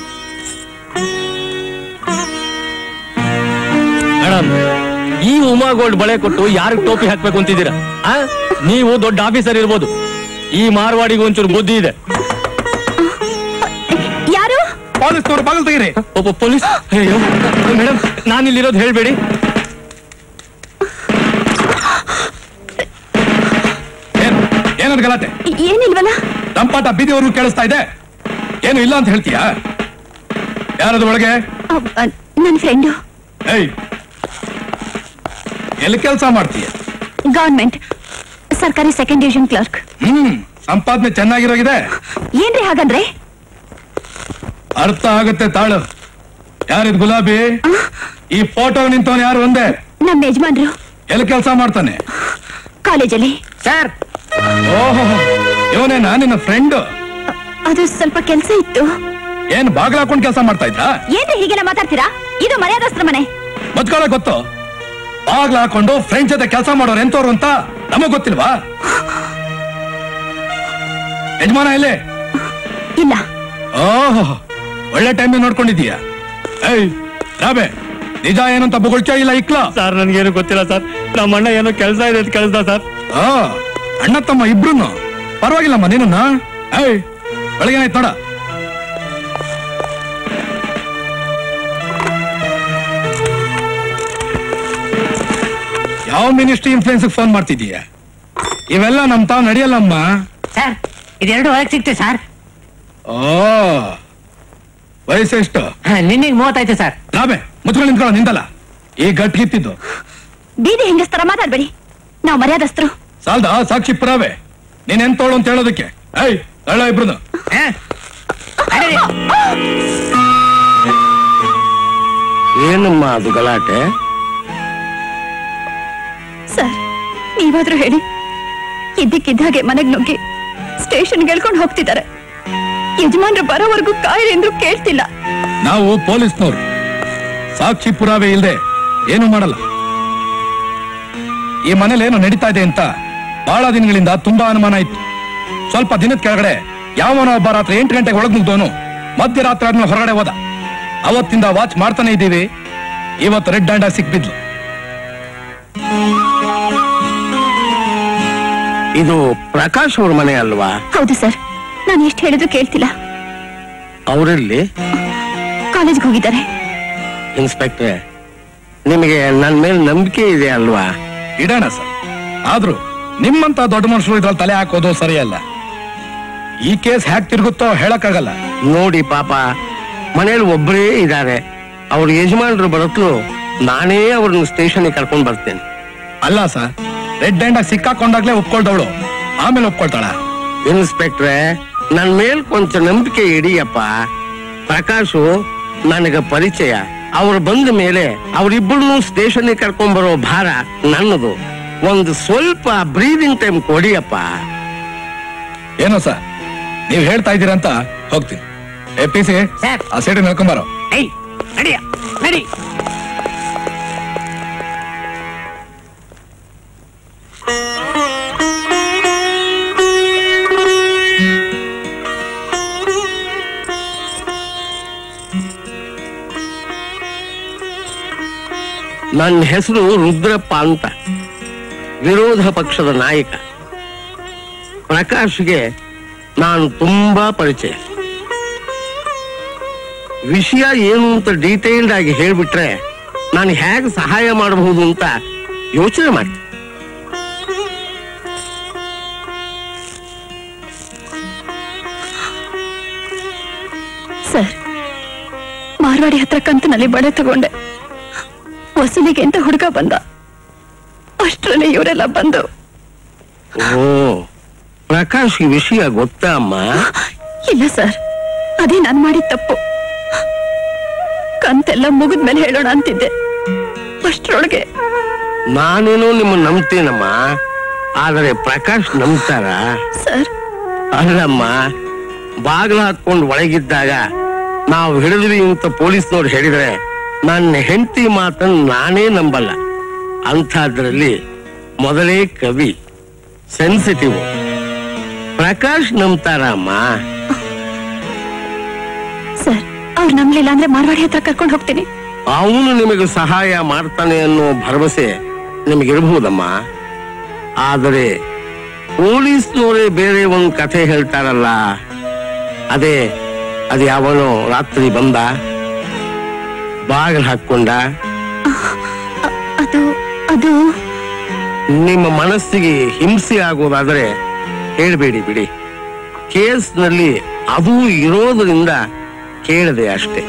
ಮೇಡಮ್ ಈ ಉಮಾ ಗೋಲ್ಡ್ ಬಳೆ ಕೊಟ್ಟು ಯಾರಿಗ್ ಟೋಪಿ ಹಾಕ್ಬೇಕು ಅಂತಿದ್ದೀರಾ ಆ ನೀವು ದೊಡ್ಡ ಆಫೀಸರ್ ಇರ್ಬೋದು ಈ ಮಾರ್ವಾಡಿಗೆ ಒಂಚೂರು ಬುದ್ಧಿ ಇದೆ ಯಾರು ಪೊಲೀಸ್ನವ್ರು ಬಾಗಿಲು ತೆಗೀರಿ ಒಬ್ಬ ಪೊಲೀಸ್ ಅಯ್ಯೋ ಮೇಡಮ್ ನಾನು ಇಲ್ಲಿರೋದು ಹೇಳ್ಬೇಡಿ ಏನ್ ಏನದು ಗಲಾಟೆ ಏನಿಲ್ವಲ್ಲ ರಂಪಾಟ ಬೀದಿವರೆಗೂ ಕೇಳಿಸ್ತಾ ಇದೆ ಏನು ಇಲ್ಲ ಅಂತ ಹೇಳ್ತೀಯಾ ಯಾರದು ಒಳಗೆ ಅವ್- ಅ, ನನ್ ಫ್ರೆಂಡು ಏಯ್ ಎಲ್ಲಿ ಕೆಲಸ ಮಾಡ್ತೀಯ ಗವರ್ಮೆಂಟ್ ಸರ್ಕಾರಿ ಸೆಕೆಂಡ್ ಡಿವಿಷನ್ ಕ್ಲರ್ಕ್ ಹ್ಮ್ ಸಂಪಾದನೆ ಚೆನ್ನಾಗಿರೋಗಿದೆ ಏನ್ರಿ ಹಾಗಂದ್ರೆ ಅರ್ಥ ಆಗುತ್ತೆ ತಾಳು ಯಾರಿದ್ ಗುಲಾಬಿ ಈ ಫೋಟೋ ನಿಂತವನ್ ಯಾರು ಒಂದೇ ನಮ್ಮ ಯಜಮಾನ್ರು ಎಲ್ಲಿ ಕೆಲಸ ಮಾಡ್ತಾನೆ ಕಾಲೇಜಲ್ಲಿ ಸರ್ ಓಹೋ ಇವನೇನಾ ನಿನ್ನ ಫ್ರೆಂಡ್ ಅದು ಸ್ವಲ್ಪ ಕೆಲ್ಸ ಇತ್ತು ಏನ್ ಬಾಗ್ಲ ಹಾಕೊಂಡ್ ಕೆಲಸ ಮಾಡ್ತಾ ಇದ್ದ ಏನ್ರಿ ಹೀಗೆಲ್ಲ ಮಾತಾಡ್ತೀರಾ ಇದು ಮರ್ಯಾದಸ್ತ್ರ ಮನೆ ಮತ್ಕೊಳ ಗೊತ್ತು ಬಾಗ್ಲ ಹಾಕೊಂಡು ಫ್ರೆಂಡ್ ಜೊತೆ ಕೆಲಸ ಮಾಡೋರು ಎಂತವ್ರು ಅಂತ ನಮಗ್ ಗೊತ್ತಿಲ್ವಾ ಯಜಮಾನ ಎಲ್ಲಿ ಇಲ್ಲ ಓಹೋ ಒಳ್ಳೆ ಟೈಮ್ ನೋಡ್ಕೊಂಡಿದೀಯ ಏಯ್ ರಾಬೆ ನಿಜ ಏನು ಅಂತ ಬೊಗಳ್ಚ ಇಲ್ಲ ಇಕ್ಲ ಸರ್ ನನ್ಗೇನು ಗೊತ್ತಿಲ್ಲ ಸರ್ ನಮ್ಮ ಅಣ್ಣ ಏನೋ ಕೆಲಸ ಇದೆ ಅಂತ ಕಳ್ಸ್ದ ಸರ್ ಆ ಅಣ್ಣ ತಮ್ಮ ಇಬ್ರು ಪರವಾಗಿಲ್ಲಮ್ಮ ನೀನು ಏಯ್ ಬೆಳಗ್ಗೆ ಆಯ್ತು ನೋಡ ಯಾವ ಮಿನಿಸ್ಟ್ರಿ ಇನ್ಫ್ಲೂಯೆನ್ಸ್ ಫೋನ್ ಮಾಡ್ತಿದೀಯ ಇವೆಲ್ಲ ನಮ್ ತಾವ್ ನಡೆಯಲ್ಲಮ್ಮ ಸರ್ ಇದೆರಡು ಒಳಗೆ ಸಿಕ್ತು ಸರ್ ಓ ವಯಸ್ಸೆಷ್ಟು ನಿನ್ನೆಗೆ ಮೂವತ್ತೈತೆ ಸರ್ ರಾಬೆ ಮುಚ್ಕೊಂಡು ನಿಂತ್ಕೊಳ್ಳೋ ನಿಂತಲ್ಲ ಈ ಗಟ್ಟಿಗಿತ್ತಿದ್ದು ಬೀದಿ ಹೆಂಗಸ್ತರ ಮಾತಾಡ್ಬೇಡಿ ನಾವು ಮರ್ಯಾದಸ್ತರು ಸಾಲ್ದ ಸಾಕ್ಷಿ ಪುರಾವೆ ನೀನ್ ಎಂತೋಳು ಅಂತ ಹೇಳೋದಕ್ಕೆ ಏಯ್ ಹೇಳ ಇಬ್ರು ಏನಮ್ಮ ಅದು ಗಲಾಟೆ ಸರ್ ನೀವಾದ್ರೂ ಹೇಳಿ ಇದ್ದಕ್ಕಿದ್ದಾಗೆ ಮನೆಗ್ ನುಗ್ಗಿ ಸ್ಟೇಷನ್ ಗೆಳ್ಕೊಂಡು ಹೋಗ್ತಿದ್ದಾರೆ ಯಜಮಾನ್ರು ಬರೋವರೆಗೂ ಕಾಯಿಲೆ ಅಂದ್ರೂ ಕೇಳ್ತಿಲ್ಲ ನಾವು ಪೊಲೀಸ್ನವ್ರು ಸಾಕ್ಷಿ ಪುರಾವೆ ಇಲ್ದೆ ಏನು ಮಾಡಲ್ಲ ಈ ಮನೇಲಿ ಏನು ನಡೀತಾ ಇದೆ ಅಂತ ಬಹಳ ದಿನಗಳಿಂದ ತುಂಬಾ ಅನುಮಾನ ಇತ್ತು ಸ್ವಲ್ಪ ದಿನದ ಕೆಳಗಡೆ ಯಾವನೋ ಒಬ್ಬ ರಾತ್ರಿ ಎಂಟು ಗಂಟೆಗೆ ಒಳಗ್ ನುಗ್ದವನು ಮಧ್ಯರಾತ್ರಿ ಆದ್ಮೇಲೆ ಹೊರಗಡೆ ಹೋದ ಅವತ್ತಿಂದ ವಾಚ್ ಮಾಡ್ತಾನೆ ಇದ್ದೀವಿ ಇವತ್ತು ರೆಡ್ ಹ್ಯಾಂಡ್ ಸಿಕ್ಬಿದ್ಲು ಇದು ಪ್ರಕಾಶ್ ಅವ್ರ ಮನೆ ಅಲ್ವಾ ಹೌದು ಸರ್ ನಾನು ಎಷ್ಟು ಹೇಳಿದ್ರು ಕೇಳ್ತಿಲ್ಲ ಅವರಲ್ಲಿ ಕಾಲೇಜ್ಗೆ ಹೋಗಿದ್ದಾರೆ ಇನ್ಸ್ಪೆಕ್ಟ್ರೆ ನಿಮಗೆ ನನ್ನ ಮೇಲೆ ನಂಬಿಕೆ ಇದೆ ಅಲ್ವಾ ಇಡೋಣ ಸರ್ ಆದ್ರೂ ನಿಮ್ಮಂತ ದೊಡ್ಡ ಮನುಷ್ಯರು ಇದ್ರಲ್ಲಿ ತಲೆ ಹಾಕೋದು ಸರಿಯಲ್ಲ ಈ ಕೇಸ್ ಹ್ಯಾಕ್ ತಿರುಗುತ್ತೋ ಹೇಳಕ್ಕಾಗಲ್ಲ ನೋಡಿ ಪಾಪ ಮನೇಲಿ ಒಬ್ಬರೇ ಇದ್ದಾರೆ ಅವ್ರ ಯಜಮಾನರು ಬರತ್ಲು ನಾನೇ ಅವ್ರನ್ನ ಸ್ಟೇಷನ್ಗೆ ಕರ್ಕೊಂಡು ಬರ್ತೇನೆ ಅಲ್ಲ ಸರ್ ರೆಡ್ ಹ್ಯಾಂಡ್ ಆಗಿ ಸಿಕ್ಕಾಕೊಂಡಾಗ್ಲೇ ಒಪ್ಕೊಳ್ದವಳು ಆಮೇಲೆ ಒಪ್ಕೊಳ್ತಾಳ ಇನ್ಸ್ಪೆಕ್ಟ್ರೆ ನನ್ ಮೇಲ್ ಕೊಂಚ ನಂಬಿಕೆ ಇಡಿಯಪ್ಪ ಪ್ರಕಾಶು ನನಗ ಪರಿಚಯ ಅವ್ರು ಬಂದ ಮೇಲೆ ಅವರಿಬ್ಬರು ಸ್ಟೇಷನ್ಗೆ ಕರ್ಕೊಂಡ್ ಬರೋ ಭಾರ ನನ್ನದು ಒಂದು ಸ್ವಲ್ಪ ಬ್ರೀದಿಂಗ್ ಟೈಮ್ ಕೊಡಿಯಪ್ಪ ಏನೋ ಸರ್ ನೀವ್ ಹೇಳ್ತಾ ಇದ್ದೀರಂತ ಹೋಗ್ತೀನಿ ಎ ಪಿ ಸಿ ಆ ಸೀಟ್ ನಡ್ಕೊಂಬಾರೋ ನಡಿಯ ನಡಿ ನನ್ನ ಹೆಸರು ರುದ್ರಪ್ಪ ಅಂತ ವಿರೋಧ ಪಕ್ಷದ ನಾಯಕ ಪ್ರಕಾಶ್ಗೆ ನಾನು ತುಂಬಾ ಪರಿಚಯ ವಿಷಯ ಏನು ಅಂತ ಡೀಟೇಲ್ಡ್ ಆಗಿ ಹೇಳ್ಬಿಟ್ರೆ ನಾನು ಹೇಗೆ ಸಹಾಯ ಮಾಡಬಹುದು ಅಂತ ಯೋಚನೆ ಮಾಡ್ತೀನಿ ಸರ್ ಮಾರ್ವಾಡಿ ಹತ್ರ ಕಂತಿನಲ್ಲಿ ಬಳೆ ತಗೊಂಡೆ ವಸೂಲಿಗೆ ಅಂತ ಹುಡುಗ ಬಂದ ಅಷ್ಟರಲ್ಲಿ ಇವರೆಲ್ಲ ಬಂದು ಓ ಪ್ರಕಾಶ್ ಈ ವಿಷಯ ಗೊತ್ತಾ ಅಮ್ಮ ಇಲ್ಲ ಸರ್ ಅದೇ ನಾನ್ ಮಾಡಿದ ತಪ್ಪು ಕಂತೆಲ್ಲ ಮುಗಿದ್ಮೇಲೆ ಹೇಳೋಣ ಅಂತಿದ್ದೆ ಅಷ್ಟ್ರೊಳಗೆ ನಾನೇನೋ ನಿಮ್ಮ ನಂಬ್ತೀನಮ್ಮ ಆದರೆ ಪ್ರಕಾಶ್ ನಂಬ್ತಾರ ಸರ್ ಅಲ್ಲಮ್ಮ ಬಾಗಿಲು ಹಾಕೊಂಡು ಒಳಗಿದ್ದಾಗ ನಾವು ಹಿಡಿದ್ವಿ ಅಂತ ಪೊಲೀಸ್ನವ್ರು ಹೇಳಿದ್ರೆ ನನ್ನ ಹೆಂಡತಿ ಮಾತನ್ನ ನಾನೇ ನಂಬಲ್ಲ ಅಂಥದ್ರಲ್ಲಿ ಮೊದಲೇ ಕವಿ ಸೆನ್ಸಿಟಿವ್ ಪ್ರಕಾಶ್ ನಂಬ್ತಾರ ಅಮ್ಮ ಸರ್ ಅವ್ರು ನಂಬ್ಲಿಲ್ಲ ಅಂದ್ರೆ ಮಾರ್ವಾಡಿ ಹತ್ರ ಕರ್ಕೊಂಡು ಹೋಗ್ತೀನಿ ಅವನು ನಿಮಗೆ ಸಹಾಯ ಮಾಡ್ತಾನೆ ಅನ್ನೋ ಭರವಸೆ ನಿಮಗಿರಬಹುದಮ್ಮ ಆದರೆ ಪೊಲೀಸ್ನವರೇ ಬೇರೆ ಒಂದು ಕಥೆ ಹೇಳ್ತಾರಲ್ಲ ಅದೇ ಅದು ಯಾವನೋ ರಾತ್ರಿ ಬಂದ ಬಾಗಿಲು ಹಾಕೊಂಡ ಅದು ಅದು ನಿಮ್ಮ ಮನಸ್ಸಿಗೆ ಹಿಂಸೆ ಆಗೋದಾದ್ರೆ ಹೇಳ್ಬೇಡಿ ಬಿಡಿ ಕೇಸ್ನಲ್ಲಿ ಅದು ಇರೋದ್ರಿಂದ ಕೇಳಿದೆ ಅಷ್ಟೇ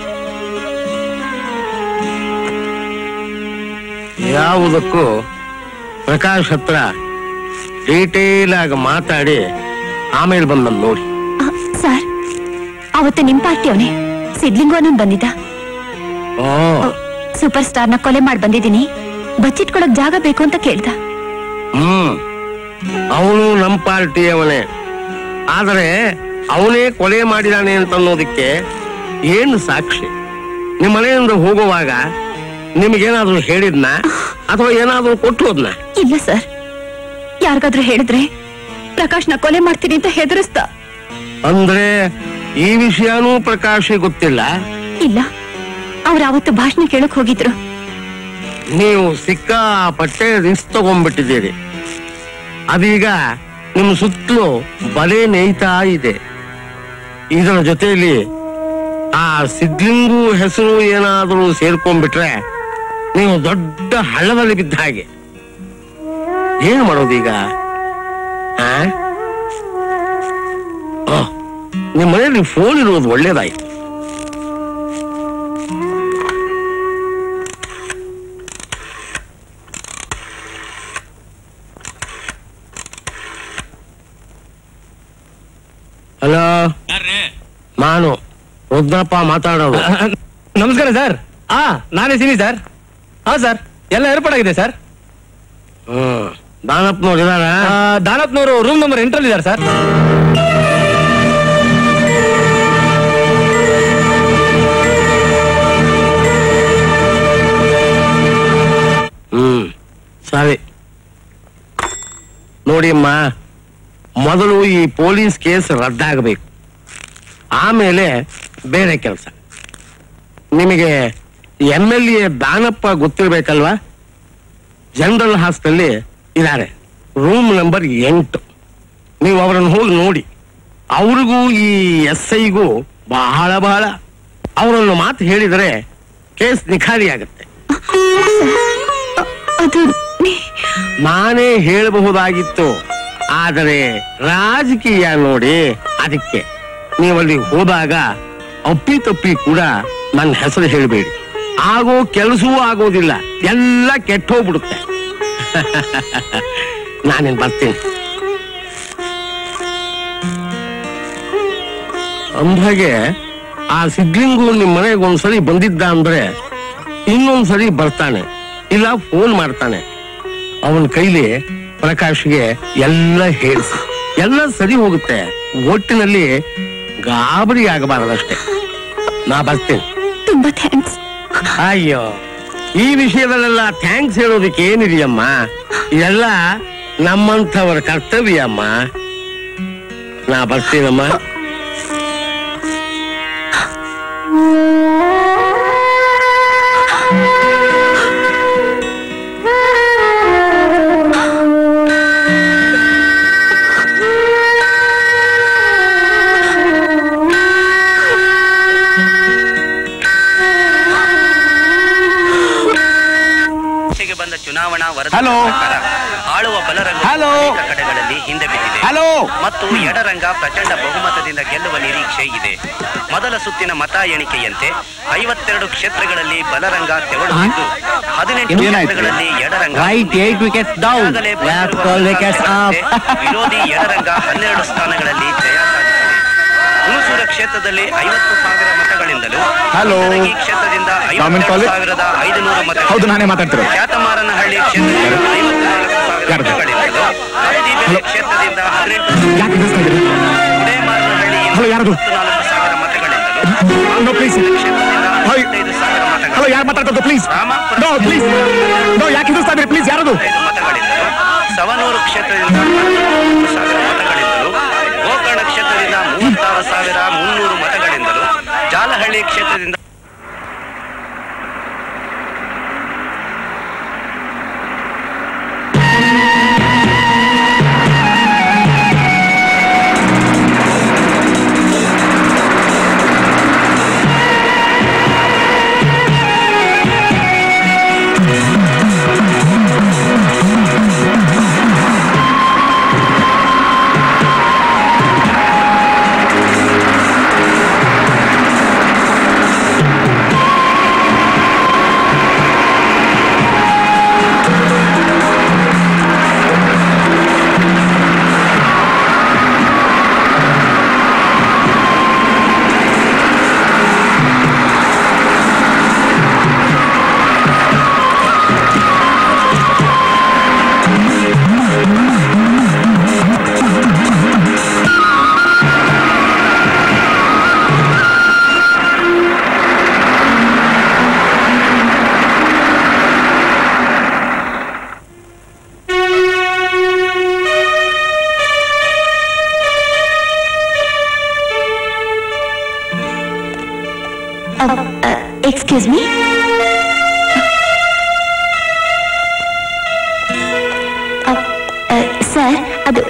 ಯಾವುದಕ್ಕೂ ಪ್ರಕಾಶ್ ಹತ್ರ ಡೀಟೇಲ್ ಆಗಿ ಮಾತಾಡಿ ಆಮೇಲೆ ಬಂದ ನೋಡಿ ಆ, ಸರ್ ಅವತ್ತು ನಿಮ್ ಪಾರ್ಟಿ ಅವನೇ ಸಿದ್ಲಿಂಗು ಅನ್ನೋನ್ ಬಂದಿದ್ದ ಓ ಸೂಪರ್ ಸ್ಟಾರ್ ನ ಕೊಲೆ ಮಾಡಿ ಬಂದಿದ್ದೀನಿ ಬಚ್ಚಿಟ್ಕೊಳಕ್ ಜಾಗ ಬೇಕು ಅಂತ ಕೇಳ್ದ ಹ್ಮ್ ಅವನು ನಮ್ಮ ಪಾರ್ಟಿಯವನೇ ಆದರೆ ಅವನೇ ಕೊಲೆ ಮಾಡಿದಾನೆ ಅಂತ ಅನ್ನೋದಕ್ಕೆ ಏನು ಸಾಕ್ಷಿ ನಿಮ್ಮ ಮನೆಯಿಂದ ಹೋಗುವಾಗ ನಿಮಗೇನಾದ್ರೂ ಹೇಳಿದ್ನ ಅಥವಾ ಏನಾದ್ರೂ ಕೊಟ್ಟು ಹೋದ್ನ ಇಲ್ಲ ಸರ್ ಯಾರಿಗಾದ್ರೂ ಹೇಳಿದ್ರೆ ಪ್ರಕಾಶ್ನ ಕೊಲೆ ಮಾಡ್ತೀನಿ ಅಂತ ಹೆದರಿಸ್ದ ಅಂದ್ರೆ ಈ ವಿಷಯನೂ ಪ್ರಕಾಶ್ ಗೊತ್ತಿಲ್ಲ ಇಲ್ಲ ಅವ್ರು ಅವತ್ತು ಭಾಷಣ ಕೇಳಕ್ ಹೋಗಿದ್ರು ನೀವು ಸಿಕ್ಕಾಪಟ್ಟೆ ರಿಸ್ಕ್ ತಗೊಂಡ್ಬಿಟ್ಟಿದ್ದೀರಿ ಅದೀಗ ನಿಮ್ಮ ಸುತ್ತಲೂ ಬಲೆ ನೇಯ್ತಾ ಇದೆ ಇದರ ಜೊತೆಯಲ್ಲಿ ಆ ಸಿದ್ಲಿಂಗು ಹೆಸರು ಏನಾದರೂ ಸೇರ್ಕೊಂಡ್ಬಿಟ್ರೆ ನೀವು ದೊಡ್ಡ ಹಳ್ಳದಲ್ಲಿ ಬಿದ್ದ ಹಾಗೆ ಏನ್ ಮಾಡೋದೀಗ ಆ? ಆ, ನಿಮ್ಮ ಮನೆಯಲ್ಲಿ ಫೋನ್ ಇರೋದು ಒಳ್ಳೇದಾಯ್ತು ಹಲೋ ನಾನು ರುದ್ರಪ್ಪ ಮಾತಾಡೋದು ನಮಸ್ಕಾರ ಸರ್ ಹಾ ನಾನೇ ಸಿನಿ ಸರ್ ಹಾ ಸರ್ ಎಲ್ಲ ಏರ್ಪಾಡಾಗಿದೆ ಸರ್ ಹ್ಮ್ ದಾನಪ್ಪನವ್ರು ಇದಾರ ದಾನಪ್ನವರು ರೂಮ್ ನಂಬರ್ ಎಂಟ್ರಲ್ಲಿ ಇದ್ದಾರೆ ಸರ್ ಹ್ಮ್ ಸರಿ ನೋಡಿ ಅಮ್ಮ ಮೊದಲು ಈ ಪೊಲೀಸ್ ಕೇಸ್ ರದ್ದಾಗಬೇಕು ಆಮೇಲೆ ಬೇರೆ ಕೆಲಸ ನಿಮಗೆ ಎಂ ಎಲ್ ಎ ದಾನಪ್ಪ ಗೊತ್ತಿರ್ಬೇಕಲ್ವಾ ಜನರಲ್ ಹಾಸ್ಟೆಲ್ಲಿ ಇದ್ದಾರೆ ರೂಮ್ ನಂಬರ್ ಎಂಟು ನೀವು ಅವರನ್ನು ಹೋಗಿ ನೋಡಿ ಅವ್ರಿಗೂ ಈ ಎಸ್ ಐಗೂ ಬಹಳ ಬಹಳ ಅವರನ್ನು ಮಾತು ಹೇಳಿದರೆ ಕೇಸ್ ನಿಖಾರಿ ಆಗುತ್ತೆ ಅದು ನಾನೇ ಹೇಳಬಹುದಾಗಿತ್ತು ಆದರೆ ರಾಜಕೀಯ ನೋಡಿ ಅದಕ್ಕೆ ನೀವಲ್ಲಿ ಹೋದಾಗ ಅಪ್ಪಿ ತಪ್ಪಿ ಕೂಡ ನನ್ನ ಹೆಸರು ಹೇಳಬೇಡಿ ಆಗೋ ಕೆಲಸವೂ ಆಗೋದಿಲ್ಲ ಎಲ್ಲ ಕೆಟ್ಟ ಹೋಗ್ಬಿಡುತ್ತೆ ನಾನೇನ್ ಬರ್ತೀನಿ ಅಂದಾಗೆ ಆ ಸಿದ್ಲಿಂಗು ನಿಮ್ ಮನೆಗೆ ಒಂದ್ಸರಿ ಬಂದಿದ್ದ ಅಂದ್ರೆ ಇನ್ನೊಂದ್ಸರಿ ಬರ್ತಾನೆ ಇಲ್ಲ ಫೋನ್ ಮಾಡ್ತಾನೆ ಅವನ ಕೈಲಿ ಪ್ರಕಾಶ್ಗೆ ಎಲ್ಲ ಹೇಳಿಸಿ ಎಲ್ಲ ಸರಿ ಹೋಗುತ್ತೆ ಒಟ್ಟಿನಲ್ಲಿ ಗಾಬರಿ ಆಗಬಾರದಷ್ಟೇ ನಾ ಬರ್ತೇನೆ ತುಂಬಾ ಥ್ಯಾಂಕ್ಸ್ ಅಯ್ಯೋ ಈ ವಿಷಯದಲ್ಲೆಲ್ಲ ಥ್ಯಾಂಕ್ಸ್ ಹೇಳೋದಕ್ಕೆ ಏನಿದೆಯಮ್ಮ ಇದೆಲ್ಲ ನಮ್ಮಂಥವರ ಕರ್ತವ್ಯ ಅಮ್ಮ ನಾ ಬರ್ತೀನಮ್ಮ ಇತ್ತೀಚೆಗೆ ಬಂದ ಚುನಾವಣಾ ವರದಿ Hello. ಪ್ರಕಾರ ಆಳುವ ಬಲರಂಗ Hello. ಅನೇಕ ಕಡೆಗಳಲ್ಲಿ ಹಿಂದೆ ಬಿದ್ದಿದೆ Hello. ಮತ್ತು ಎಡರಂಗ ಪ್ರಚಂಡ ಬಹುಮತದಿಂದ ಗೆಲ್ಲುವ ನಿರೀಕ್ಷೆ ಇದೆ ಮೊದಲ ಸುತ್ತಿನ ಮತ ಎಣಿಕೆಯಂತೆ ಐವತ್ತೆರಡು ಕ್ಷೇತ್ರಗಳಲ್ಲಿ ಬಲರಂಗ ತೆವಳುತ್ತಿದ್ದು ಹದಿನೆಂಟು ಏನಾಯ್ತು? ಕ್ಷೇತ್ರಗಳಲ್ಲಿ ಎಡರಂಗ Right, eight wickets down. ಈಗಾಗಲೇ Left ಬಂದಿರುವ four wickets up. ಫಲಿತಾಂಶದಂತೆ ವಿರೋಧಿ ಎಡರಂಗ ಹನ್ನೆರಡು ಸ್ಥಾನಗಳಲ್ಲಿ ಜಯ ಸಾಧಿಸಿದೆ ಹುಣಸೂರ ಕ್ಷೇತ್ರದಲ್ಲಿ ಐವತ್ತು ಸಾವಿರ ಮತಗಳಿಂದಲೂ Hello. ಕಲಬುರಗಿ ಕ್ಷೇತ್ರದಿಂದ Government ಐವತ್ತೆರಡು college? ಸಾವಿರದ ಐದುನೂರು ಮತಗಳು ಹೌದು ನಾನೇ ಮಾತಾಡ್ತಿರೋದು ಖ್ಯಾತಮಾರನಹಳ್ಳಿ ಕ್ಷೇತ್ರದಿಂದ ಐವತ್ನಾಲ್ಕು ಸಾವಿರ ಯಾರ್ದು? ಮತಗಳಿಂದಲೂ ಹಳದಿಬೇಳೆ ಕ್ಷೇತ್ರದಿಂದ ಹದಿನೆಂಟು ಯಾಕೆ ನಿಲ್ಲಿಸ್ತಾ ಇದ್ದೀರಿ ಹುಣೇಮಾರನಹಳ್ಳಿಯಿಂದ ಹಲೋ, ಯಾರದು? ಇಪ್ಪತ್ನಾಲ್ಕು ಸಾವಿರ ಮತಗಳಿಂದಲೂ No, please. ಕ್ಷೇತ್ರದಿಂದ ಹಲೋ. ಐವತ್ತೈದು ಸಾವಿರ ಹಲೋ ಯಾರು ಮಾತಾಡ್ತದ್ದು ಪ್ಲೀಸ್ ನೋ ಪ್ಲೀಸ್ ನೋ ಯಾಕೆ ನಿಲ್ಲಿಸ್ತಾ ಇದ್ದೀರಿ ಪ್ಲೀಸ್ ಯಾರದು ಮತಗಳಿಂದಲೂ ಸವನೂರು ಕ್ಷೇತ್ರದಿಂದ ಅರವತ್ನಾಲ್ಕು ಸಾವಿರ ಮತಗಳಿಂದಲೂ ಗೋಕರ್ಣ ಕ್ಷೇತ್ರದಿಂದ ಮೂವತ್ತಾರು ಸಾವಿರ ಮುನ್ನೂರು ಮತಗಳಿಂದಲೂ ಜಾಲಹಳ್ಳಿ ಕ್ಷೇತ್ರದಿಂದ ಎಕ್ಸ್ಕ್ಯೂಸ್ ಮೀ ಸರ್ ಅದು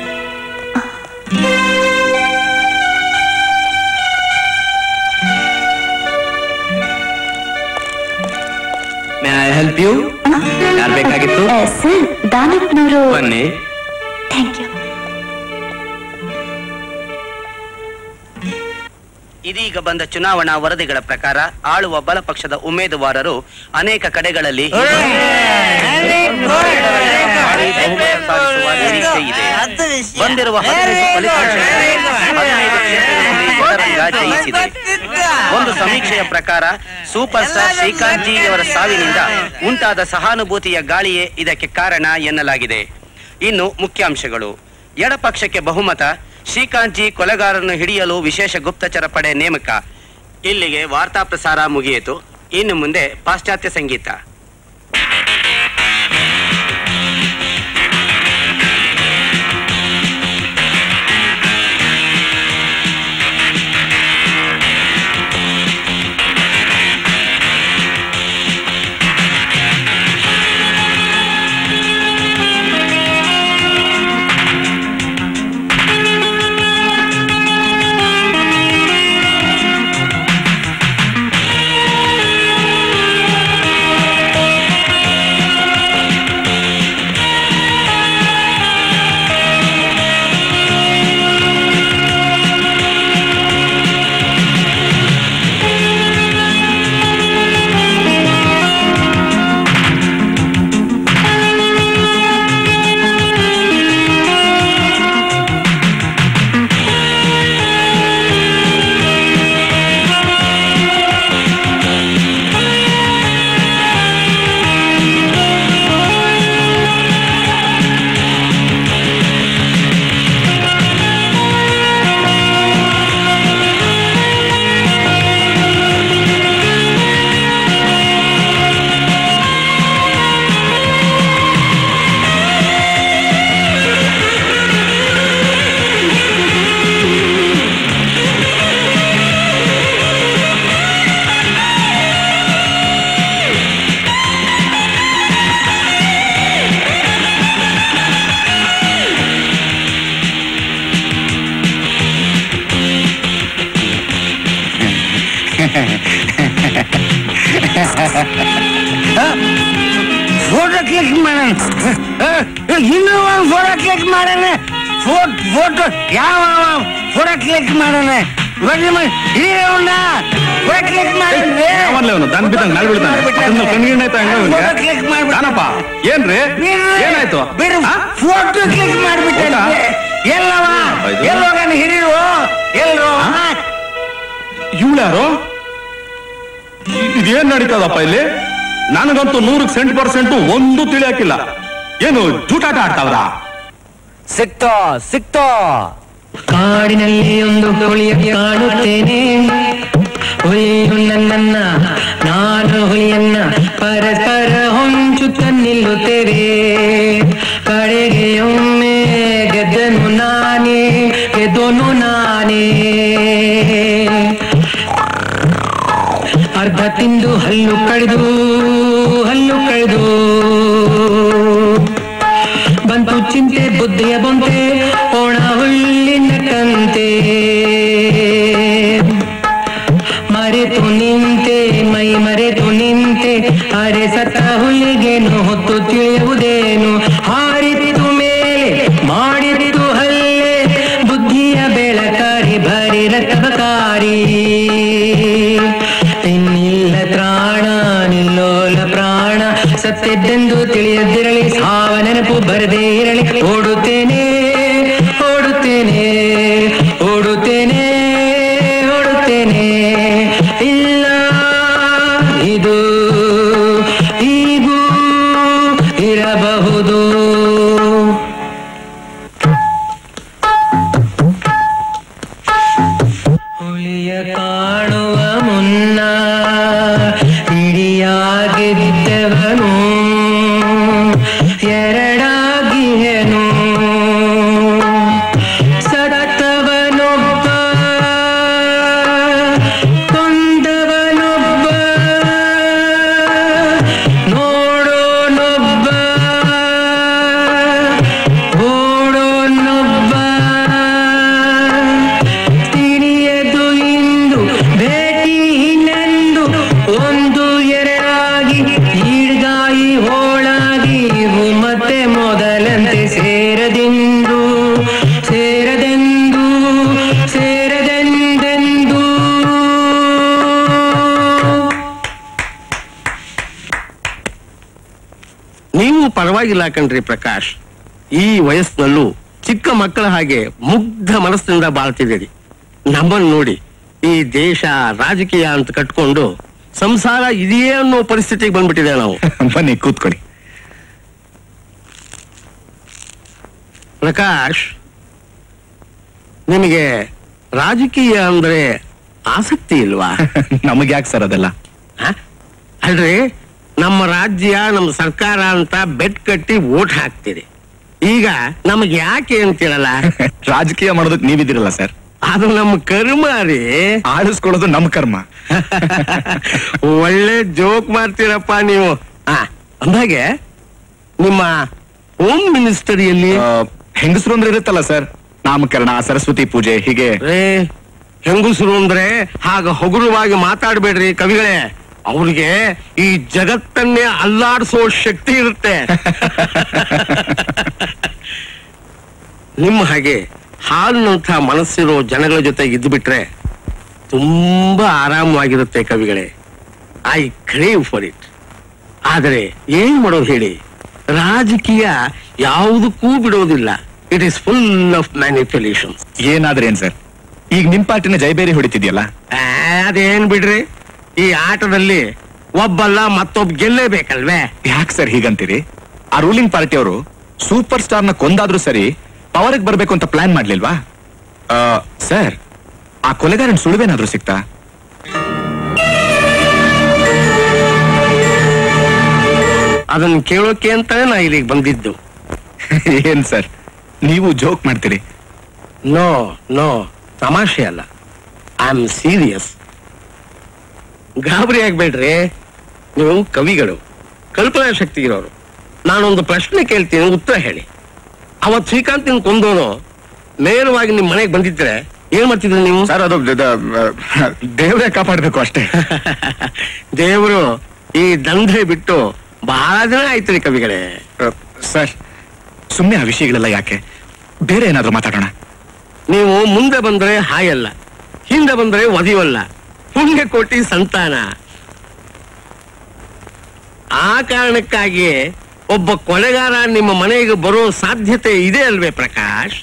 ಮೇ ಐ ಹೆಲ್ಪ್ ಯು ಯಾರು ಬೇಕಾಗಿತ್ತು ಸರ್ ದಾನಪ್ಪನವರು ಬನ್ನಿ ಥ್ಯಾಂಕ್ ಯು ಇದೀಗ ಬಂದ ಚುನಾವಣಾ ವರದಿಗಳ ಪ್ರಕಾರ ಆಳುವ ಬಲಪಕ್ಷದ ಉಮೇದುವಾರರು ಅನೇಕ ಕಡೆಗಳಲ್ಲಿ ಭಾರೀ ಬಹುಮತ ಸಾಧಿಸುವ ನಿರೀಕ್ಷೆ ಇದೆ ಬಂದಿರುವ ಹದಿನೈದು ಫಲಿತಾಂಶಗಳಲ್ಲಿ ಹದಿನೈದು ಕ್ಷೇತ್ರಗಳಲ್ಲಿ ಎಡರಂಗ ಜಯಿಸಿದೆ ಒಂದು ಸಮೀಕ್ಷೆಯ ಪ್ರಕಾರ ಸೂಪರ್ ಸ್ಟಾರ್ ಶ್ರೀಕಾಂತ್ ಜಿ ಅವರ ಸಾವಿನಿಂದ ಉಂಟಾದ ಸಹಾನುಭೂತಿಯ ಗಾಳಿಯೇ ಇದಕ್ಕೆ ಕಾರಣ ಎನ್ನಲಾಗಿದೆ ಇನ್ನು ಮುಖ್ಯಾಂಶಗಳು ಎಡಪಕ್ಷಕ್ಕೆ ಬಹುಮತ ಶ್ರೀಕಾಂತ್ ಜಿ ಕೊಲೆಗಾರರನ್ನು ಹಿಡಿಯಲು ವಿಶೇಷ ಗುಪ್ತಚರ ಪಡೆ ನೇಮಕ ಇಲ್ಲಿಗೆ ವಾರ್ತಾ ಪ್ರಸಾರ ಮುಗಿಯಿತು ಇನ್ನು ಮುಂದೆ ಪಾಶ್ಚಾತ್ಯ ಸಂಗೀತ Thank ಫೋಟೋ ಕ್ಲಿಕ್ ಮಾಡೋಣ ಇನ್ನೂ ಒಂದು ಫೋಟೋ ಕ್ಲಿಕ್ ಮಾಡೋಣ ಫೋಟೋ ಯಾವ ಫೋಟೋ ಕ್ಲಿಕ್ ಮಾಡೋಣ ಫೋಟೋ ಕ್ಲಿಕ್ ಯಾವನ್ಲೆ ಅವನು ದನ್ ಬಿದ್ದಂಗ್ ನಾಲ್ ಬೀಳ್ತಾನೆ ಅದನ್ನ ಕಣ್ಗಿಣ್ಣಾಯ್ತಾ ಹೆಂಗ ಇವ್ನಿಗೆ? ದಾನಪ್ಪ ಏನ್ರಿ ಏನಾಯ್ತು ಬಿಡು ಆ? ಫೋಟೋ ಕ್ಲಿಕ್ ಮಾಡ್ಬಿಟ್ಟೆ ಹೌದಾ? ಎಲ್ಲವ ಆಯ್ತು. ಎಲ್ಲೋಗನ ಹಿರಿರು ಎಲ್ಲೋ ಇವಳ್ಯಾರು ಇದೇನ್ ನಡೀತದಪ್ಪ ಇಲ್ಲಿ ನನಗಂತೂ ನೂರಕ್ಕೆ ಸೆಂಟ್ ಪರ್ಸೆಂಟ್ ಒಂದು ತಿಳಿಯಾಕಿಲ್ಲ ಏನು ಜೂಟಾಟ ಆಡ್ತಾವ್ರ ಸಿಕ್ತೋ ಸಿಕ್ತೋ ಕಾಡಿನಲ್ಲಿ ಒಂದು ಹುಲಿಯ ಕಾಣುತ್ತೇನೆ ಹುಲಿಯು ನನ್ನನ್ನ ನಾನು ಹುಲಿಯನ್ನ ಪರಸ್ಪರ ಹೊಂಚುತ್ತ ನಿಲ್ಲುತ್ತೇವೆ ಕಡೆಗೆ ಒಮ್ಮೆ ಗೆದ್ದನು ನಾನೇ ಗೆದ್ದನು ನಾನೇ ಅರ್ಧ ತಿಂದು ಹಲ್ಲು ಕಳೆದು ಹಲ್ಲು ಕಳೆದು ಬಂತು ಚಿಂತೆ ಬುದ್ಧಿಯ ಬೊಂತೆ ಒಣ ಹುಲ್ಲಿನ ಕಂತೆ ಮರೆತು ನಿಂತೆ ಮೈ ಮರೆತು ನಿಂತೆ ಅರೆ ಸತ್ತ ಹುಲ್ಲಿಗೇನು ಹೊತ್ತು ತಿಳಿಯುವುದೇನು ಹಾರಿತು ಮೇಲೆ ಮಾಡಿತು ಹಲ್ಲೆ ಬುದ್ಧಿಯ ಬೆಳಕಾರಿ ಬರಿ ರಕ್ತಕಾರಿ ಇನ್ನಿಲ್ಲ ತ್ರಾಣ ನಿಲ್ಲೋಲ ಪ್ರಾಣ ಸತ್ಯದ್ದೆಂದು ತಿಳಿಯದಿರಲಿ ಸಾವ ನೆನಪು ಬರದೇ ಇರಲಿ ಓಡುತ್ತೇನೆ ಓಡುತ್ತೇನೆ ಓಡುತ್ತೇನೆ ಓಡುತ್ತೇನೆ ಇಲ್ಲ ಇದು ಹೀಗೂ ಇರಬಹುದು ಹುಲಿಯ ಕಾಣುವ ಮುನ್ನ ಇಡಿಯಾಗಿದ್ದವನು ಎರಡಾಗಿಯನು ಸತ್ತವನೊಬ್ಬ ಕೊಂದವನೊಬ್ಬ ನೋಡೋನೊಬ್ಬ ಓಡೋನೊಬ್ಬ ತಿಳಿಯದು ಇಂದು ಭೇಟಿ ಇನ್ನೆಂದು ಒಂದು ಎರಡಾಗಿ ಈಡ್ಗಾಯಿ ಹೋಳಾಗಿ ಇವು ಮತ್ತೆ ಮೊದಲಂತೆ ಸೇರದೆಂದು ಸೇರದೆಂದು ಸೇರದೆಂದೆಂದು ನೀವು ಪರವಾಗಿಲ್ಲ ಕಣ್ರಿ ಪ್ರಕಾಶ್ ಈ ವಯಸ್ಸಿನಲ್ಲೂ ಚಿಕ್ಕ ಮಕ್ಕಳ ಹಾಗೆ ಮುಗ್ಧ ಮನಸ್ಸಿನಿಂದ ಬಾಳ್ತಿದ್ದೀರಿ ನಮ್ಮನ್ನು ನೋಡಿ ಈ ದೇಶ ರಾಜಕೀಯ ಅಂತ ಕಟ್ಕೊಂಡು ಸಂಸಾರ ಇದೆಯೇ ಅನ್ನೋ ಪರಿಸ್ಥಿತಿಗೆ ಬಂದ್ಬಿಟ್ಟಿದೆ ನಾವು ಬನ್ನಿ ಕೂತ್ಕೊಳ್ಳಿ ಪ್ರಕಾಶ್ ನಿಮಗೆ ರಾಜಕೀಯ ಅಂದ್ರೆ ಆಸಕ್ತಿ ಇಲ್ವಾ ನಮಗೆ ಯಾಕೆ ಸರ್ ಅದೆಲ್ಲ ಹ? ಅಲ್ರಿ ನಮ್ಮ ರಾಜ್ಯ ನಮ್ಮ ಸರ್ಕಾರ ಅಂತ ಬೆಟ್ ಕಟ್ಟಿ ವೋಟ್ ಹಾಕ್ತೀರಿ ಈಗ ನಮಗೆ ಯಾಕೆ ಅಂತೀರಲ್ಲ ರಾಜಕೀಯ ಮಾಡೋದಕ್ಕೆ ನೀವಿದ್ದೀರಲ್ಲ ಸರ್ ಅದು ನಮ್ಮ ಕರ್ಮ ರೀ ಆಳಿಸ್ಕೊಳ್ಳೋದು ನಮ್ ಕರ್ಮ ಒಳ್ಳೆ ಜೋಕ್ ಮಾಡ್ತೀರಪ್ಪ ನೀವು ಆ, ಅಂದಾಗೆ ನಿಮ್ಮ ಹೋಮ್ ಮಿನಿಸ್ಟರ್ ಎಲ್ಲಿ ಆ, ಹೆಂಗಸ್ರು ಅಂದ್ರೆ ಇರುತ್ತಲ್ಲ ಸರ್ ನಾಮಕರಣ ಸರಸ್ವತಿ ಪೂಜೆ ಹೀಗೆ ರೇ ಹೆಂಗುಸರು ಅಂದ್ರೆ ಹಾಗ ಹಗುರವಾಗಿ ಮಾತಾಡ್ಬೇಡ್ರಿ ಕವಿಗಳೇ ಅವ್ರಿಗೆ ಈ ಜಗತ್ತನ್ನೇ ಅಲ್ಲಾಡಿಸೋ ಶಕ್ತಿ ಇರುತ್ತೆ ನಿಮ್ಮ ಹಾಗೆ ಹಾಲಿನಂಥ ಮನಸ್ಸಿರೋ ಜನಗಳ ಜೊತೆ ಇದ್ದು ಬಿಟ್ರೆ ತುಂಬಾ ಆರಾಮವಾಗಿರುತ್ತೆ ಕವಿಗಳೇ ಐ ಕ್ರೇವ್ ಫಾರ್ ಇಟ್ ಆದರೆ ಏನ್ ಮಾಡೋದು ಹೇಳಿ ರಾಜಕೀಯ ಯಾವುದಕ್ಕೂ ಬಿಡೋದಿಲ್ಲ it is full of manipulation ಏನಾದ್ರೆ ಏನ್ ಸರ್ ಈಗ ನಿಮ್ ಪಾರ್ಟಿನ ಜೈಬೇರಿ ಹೊಡಿತಿದ್ಯಲ್ಲ ಅದೇನ್ ಬಿಡ್ರಿ ಈ ಆಟದಲ್ಲಿ ಒಬ್ಬಲ್ಲ ಮತ್ತೊಬ್ಬ ಗೆಲ್ಲೇಬೇಕಲ್ವೇ ಯಾಕೆ ಸರ್ ಹೀಗಂತೀರಿ ಆ ರೂಲಿಂಗ್ ಪಾರ್ಟಿ ಅವರು ಸೂಪರ್ ಸ್ಟಾರ್ ನ ಕೊಂದಾದ್ರೂ ಸರಿ ಪವರ್ಗೆ ಬರ್ಬೇಕು ಅಂತ ಪ್ಲಾನ್ ಮಾಡ್ಲಿಲ್ವಾ ಆ, ಸರ್ ಆ ಕೊಲೆಗಾರನ್ ಸುಳಿವೇನಾದ್ರೂ ಸಿಕ್ತಾ ಅದನ್ನ ಕೇಳೋಕೆ ಅಂತಾನೆ ನಾ ಇಲ್ಲಿಗೆ ಬಂದಿದ್ದು ಏನ್ ಸರ್ ನೀವು ಜೋಕ್ ಮಾಡ್ತೀರಿ ನೋ ನೋ ತಮಾಷೆ ಅಲ್ಲ ಐ ಆಮ್ ಸೀರಿಯಸ್ ಗಾಬರಿ ಆಗ್ಬೇಡ್ರಿ ನೀವು ಕವಿಗಳು ಕಲ್ಪನಾ ಶಕ್ತಿ ಇರೋರು ನಾನೊಂದು ಪ್ರಶ್ನೆ ಕೇಳ್ತೀನಿ ಉತ್ತರ ಹೇಳಿ ಅವತ್ ಶ್ರೀಕಾಂತ್ ನಿನ್ ಕೊಂದೋನು ನೇರವಾಗಿ ನಿಮ್ ಮನೆಗೆ ಬಂದಿದ್ರೆ ಏನ್ ಮಾಡ್ತಿದ್ರಿ ನೀವು ಸರ್ ಅದು ದೇವರೇ ಕಾಪಾಡ್ಬೇಕು ಅಷ್ಟೇ ದೇವರು ಈ ದಂಧೆ ಬಿಟ್ಟು ಬಹಳ ದಿನ ಆಯ್ತು ರೀ ಕವಿಗಳೇ ಸರ್ ಸುಮ್ಮನೆ ಆ ವಿಷಯಗಳೆಲ್ಲ ಯಾಕೆ ಬೇರೆ ಏನಾದ್ರೂ ಮಾತಾಡೋಣ ನೀವು ಮುಂದೆ ಬಂದ್ರೆ ಹಾಯಲ್ಲ ಹಿಂದೆ ಬಂದ್ರೆ ಒದಿವಲ್ಲ ಪುಣ್ಯ ಕೋಟಿ ಸಂತಾನ ಆ ಕಾರಣಕ್ಕಾಗಿ ಒಬ್ಬ ಕೊಲೆಗಾರ ನಿಮ್ಮ ಮನೆಗೆ ಬರೋ ಸಾಧ್ಯತೆ ಇದೆ ಅಲ್ವೇ ಪ್ರಕಾಶ್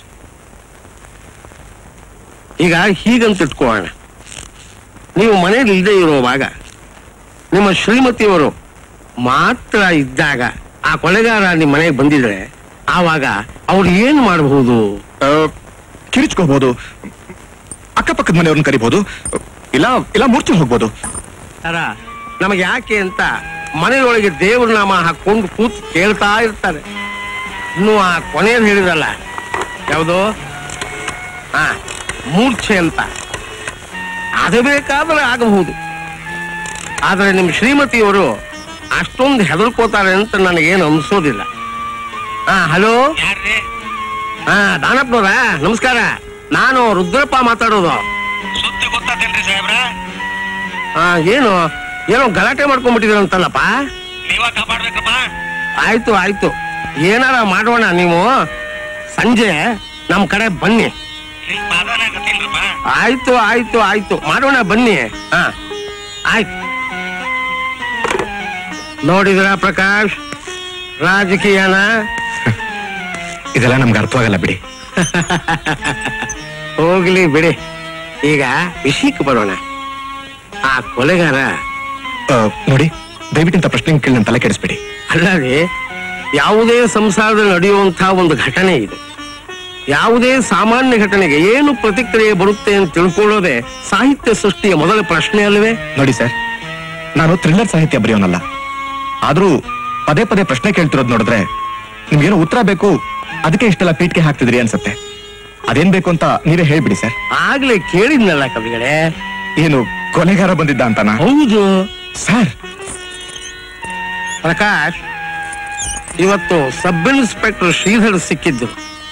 ಈಗ ಹೀಗಂತ ಇಟ್ಕೊಳ್ಳೋಣ ನೀವು ಮನೇಲಿ ಇಲ್ಲದೆ ಇರುವಾಗ ನಿಮ್ಮ ಶ್ರೀಮತಿಯವರು ಮಾತ್ರ ಇದ್ದಾಗ ಆ ಕೊಲೆಗಾರ ನಿಮ್ಮ ಮನೆಗೆ ಬಂದಿದ್ರೆ ಆವಾಗ ಅವ್ರು ಏನ್ ಮಾಡಬಹುದು ಕಿರಿಚ್ಕೋಬಹುದು ಅಕ್ಕಪಕ್ಕದ ಮನೆಯವ್ರನ್ನ ಕರಿಬಹುದು ಇಲ್ಲ ಇಲ್ಲ ಮೂರ್ಛೆ ಹೋಗ್ಬೋದು ಸರ ನಮಗೆ ಯಾಕೆ ಅಂತ ಮನೆಯೊಳಗೆ ದೇವ್ರ ನಾಮ ಹಾಕೊಂಡು ಕೂತ್ ಕೇಳ್ತಾ ಇರ್ತಾರೆ ಇನ್ನು ಆ ಕೊನೆಯಲ್ಲಿ ಹೇಳಿದ್ರಲ್ಲ ಯಾವುದು ಹಾ ಮೂರ್ಛೆ ಅಂತ ಅದು ಬೇಕಾದ್ರೆ ಆಗಬಹುದು ಆದ್ರೆ ನಿಮ್ ಶ್ರೀಮತಿಯವರು ಅಷ್ಟೊಂದು ಹೆದರ್ಕೋತಾರೆ ಅಂತ ನನಗೇನು ಅನ್ಸೋದಿಲ್ಲ ಹಾ ಹಲೋ ಹಾ ದಾನಪ್ಪನವ್ರ ನಮಸ್ಕಾರ ನಾನು ರುದ್ರಪ್ಪ ಮಾತಾಡೋದು ಹಾ ಏನು ಏನೋ ಗಲಾಟೆ ಮಾಡ್ಕೊಂಡ್ಬಿಟ್ಟಿದ್ರಂತಲ್ಲಪ್ಪ ಆಯ್ತು ಆಯ್ತು ಏನಾರ ಮಾಡೋಣ ನೀವು ಸಂಜೆ ನಮ್ ಕಡೆ ಬನ್ನಿ ಆಯ್ತು ಆಯ್ತು ಆಯ್ತು ಮಾಡೋಣ ಬನ್ನಿ ಹಾ ಆಯ್ತು ನೋಡಿದ್ರ ಪ್ರಕಾಶ್ ರಾಜಕೀಯನ ಇದೆಲ್ಲ ನಮ್ಗೆ ಅರ್ಥವಾಗಲ್ಲ ಬಿಡಿ ಹೋಗ್ಲಿ ಬಿಡಿ ಈಗ ವಿಷಯಕ್ಕೆ ಬರೋಣ ಆ ಕೊಲೆಗಾರ ಆ, ನೋಡಿ ದಯವಿಟ್ಟು ಪ್ರಶ್ನೆ ಕೇಳಿ ನನ್ನ ತಲೆ ಕೆಡಿಸ್ಬೇಡಿ ಅಲ್ಲದೆ ಯಾವುದೇ ಸಂಸಾರದಲ್ಲಿ ನಡೆಯುವಂತಹ ಒಂದು ಘಟನೆ ಇದು ಯಾವುದೇ ಸಾಮಾನ್ಯ ಘಟನೆಗೆ ಏನು ಪ್ರತಿಕ್ರಿಯೆ ಬರುತ್ತೆ ಅಂತ ತಿಳ್ಕೊಳ್ಳೋದೇ ಸಾಹಿತ್ಯ ಸೃಷ್ಟಿಯ ಮೊದಲ ಪ್ರಶ್ನೆ ಅಲ್ವೇ ನೋಡಿ ಸರ್ ನಾನು ಥ್ರಿಲ್ಲರ್ ಸಾಹಿತ್ಯ ಬರೆಯೋನಲ್ಲ ಆದ್ರೂ ಪದೇ ಪದೇ ಪ್ರಶ್ನೆ ಕೇಳ್ತಿರೋದು ನೋಡಿದ್ರೆ ನಿಮ್ಗೇನೋ ಉತ್ತರ ಬೇಕು ಅದಕ್ಕೆ ಇಷ್ಟೆಲ್ಲ ಪೀಠಿಗೆ ಹಾಕ್ತಿದ್ರಿ ಅನ್ಸುತ್ತೆ ಅದೇನ್ ಬೇಕು ಅಂತ ನೀವೇ ಹೇಳ್ಬಿಡಿ ಸರ್ ಆಗ್ಲೇ ಕೇಳಿದ್ನಲ್ಲ ಕವಿಗಳೇ ಏನು ಕೊಲೆಗಾರ ಬಂದಿದ್ದ ಅಂತಾನ ಹೌದು ಸರ್ ಪ್ರಕಾಶ್ ಇವತ್ತು ಸಬ್ ಇನ್ಸ್ಪೆಕ್ಟರ್ ಶ್ರೀಧರ್ ಸಿಕ್ಕಿದ್ದು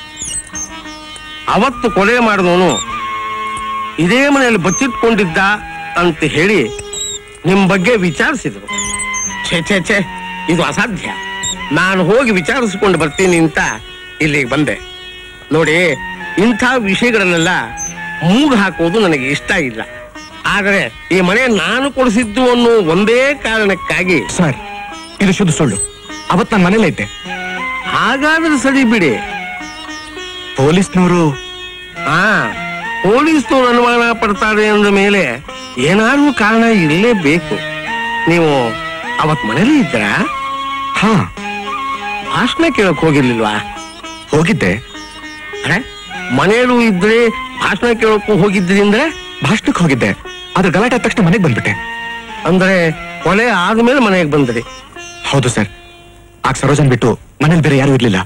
ಅವತ್ತು ಕೊಲೆ ಮಾಡಿದವನು ಇದೇ ಮನೆಯಲ್ಲಿ ಬಚ್ಚಿಟ್ಕೊಂಡಿದ್ದ ಅಂತ ಹೇಳಿ ನಿಮ್ ಬಗ್ಗೆ ವಿಚಾರಿಸಿದ್ರು ಛೇ ಛೇ ಛೇ ಇದು ಅಸಾಧ್ಯ ನಾನು ಹೋಗಿ ವಿಚಾರಿಸಿಕೊಂಡು ಬರ್ತೀನಿ ಅಂತ ಇಲ್ಲಿಗೆ ಬಂದೆ ನೋಡಿ ಇಂಥ ವಿಷಯಗಳನ್ನೆಲ್ಲ ಮೂಗು ಹಾಕೋದು ನನಗೆ ಇಷ್ಟ ಇಲ್ಲ ಆದರೆ ಈ ಮನೆ ನಾನು ಕೊಡಿಸಿದ್ದು ಅನ್ನೋ ಒಂದೇ ಕಾರಣಕ್ಕಾಗಿ ಸರ್ ಇದು ಶುದ್ಧ ಸುಳ್ಳು ಅವತ್ ನಾನು ಮನೇಲೇ ಇದ್ದೆ ಹಾಗಾದ್ರೆ ಸರಿ ಬಿಡಿ ಪೊಲೀಸ್ನವರು ಹಾ ಪೊಲೀಸ್ನವ್ರು ಅನುಮಾನ ಪಡ್ತಾರೆ ಅಂದ ಮೇಲೆ ಏನಾದ್ರೂ ಕಾರಣ ಇರಲೇಬೇಕು ನೀವು ಅವತ್ ಮನೇಲಿ ಇದ್ರ ಹಾ ಭಾಷಣ ಕೇಳಕ್ ಹೋಗಿರ್ಲಿಲ್ವಾ ಹೋಗಿದ್ದೆ ಅರೆ ಮನೇಲೂ ಇದ್ರೆ ಭಾಷಣ ಕೇಳಕ್ಕೂ ಹೋಗಿದ್ರಿ ಅಂದ್ರೆ ಭಾಷಣಕ್ಕೆ ಹೋಗಿದ್ದೆ ಆದ್ರೆ ಗಲಾಟೆ ಆದ ತಕ್ಷಣ ಮನೆಗೆ ಬಂದ್ಬಿಟ್ಟೆ ಅಂದ್ರೆ ಕೊಲೆ ಆದ್ಮೇಲೆ ಮನೆಗೆ ಬಂದ್ರಿ ಹೌದು ಸರ್ ಆಗ ಸರೋಜನ್ ಬಿಟ್ಟು ಮನೇಲಿ ಬೇರೆ ಯಾರು ಇರ್ಲಿಲ್ಲ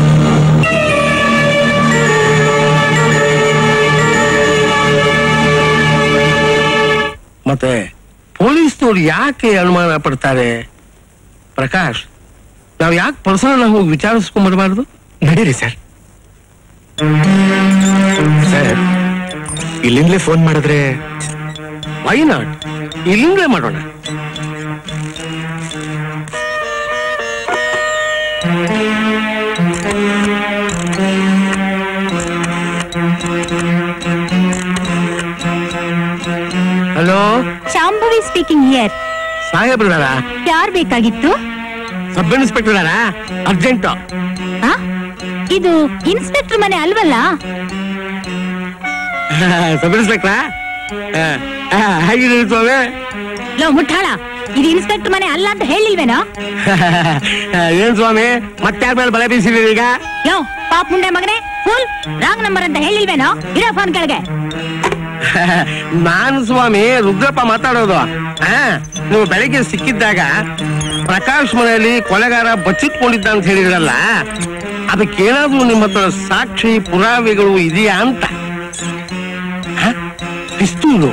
ಮತ್ತೆ ಪೊಲೀಸ್ನವ್ರು ಯಾಕೆ ಅನುಮಾನ ಪಡ್ತಾರೆ ಪ್ರಕಾಶ್ ನಾವ್ ಯಾಕೆ ಪರ್ಸನಲ್ ಹೋಗಿ ವಿಚಾರಿಸ್ಕೊಂಡ್ಬರ್ಬಾರ್ದು ನಡೀರಿ ಸರ್ ಸರ್ ಇಲ್ಲಿಂದಲೇ ಫೋನ್ ಮಾಡಿದ್ರೆ ವೈ ನಾಟ್ ಇಲ್ಲಿಂದಲೇ ಮಾಡೋಣ ಹಲೋ ಶಾಂಭವಿ ಸ್ಪೀಕಿಂಗ್ ಹಿಯರ್ ಸಾಹೇಬ್ರದಾರ ಯಾರ್ ಬೇಕಾಗಿತ್ತು ಸಬ್ ಇನ್ಸ್ಪೆಕ್ಟರ್ ಅರ್ಜೆಂಟ್ ಆ? ಇದು ಇನ್ಸ್ಪೆಕ್ಟರ್ ಮನೆ ಅಲ್ವಲ್ಲ ಸಬ್ ಇನ್ಸ್ಪೆಕ್ಟ್ರಾ ಹೇಗಿದ್ದೀರಿ ಸ್ವಾಮಿ ಲೋ ಮುಟ್ಟಾಳ ಇದು ಇನ್ಸ್ಪೆಕ್ಟರ್ ಮನೆ ಅಲ್ಲ ಅಂತ ಹೇಳಿಲ್ವೇನೋ ಏನ್ ಸ್ವಾಮಿ ಮತ್ತೆ ಮೇಲೆ ಬಲೆ ಬೀಸಿದೀರಿ ಈಗ ಯೋ ಪಾಪ್ ಮುಂಡೆ ಮಗನೇ ಫುಲ್ ರಾಂಗ್ ನಂಬರ್ ಅಂತ ಹೇಳಿಲ್ವೇನೋ ಇರೋ ಫೋನ್ ಕೆಳಗೆ ನಾನು ಸ್ವಾಮಿ ರುದ್ರಪ್ಪ ಮಾತಾಡೋದು ಆ, ನೀವು ಬೆಳಿಗ್ಗೆ ಸಿಕ್ಕಿದ್ದಾಗ ಪ್ರಕಾಶ್ ಮನೆಯಲ್ಲಿ ಕೊಲೆಗಾರ ಬಚ್ಚಿಟ್ಕೊಂಡಿದ್ದ ಅಂತ ಹೇಳಿದ್ರಲ್ಲ ಅದಕ್ಕೇನಾದ್ರೂ ನಿಮ್ಮ ಹತ್ರ ಸಾಕ್ಷಿ ಪುರಾವೆಗಳು ಇದೆಯಾ ಅಂತ ಆ? ಪಿಸ್ತೂಲು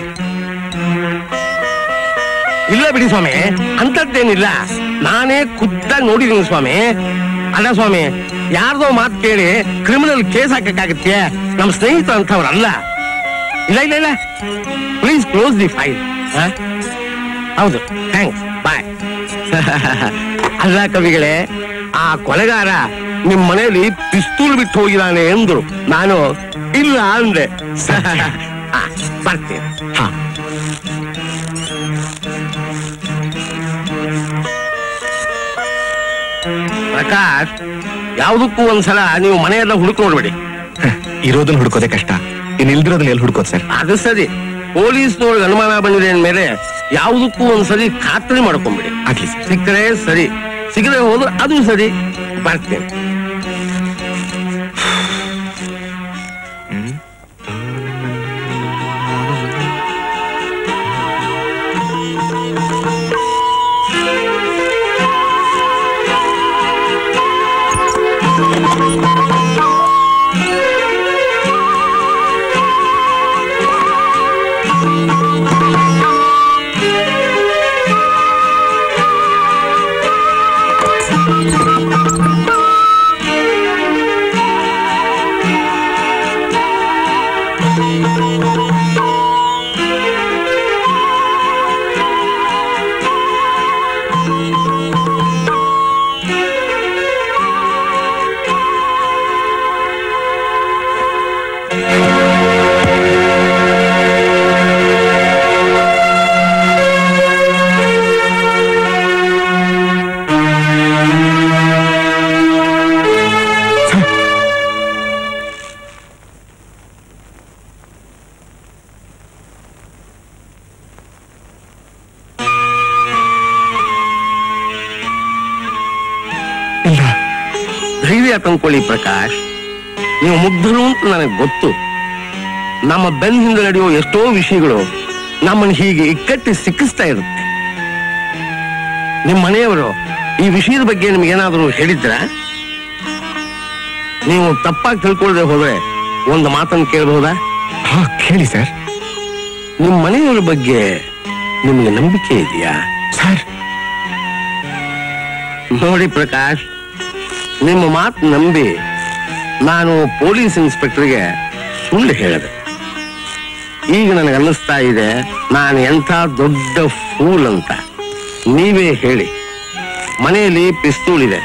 ಇಲ್ಲ ಬಿಡಿ ಸ್ವಾಮಿ ಅಂತದ್ದೇನಿಲ್ಲ ನಾನೇ ಖುದ್ದಾಗಿ ನೋಡಿದೀನಿ ಸ್ವಾಮಿ ಅಲ್ಲ ಸ್ವಾಮಿ ಯಾರ್ದೋ ಮಾತು ಕೇಳಿ ಕ್ರಿಮಿನಲ್ ಕೇಸ್ ಹಾಕಕ್ಕಾಗತ್ತೆ ನಮ್ಮ ಸ್ನೇಹಿತ ಅಂತವ್ರಲ್ಲ ಇಲ್ಲ ಇಲ್ಲ ಇಲ್ಲ ಪ್ಲೀಸ್ ಕ್ಲೋಸ್ ದಿ ಫೈಲ್ ಹೌದು ಥ್ಯಾಂಕ್ಸ್ ಬಾಯ್ ಅಲ್ಲ ಕವಿಗಳೇ ಆ ಕೊಲೆಗಾರ ನಿಮ್ ಮನೆಯಲ್ಲಿ ಪಿಸ್ತೂಲ್ ಬಿಟ್ಟು ಹೋಗಿದ್ದಾನೆ ಎಂದ್ರು ನಾನು ಇಲ್ಲ ಅಂದೆ ಆ, ಬರ್ತೀನಿ ಹಾ ಪ್ರಕಾಶ್ ಯಾವುದಕ್ಕೂ ಒಂದ್ಸಲ ನೀವು ಮನೆಯೆಲ್ಲ ಹುಡುಕ್ ನೋಡ್ಬೇಡಿ ಇರೋದನ್ನ ಹುಡ್ಕೋದೇ ಕಷ್ಟ ಇನ್ ಇಲ್ದಿರೋದನ್ನ ಎಲ್ಲಿ ಹುಡ್ಕೋದ್ ಸರ್ ಅದು ಸರಿ ಪೊಲೀಸ್ನವ್ರಿಗೆ ಅನುಮಾನ ಬಂದಿದೆ ಅಂದ್ಮೇಲೆ ಯಾವುದಕ್ಕೂ ಒಂದ್ಸಲಿ ಖಾತ್ರಿ ಮಾಡ್ಕೊಂಬಿಡಿ ಆಗ್ಲಿ ಸರ್ ಸಿಕ್ಕರೆ ಸರಿ ಸಿಗದೆ ಹೋದ್ರೆ ಅದು ಸರಿ ಬರ್ತೀನಿ ಇಲ್ಲ ಧೈರ್ಯ ತಂದ್ಕೊಳ್ಳಿ ಪ್ರಕಾಶ್ ನೀವು ಮುಗ್ಧರು ಅಂತ ನನಗೆ ಗೊತ್ತು ನಮ್ಮ ಬೆನ್ ಹಿಂದೆ ನಡೆಯೋ ಎಷ್ಟೋ ವಿಷಯಗಳು ನಮ್ಮನ್ನು ಹೀಗೆ ಇಕ್ಕಟ್ಟಿ ಸಿಕ್ಕಿಸ್ತಾ ಇರುತ್ತೆ ನಿಮ್ಮ ಮನೆಯವರು ಈ ವಿಷಯದ ಬಗ್ಗೆ ನಿಮ್ಗೇನಾದರೂ ಹೇಳಿದ್ರ ನೀವು ತಪ್ಪಾಗಿ ತಿಳ್ಕೊಳ್ದೆ ಹೋದ್ರೆ ಒಂದು ಮಾತನ್ನು ಕೇಳಬಹುದಾ ಹಾ ಕೇಳಿ ಸರ್ ನಿಮ್ಮ ಮನೆಯವರ ಬಗ್ಗೆ ನಿಮಗೆ ನಂಬಿಕೆ ಇದೆಯಾ ಸರ್ ನೋಡಿ ಪ್ರಕಾಶ್ ನಿಮ್ಮ ಮಾತು ನಂಬಿ ನಾನು ಪೊಲೀಸ್ ಇನ್ಸ್ಪೆಕ್ಟರ್ಗೆ ಸುಳ್ಳು ಹೇಳಿದೆ ಈಗ ನನಗೆ ಅನ್ನಿಸ್ತಾ ಇದೆ ನಾನು ಎಂಥ ದೊಡ್ಡ ಫೂಲ್ ಅಂತ ನೀವೇ ಹೇಳಿ ಮನೆಯಲ್ಲಿ ಪಿಸ್ತೂಲ್ ಇದೆ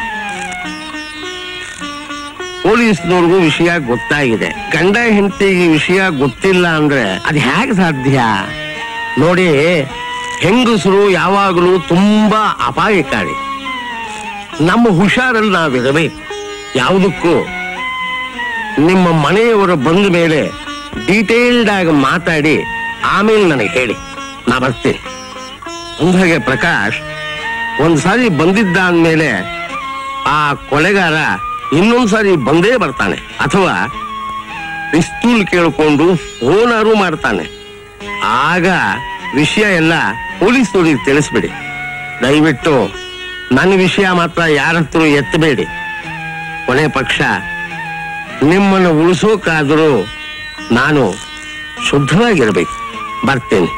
ಪೊಲೀಸ್ನವ್ರಿಗೂ ವಿಷಯ ಗೊತ್ತಾಗಿದೆ ಗಂಡ ಹೆಂಡತಿಗೆ ವಿಷಯ ಗೊತ್ತಿಲ್ಲ ಅಂದ್ರೆ ಅದು ಹೇಗೆ ಸಾಧ್ಯ ನೋಡಿ ಹೆಂಗಸರು ಯಾವಾಗಲೂ ತುಂಬಾ ಅಪಾಯಕಾರಿ ನಮ್ಮ ಹುಷಾರಲ್ಲಿ ನಾವಿರಬೇಕು ಯಾವುದಕ್ಕೂ ನಿಮ್ಮ ಮನೆಯವರು ಬಂದ ಮೇಲೆ ಡೀಟೇಲ್ಡ್ ಆಗಿ ಮಾತಾಡಿ ಆಮೇಲೆ ನನಗೆ ಹೇಳಿ ನಾ ಬರ್ತೀನಿ ಅಂದಾಗೆ ಪ್ರಕಾಶ್ ಒಂದ್ಸಾರಿ ಬಂದಿದ್ದ ಅಂದ್ಮೇಲೆ ಆ ಕೊಲೆಗಾರ ಇನ್ನೊಂದ್ಸಾರಿ ಬಂದೇ ಬರ್ತಾನೆ ಅಥವಾ ಪಿಸ್ತೂಲ್ ಕೇಳ್ಕೊಂಡು ಫೋನಾರು ಮಾಡ್ತಾನೆ ಆಗ ವಿಷಯ ಎಲ್ಲ ಪೊಲೀಸ್ನವ್ರಿಗೆ ತಿಳಿಸ್ಬಿಡಿ ದಯವಿಟ್ಟು ನನ್ನ ವಿಷಯ ಮಾತ್ರ ಯಾರ ಹತ್ರ ಎತ್ತಬೇಡಿ ಕೊನೆ ಪಕ್ಷ ನಿಮ್ಮನ್ನು ಉಳಿಸೋಕಾದರೂ ನಾನು ಶುದ್ಧವಾಗಿರ್ಬೇಕು ಬರ್ತೇನೆ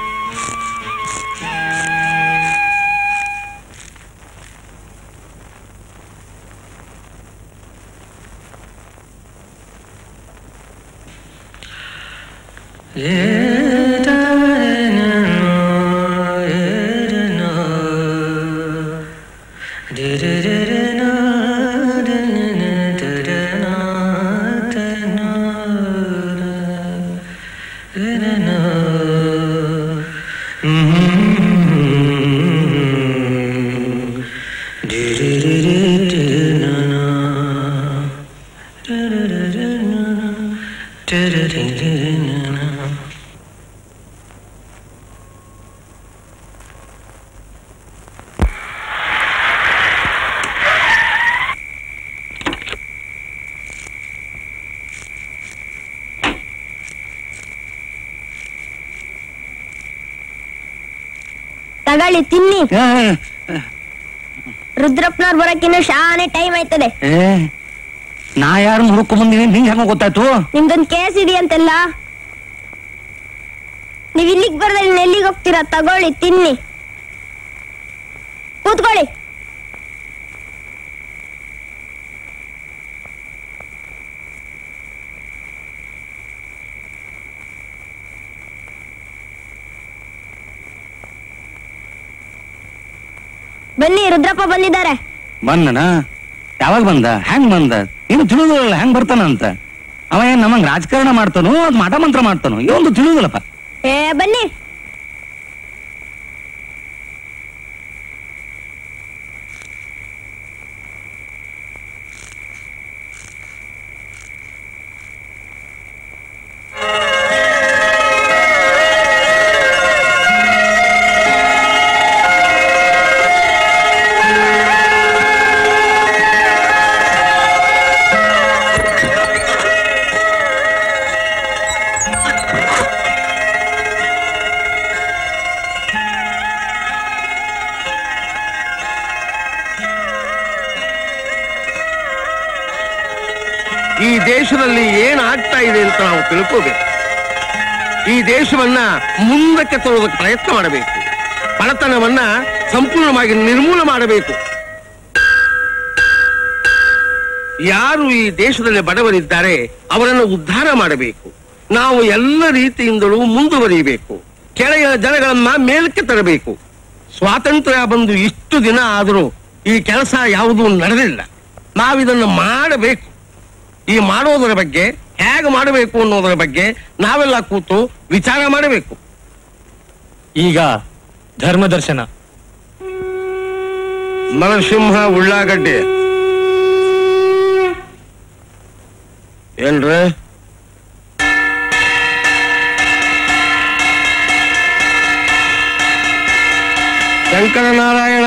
ತಗೊಳ್ಳಿ ತಿನ್ನಿ ರುದ್ರಪ್ಪನವ್ರು ಬರಕ್ಕಿನ್ನು ಶಾನೆ ಟೈಮ್ ಆಯ್ತದೆ ಏ ನಾ ಯಾರು ಹುಡುಕೊಂಡ್ ಬಂದೀನಿ ನಿಂಗೆ ಹೆಂಗ ಗೊತ್ತಾಯ್ತು ನಿಮ್ದೊಂದ್ ಕೇಸ್ ಇದೆಯಂತೆಲ್ಲ ನೀವ್ ಇಲ್ಲಿಗ್ ಬರ್ದಲ್ಲಿ ಇನ್ನು ಎಲ್ಲಿಗೆ ಹೋಗ್ತೀರಾ ತಗೊಳ್ಳಿ ತಿನ್ನಿ ಕೂತ್ಕೊಳ್ಳಿ ಬನ್ನಿ ರುದ್ರಪ್ಪ ಬಂದಿದ್ದಾರೆ ಬಂದನ ಯಾವಾಗ ಬಂದ ಹೆಂಗ್ ಬಂದ ಏನು ತಿಳಿದಿಲ್ಲ ಹೆಂಗ್ ಬರ್ತಾನ ಅಂತ ಅವ ಏನ್ ನಮಗ್ ರಾಜಕಾರಣ ಮಾಡ್ತಾನೋ ಅದ್ ಮಾಟ ಮಂತ್ರ ಮಾಡ್ತಾನೋ ಇವೊಂದು ತಿಳಿದಿಲ್ಲಪ್ಪ ಏ ಬನ್ನಿ ಈ ದೇಶದಲ್ಲಿ ಏನ್ ಆಗ್ತಾ ಇದೆ ಅಂತ ನಾವು ತಿಳ್ಕೋಬೇಕು ಈ ದೇಶವನ್ನ ಮುಂದಕ್ಕೆ ತರುವುದಕ್ಕೆ ಪ್ರಯತ್ನ ಮಾಡಬೇಕು ಬಡತನವನ್ನ ಸಂಪೂರ್ಣವಾಗಿ ನಿರ್ಮೂಲ ಮಾಡಬೇಕು ಯಾರು ಈ ದೇಶದಲ್ಲಿ ಬಡವರಿದ್ದಾರೆ ಅವರನ್ನು ಉದ್ಧಾರ ಮಾಡಬೇಕು ನಾವು ಎಲ್ಲ ರೀತಿಯಿಂದಲೂ ಮುಂದುವರಿಯಬೇಕು ಕೆಳಗಿನ ಜನಗಳನ್ನ ಮೇಲಕ್ಕೆ ತರಬೇಕು ಸ್ವಾತಂತ್ರ್ಯ ಬಂದು ಇಷ್ಟು ದಿನ ಆದರೂ ಈ ಕೆಲಸ ಯಾವುದೂ ನಡೆದಿಲ್ಲ ನಾವಿದನ್ನು ಮಾಡಬೇಕು ಈ ಮಾಡೋದರ ಬಗ್ಗೆ ಹೇಗೆ ಮಾಡಬೇಕು ಅನ್ನೋದರ ಬಗ್ಗೆ ನಾವೆಲ್ಲ ಕೂತು ವಿಚಾರ ಮಾಡಬೇಕು ಈಗ ಧರ್ಮದರ್ಶನ ನರಸಿಂಹ ಉಳ್ಳಾಗಡ್ಡೆ ಏನ್ರ ಶಂಕರನಾರಾಯಣ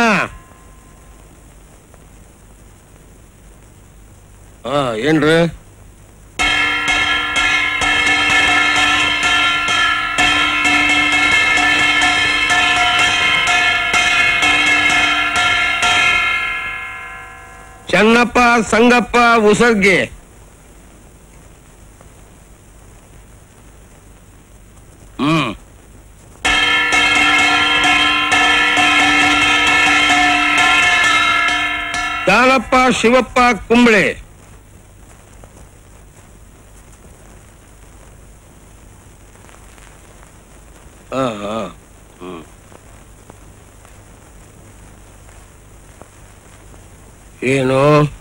ಆ ಏನ್ರಿ ಚೆನ್ನಪ್ಪ ಸಂಗಪ್ಪ ಉಸರ್ಗೆ ಹ್ಮ್ ದಾನಪ್ಪ ಶಿವಪ್ಪ ಕುಂಬಳೆ ಹಾ ಹಾ ಹ್ಮ್ ಏನು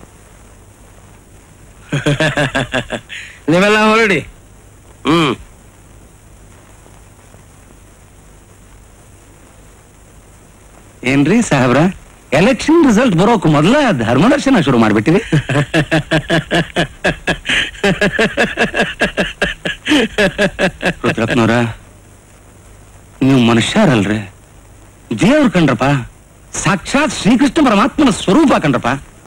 ನೀವೆಲ್ಲ ಹೊರಡಿ ಹ್ಮ್ ಏನ್ರಿ ಸಾಹೇಬ್ರ ಎಲೆಕ್ಷನ್ ರಿಸಲ್ಟ್ ಬರೋಕ್ ಮೊದಲ ಧರ್ಮದರ್ಶನ ಶುರು ಮಾಡ್ಬಿಟ್ಟಿವಿ ರುದ್ರಪ್ಪನವ್ರ ನೀವು ಮನುಷ್ಯರಲ್ರಿ ದೇವ್ರ ಕಂಡ್ರಪ್ಪ ಸಾಕ್ಷಾತ್ ಶ್ರೀಕೃಷ್ಣ ಪರಮಾತ್ಮನ ಸ್ವರೂಪ ಕಂಡ್ರಪ್ಪ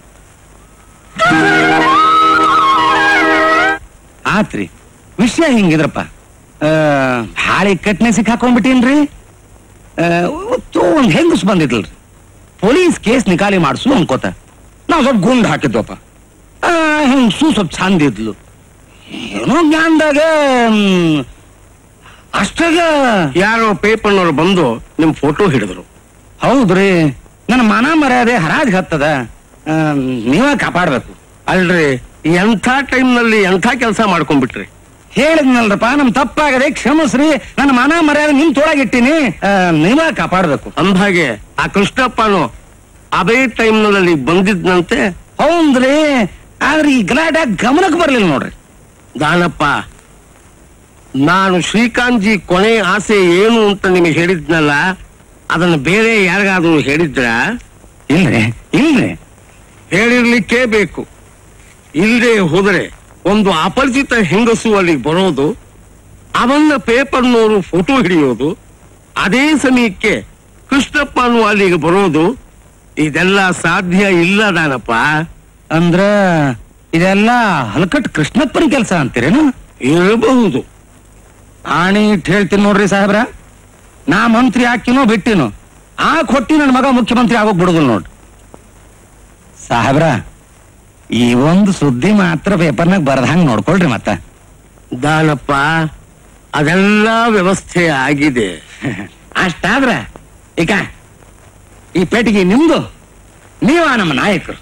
ಆತ್ರಿ ವಿಷಯ ಹಿಂಗಿದ್ರಪ್ಪ ಆ, ಭಾಳ ಇಕ್ಕಟ್ನೆ ಸಿಕ್ಕಾಕೊಂಡ್ಬಿಟ್ಟೇನ್ರಿ ಆ, ಇವತ್ತು ಒಂದ್ ಹೆಂಗಸ್ ಬಂದಿದ್ಲ್ರಿ ಪೊಲೀಸ್ ಕೇಸ್ ನಿಕಾಲಿ ಮಾಡ್ಸು ಅನ್ಕೋತ ನಾವ್ ಸ್ವಲ್ಪ ಗುಂಡ್ ಹಾಕಿದ್ವಪ್ಪ ಆ, ಹೆಂಗ್ಸು ಸ್ವಲ್ಪ ಚಂದ ಇದ್ಲು ಏನೋ ಜ್ಞಾನದಾಗ ಮ್, ಅಷ್ಟಾಗ ಯಾರೋ ಪೇಪರ್ನವ್ರು ಬಂದು ನಿಮ್ ಫೋಟೋ ಹಿಡಿದ್ರು ಹೌದ್ರಿ ನನ್ನ ಮಾನ ಮರ್ಯಾದೆ ಹರಾಜ್ ಹತ್ತದ ಆ, ನೀವೇ ಕಾಪಾಡ್ಬೇಕು ಅಲ್ರಿ ಎಂಥ ಟೈಮ್ನಲ್ಲಿ ಎಂಥ ಕೆಲಸ ಮಾಡ್ಕೊಂಡ್ಬಿಟ್ರಿ ಹೇಳಿದ್ನಲ್ರಪ್ಪ ನಮ್ ತಪ್ಪಾಗದೆ ಕ್ಷಮಿಸ್ರಿ ನನ್ನ ಮಾನ ಮರ್ಯಾದೆ ನಿಮ್ ತೊಳಗಿಟ್ಟಿನಿ ಆ, ನೀವೇ ಕಾಪಾಡ್ಬೇಕು ಅಂದ್ಹಾಗೆ ಆ ಕೃಷ್ಣಪ್ಪನು ಅದೇ ಟೈಮ್ನಲ್ಲಿ ಬಂದಿದ್ನಂತೆ ಹೌದ್ರಿ ಆದ್ರೆ ಈ ಗಲಾಟೆ ಗಮನಕ್ಕೆ ಬರ್ಲಿಲ್ಲ ನೋಡ್ರಿ ದಾನಪ್ಪ ನಾನು ಶ್ರೀಕಾಂತ್ಜಿ ಕೊನೆ ಆಸೆ ಏನು ಅಂತ ನಿಮಗೆ ಹೇಳಿದ್ನಲ್ಲ ಅದನ್ನು ಬೇರೆ ಯಾರಿಗಾದ್ರೂ ಹೇಳಿದ್ರ ಇಲ್ರಿ ಇಲ್ರಿ ಹೇಳಿರ್ಲಿಕ್ಕೇ ಬೇಕು ಇಲ್ಲದೆ ಹೋದರೆ ಒಂದು ಅಪರಿಚಿತ ಹೆಂಗಸು ಅಲ್ಲಿಗೆ ಬರೋದು ಅವನ್ನ ಪೇಪರ್ನವರು ಫೋಟೋ ಹಿಡಿಯೋದು ಅದೇ ಸಮಯಕ್ಕೆ ಕೃಷ್ಣಪ್ಪನು ಅಲ್ಲಿಗೆ ಬರೋದು ಇದೆಲ್ಲ ಸಾಧ್ಯ ಇಲ್ಲ ದಾನಪ್ಪ ಅಂದ್ರ ಇದೆಲ್ಲ ಹಲಕಟ್ ಕೃಷ್ಣಪ್ಪನ ಕೆಲಸ ಅಂತೀರೇನು ಇರಬಹುದು ಆಣಿ ಇಟ್ ಹೇಳ್ತೀನಿ ನೋಡ್ರಿ ಸಾಹೇಬ್ರ ನಾ ಮಂತ್ರಿ ಹಾಕಿನೋ ಬಿಟ್ಟಿನೋ ಆ ಕೊಟ್ಟಿ ನನ್ನ ಮಗ ಮುಖ್ಯಮಂತ್ರಿ ಆಗೋಗ್ ಬಿಡುದಿಲ್ಲ ನೋಡ್ರಿ ಸಾಹೇಬ್ರ ಈ ಒಂದು ಸುದ್ದಿ ಮಾತ್ರ ಪೇಪರ್ನಾಗ ಬರ್ದಂಗ್ ನೋಡ್ಕೊಳ್ರಿ ಮತ್ತ ದಾನಪ್ಪ ಅದೆಲ್ಲ ವ್ಯವಸ್ಥೆ ಆಗಿದೆ ಅಷ್ಟಾದ್ರ ಈಗ ಈ ಪೇಟಿಗೆ ನಿಮ್ದು ನೀವ ನಮ್ಮ ನಾಯಕರು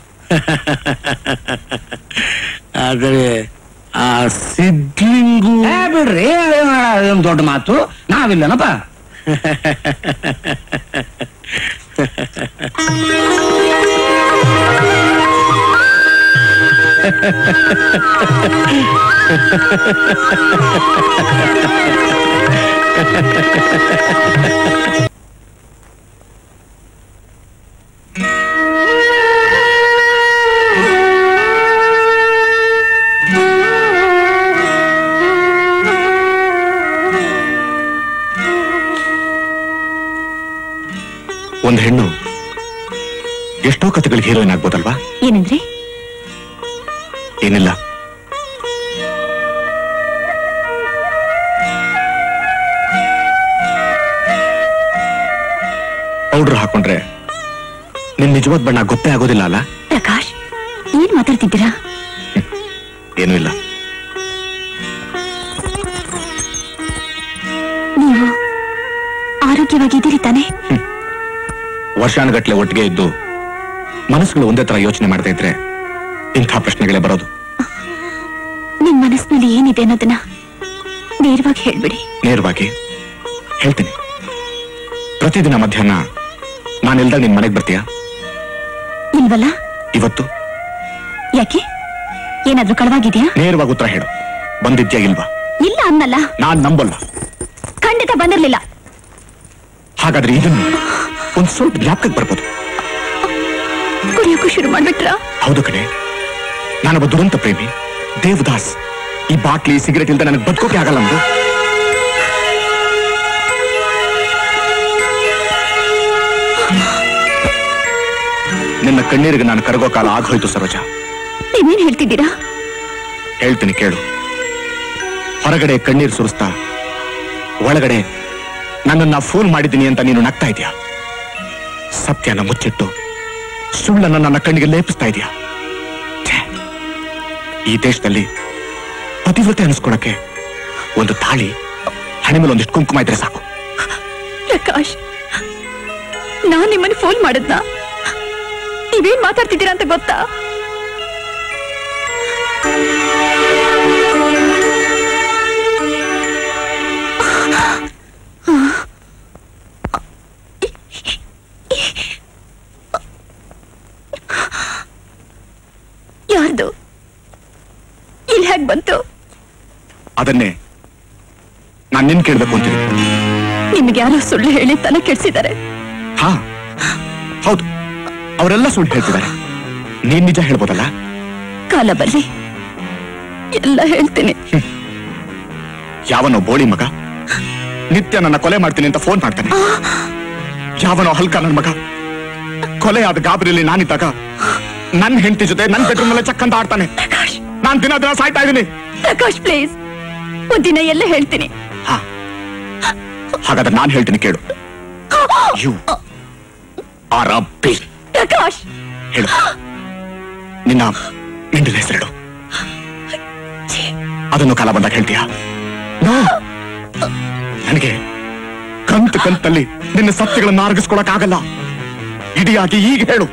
ಆದರೆ ಆ ಸಿದ್ಲಿಂಗು ಏ, ಬಿಡ್ರಿ ಅದೇನ್ ಅದೇನ್ ದೊಡ್ಡ ಮಾತು ನಾವಿಲ್ಲನಪ್ಪ ಒಂದ್ ಹೆಣ್ಣು ಎಷ್ಟೋ ಕಥೆಗಳಿಗೆ ಹೀರೋಯಿನ್ ಆಗ್ಬೋದಲ್ವಾ ಏನಂದ್ರೆ ಏನಿಲ್ಲ ಪೌಡರ್ ಹಾಕೊಂಡ್ರೆ ನಿನ್ ನಿಜವಾದ ಬಣ್ಣ ಗೊತ್ತೇ ಆಗೋದಿಲ್ಲ ಅಲ್ಲ ಪ್ರಕಾಶ್ ಏನ್ ಮಾತಾಡ್ತಿದ್ದೀರಾ ಏನೂ ಇಲ್ಲ ನೀವು ಆರೋಗ್ಯವಾಗಿದ್ದೀರಿ ತಾನೆ ವರ್ಷಾನುಗಟ್ಲೆ ಒಟ್ಟಿಗೆ ಇದ್ದು ಮನಸ್ಸುಗಳು ಒಂದೇ ತರ ಯೋಚನೆ ಮಾಡದೇ ಇದ್ರೆ ಇಂಥ ಪ್ರಶ್ನೆಗಳೇ ಬರೋದು ನಿಮ್ ಮನಸ್ಸಿನಲ್ಲಿ ಏನಿದೆ ಅನ್ನೋದನ್ನ ನೇರವಾಗಿ ಹೇಳ್ಬಿಡಿ ನೇರವಾಗಿ ಹೇಳ್ತೀನಿ ಪ್ರತಿದಿನ ಮಧ್ಯಾಹ್ನ ನಾನಿಲ್ದಾಗ ನಿನ್ ಮನೆಗೆ ಬರ್ತೀಯಾ ಇಲ್ವಲ್ಲ ಇವತ್ತು ಯಾಕೆ ಏನಾದ್ರೂ ಕಳವಾಗಿದ್ಯಾ ನೇರವಾಗಿ ಉತ್ತರ ಹೇಳು ಬಂದಿದ್ಯಾ ಇಲ್ವಾ ಇಲ್ಲ ಅನ್ನಲ್ಲ ನಾನ್ ನಂಬಲ್ಲ ಖಂಡಿತ ಬಂದಿರ್ಲಿಲ್ಲ ಹಾಗಾದ್ರೆ ಇದನ್ನು ಒಂದ್ ಸ್ವಲ್ಪ ಜ್ಞಾಪಕಕ್ಕೆ ಬರ್ಬೋದು ಕುಡಿಯೋಕ್ಕೂ ಶುರು ಮಾಡ್ಬಿಟ್ರಾ ಹೌದು ಕಣೆ ನಾನೊಬ್ಬ ದುರಂತ ಪ್ರೇಮಿ ದೇವದಾಸ್ ಈ ಬಾಟ್ಲಿ ಸಿಗರೇಟ್ ಇಲ್ದ ನನಗೆ ಬದುಕೋಕೆ ಆಗಲ್ಲ ಅಂದು ನಿನ್ನ ಕಣ್ಣೀರಿಗೆ ನಾನು ಕರಗೋ ಕಾಲ ಆಗೋಯ್ತು ಸರೋಜ ನೀವೇನ್ ಹೇಳ್ತಿದ್ದೀರಾ ಹೇಳ್ತೀನಿ ಕೇಳು ಹೊರಗಡೆ ಕಣ್ಣೀರು ಸುರಿಸ್ತಾ ಒಳಗಡೆ ನನ್ನನ್ನ ಫೋನ್ ಮಾಡಿದ್ದೀನಿ ಅಂತ ನೀನು ನಗ್ತಾ ಇದೀಯ ಸತ್ಯನ ಮುಚ್ಚಿಟ್ಟು ಸುಳ್ಳನ್ನ ನನ್ನ ಕಣ್ಣಿಗೆ ಲೇಪಿಸ್ತಾ ಇದೀಯ ಛೇ, ಈ ದೇಶದಲ್ಲಿ ಪತಿವ್ರತೆ ಅನಿಸ್ಕೊಳಕ್ಕೆ ಒಂದು ತಾಳಿ ಹಣೆ ಮೇಲೆ ಒಂದಿಷ್ಟು ಕುಂಕುಮ ಇದ್ರೆ ಸಾಕು ಪ್ರಕಾಶ್ ನಾನ್ ನಿಮ್ಮನ್ನ ಫೋನ್ ಮಾಡದ್ನ ನೀವೇನ್ ಮಾತಾಡ್ತಿದ್ದೀರಾ ಅಂತ ಗೊತ್ತಾ ಯಾರ್ದು ಇಲ್ಲಿ ಹೇಗ್ ಬಂತು ಅದನ್ನೇ ನಾನು ನಿನ್ ಕೇಳ್ಬೇಕು ಅಂತೀನಿ ನಿಮ್ಗೆ ಯಾರೋ ಸುಳ್ಳು ಹೇಳಿ ತಲೆ ಕೆಡ್ಸಿದ್ದಾರೆ ಹಾ ಹೌದು ಅವರೆಲ್ಲ ಸುಳ್ಳು ಹೇಳ್ತಿದ್ದಾರೆ ನೀನ್ ನಿಜ ಹೇಳ್ಬೋದಲ್ಲ ಕಾಲ ಬರ್ಲಿ ಎಲ್ಲ ಹೇಳ್ತೀನಿ ಯಾವನೋ ಬೋಳಿ ಮಗ ನಿತ್ಯ ನನ್ನ ಕೊಲೆ ಮಾಡ್ತೀನಿ ಅಂತ ಫೋನ್ ಮಾಡ್ತಾನೆ ಯಾವನೋ ಹಲ್ಕ ನನ್ನ ಮಗ ಕೊಲೆ ಆದ ಗಾಬರಿಯಲ್ಲಿ ನಾನಿದ್ದಾಗ ನನ್ನ ಹೆಂಡತಿ ಜೊತೆ ನನ್ನ ಬೆಡ್ರೂಮ್ ಮೇಲೆ ಚಕ್ ಅಂತ ಆಡ್ತಾನೆ ನಾನ್ ದಿನ ದಿನ ಸಾಯ್ತಾ ಇದ್ದೀನಿ ಪ್ರಕಾಶ್ ಪ್ಲೀಸ್ ಒಂದಿನ ಎಲ್ಲ ಹೇಳ್ತೀನಿ ಹಾಗಾದ್ರೆ ನಾನ್ ಹೇಳ್ತೀನಿ ಕೇಳು you are a bill Prakash ಹೇಳು ನಿನ್ನ ಹೆಂಡದ ಹೆಸರೇಳು ಅದನ್ನು ಕಾಲ ಬಂದಾಗ ಹೇಳ್ತೀಯಾ ನೋ. ನನಗೆ ಕಂತು ಕಂತಲ್ಲಿ ನಿನ್ನ ಸತ್ಯಗಳನ್ನ ಅರಗಿಸ್ಕೊಳಕ್ ಆಗಲ್ಲ ಇಡಿಯಾಗಿ ಈಗ ಹೇಳು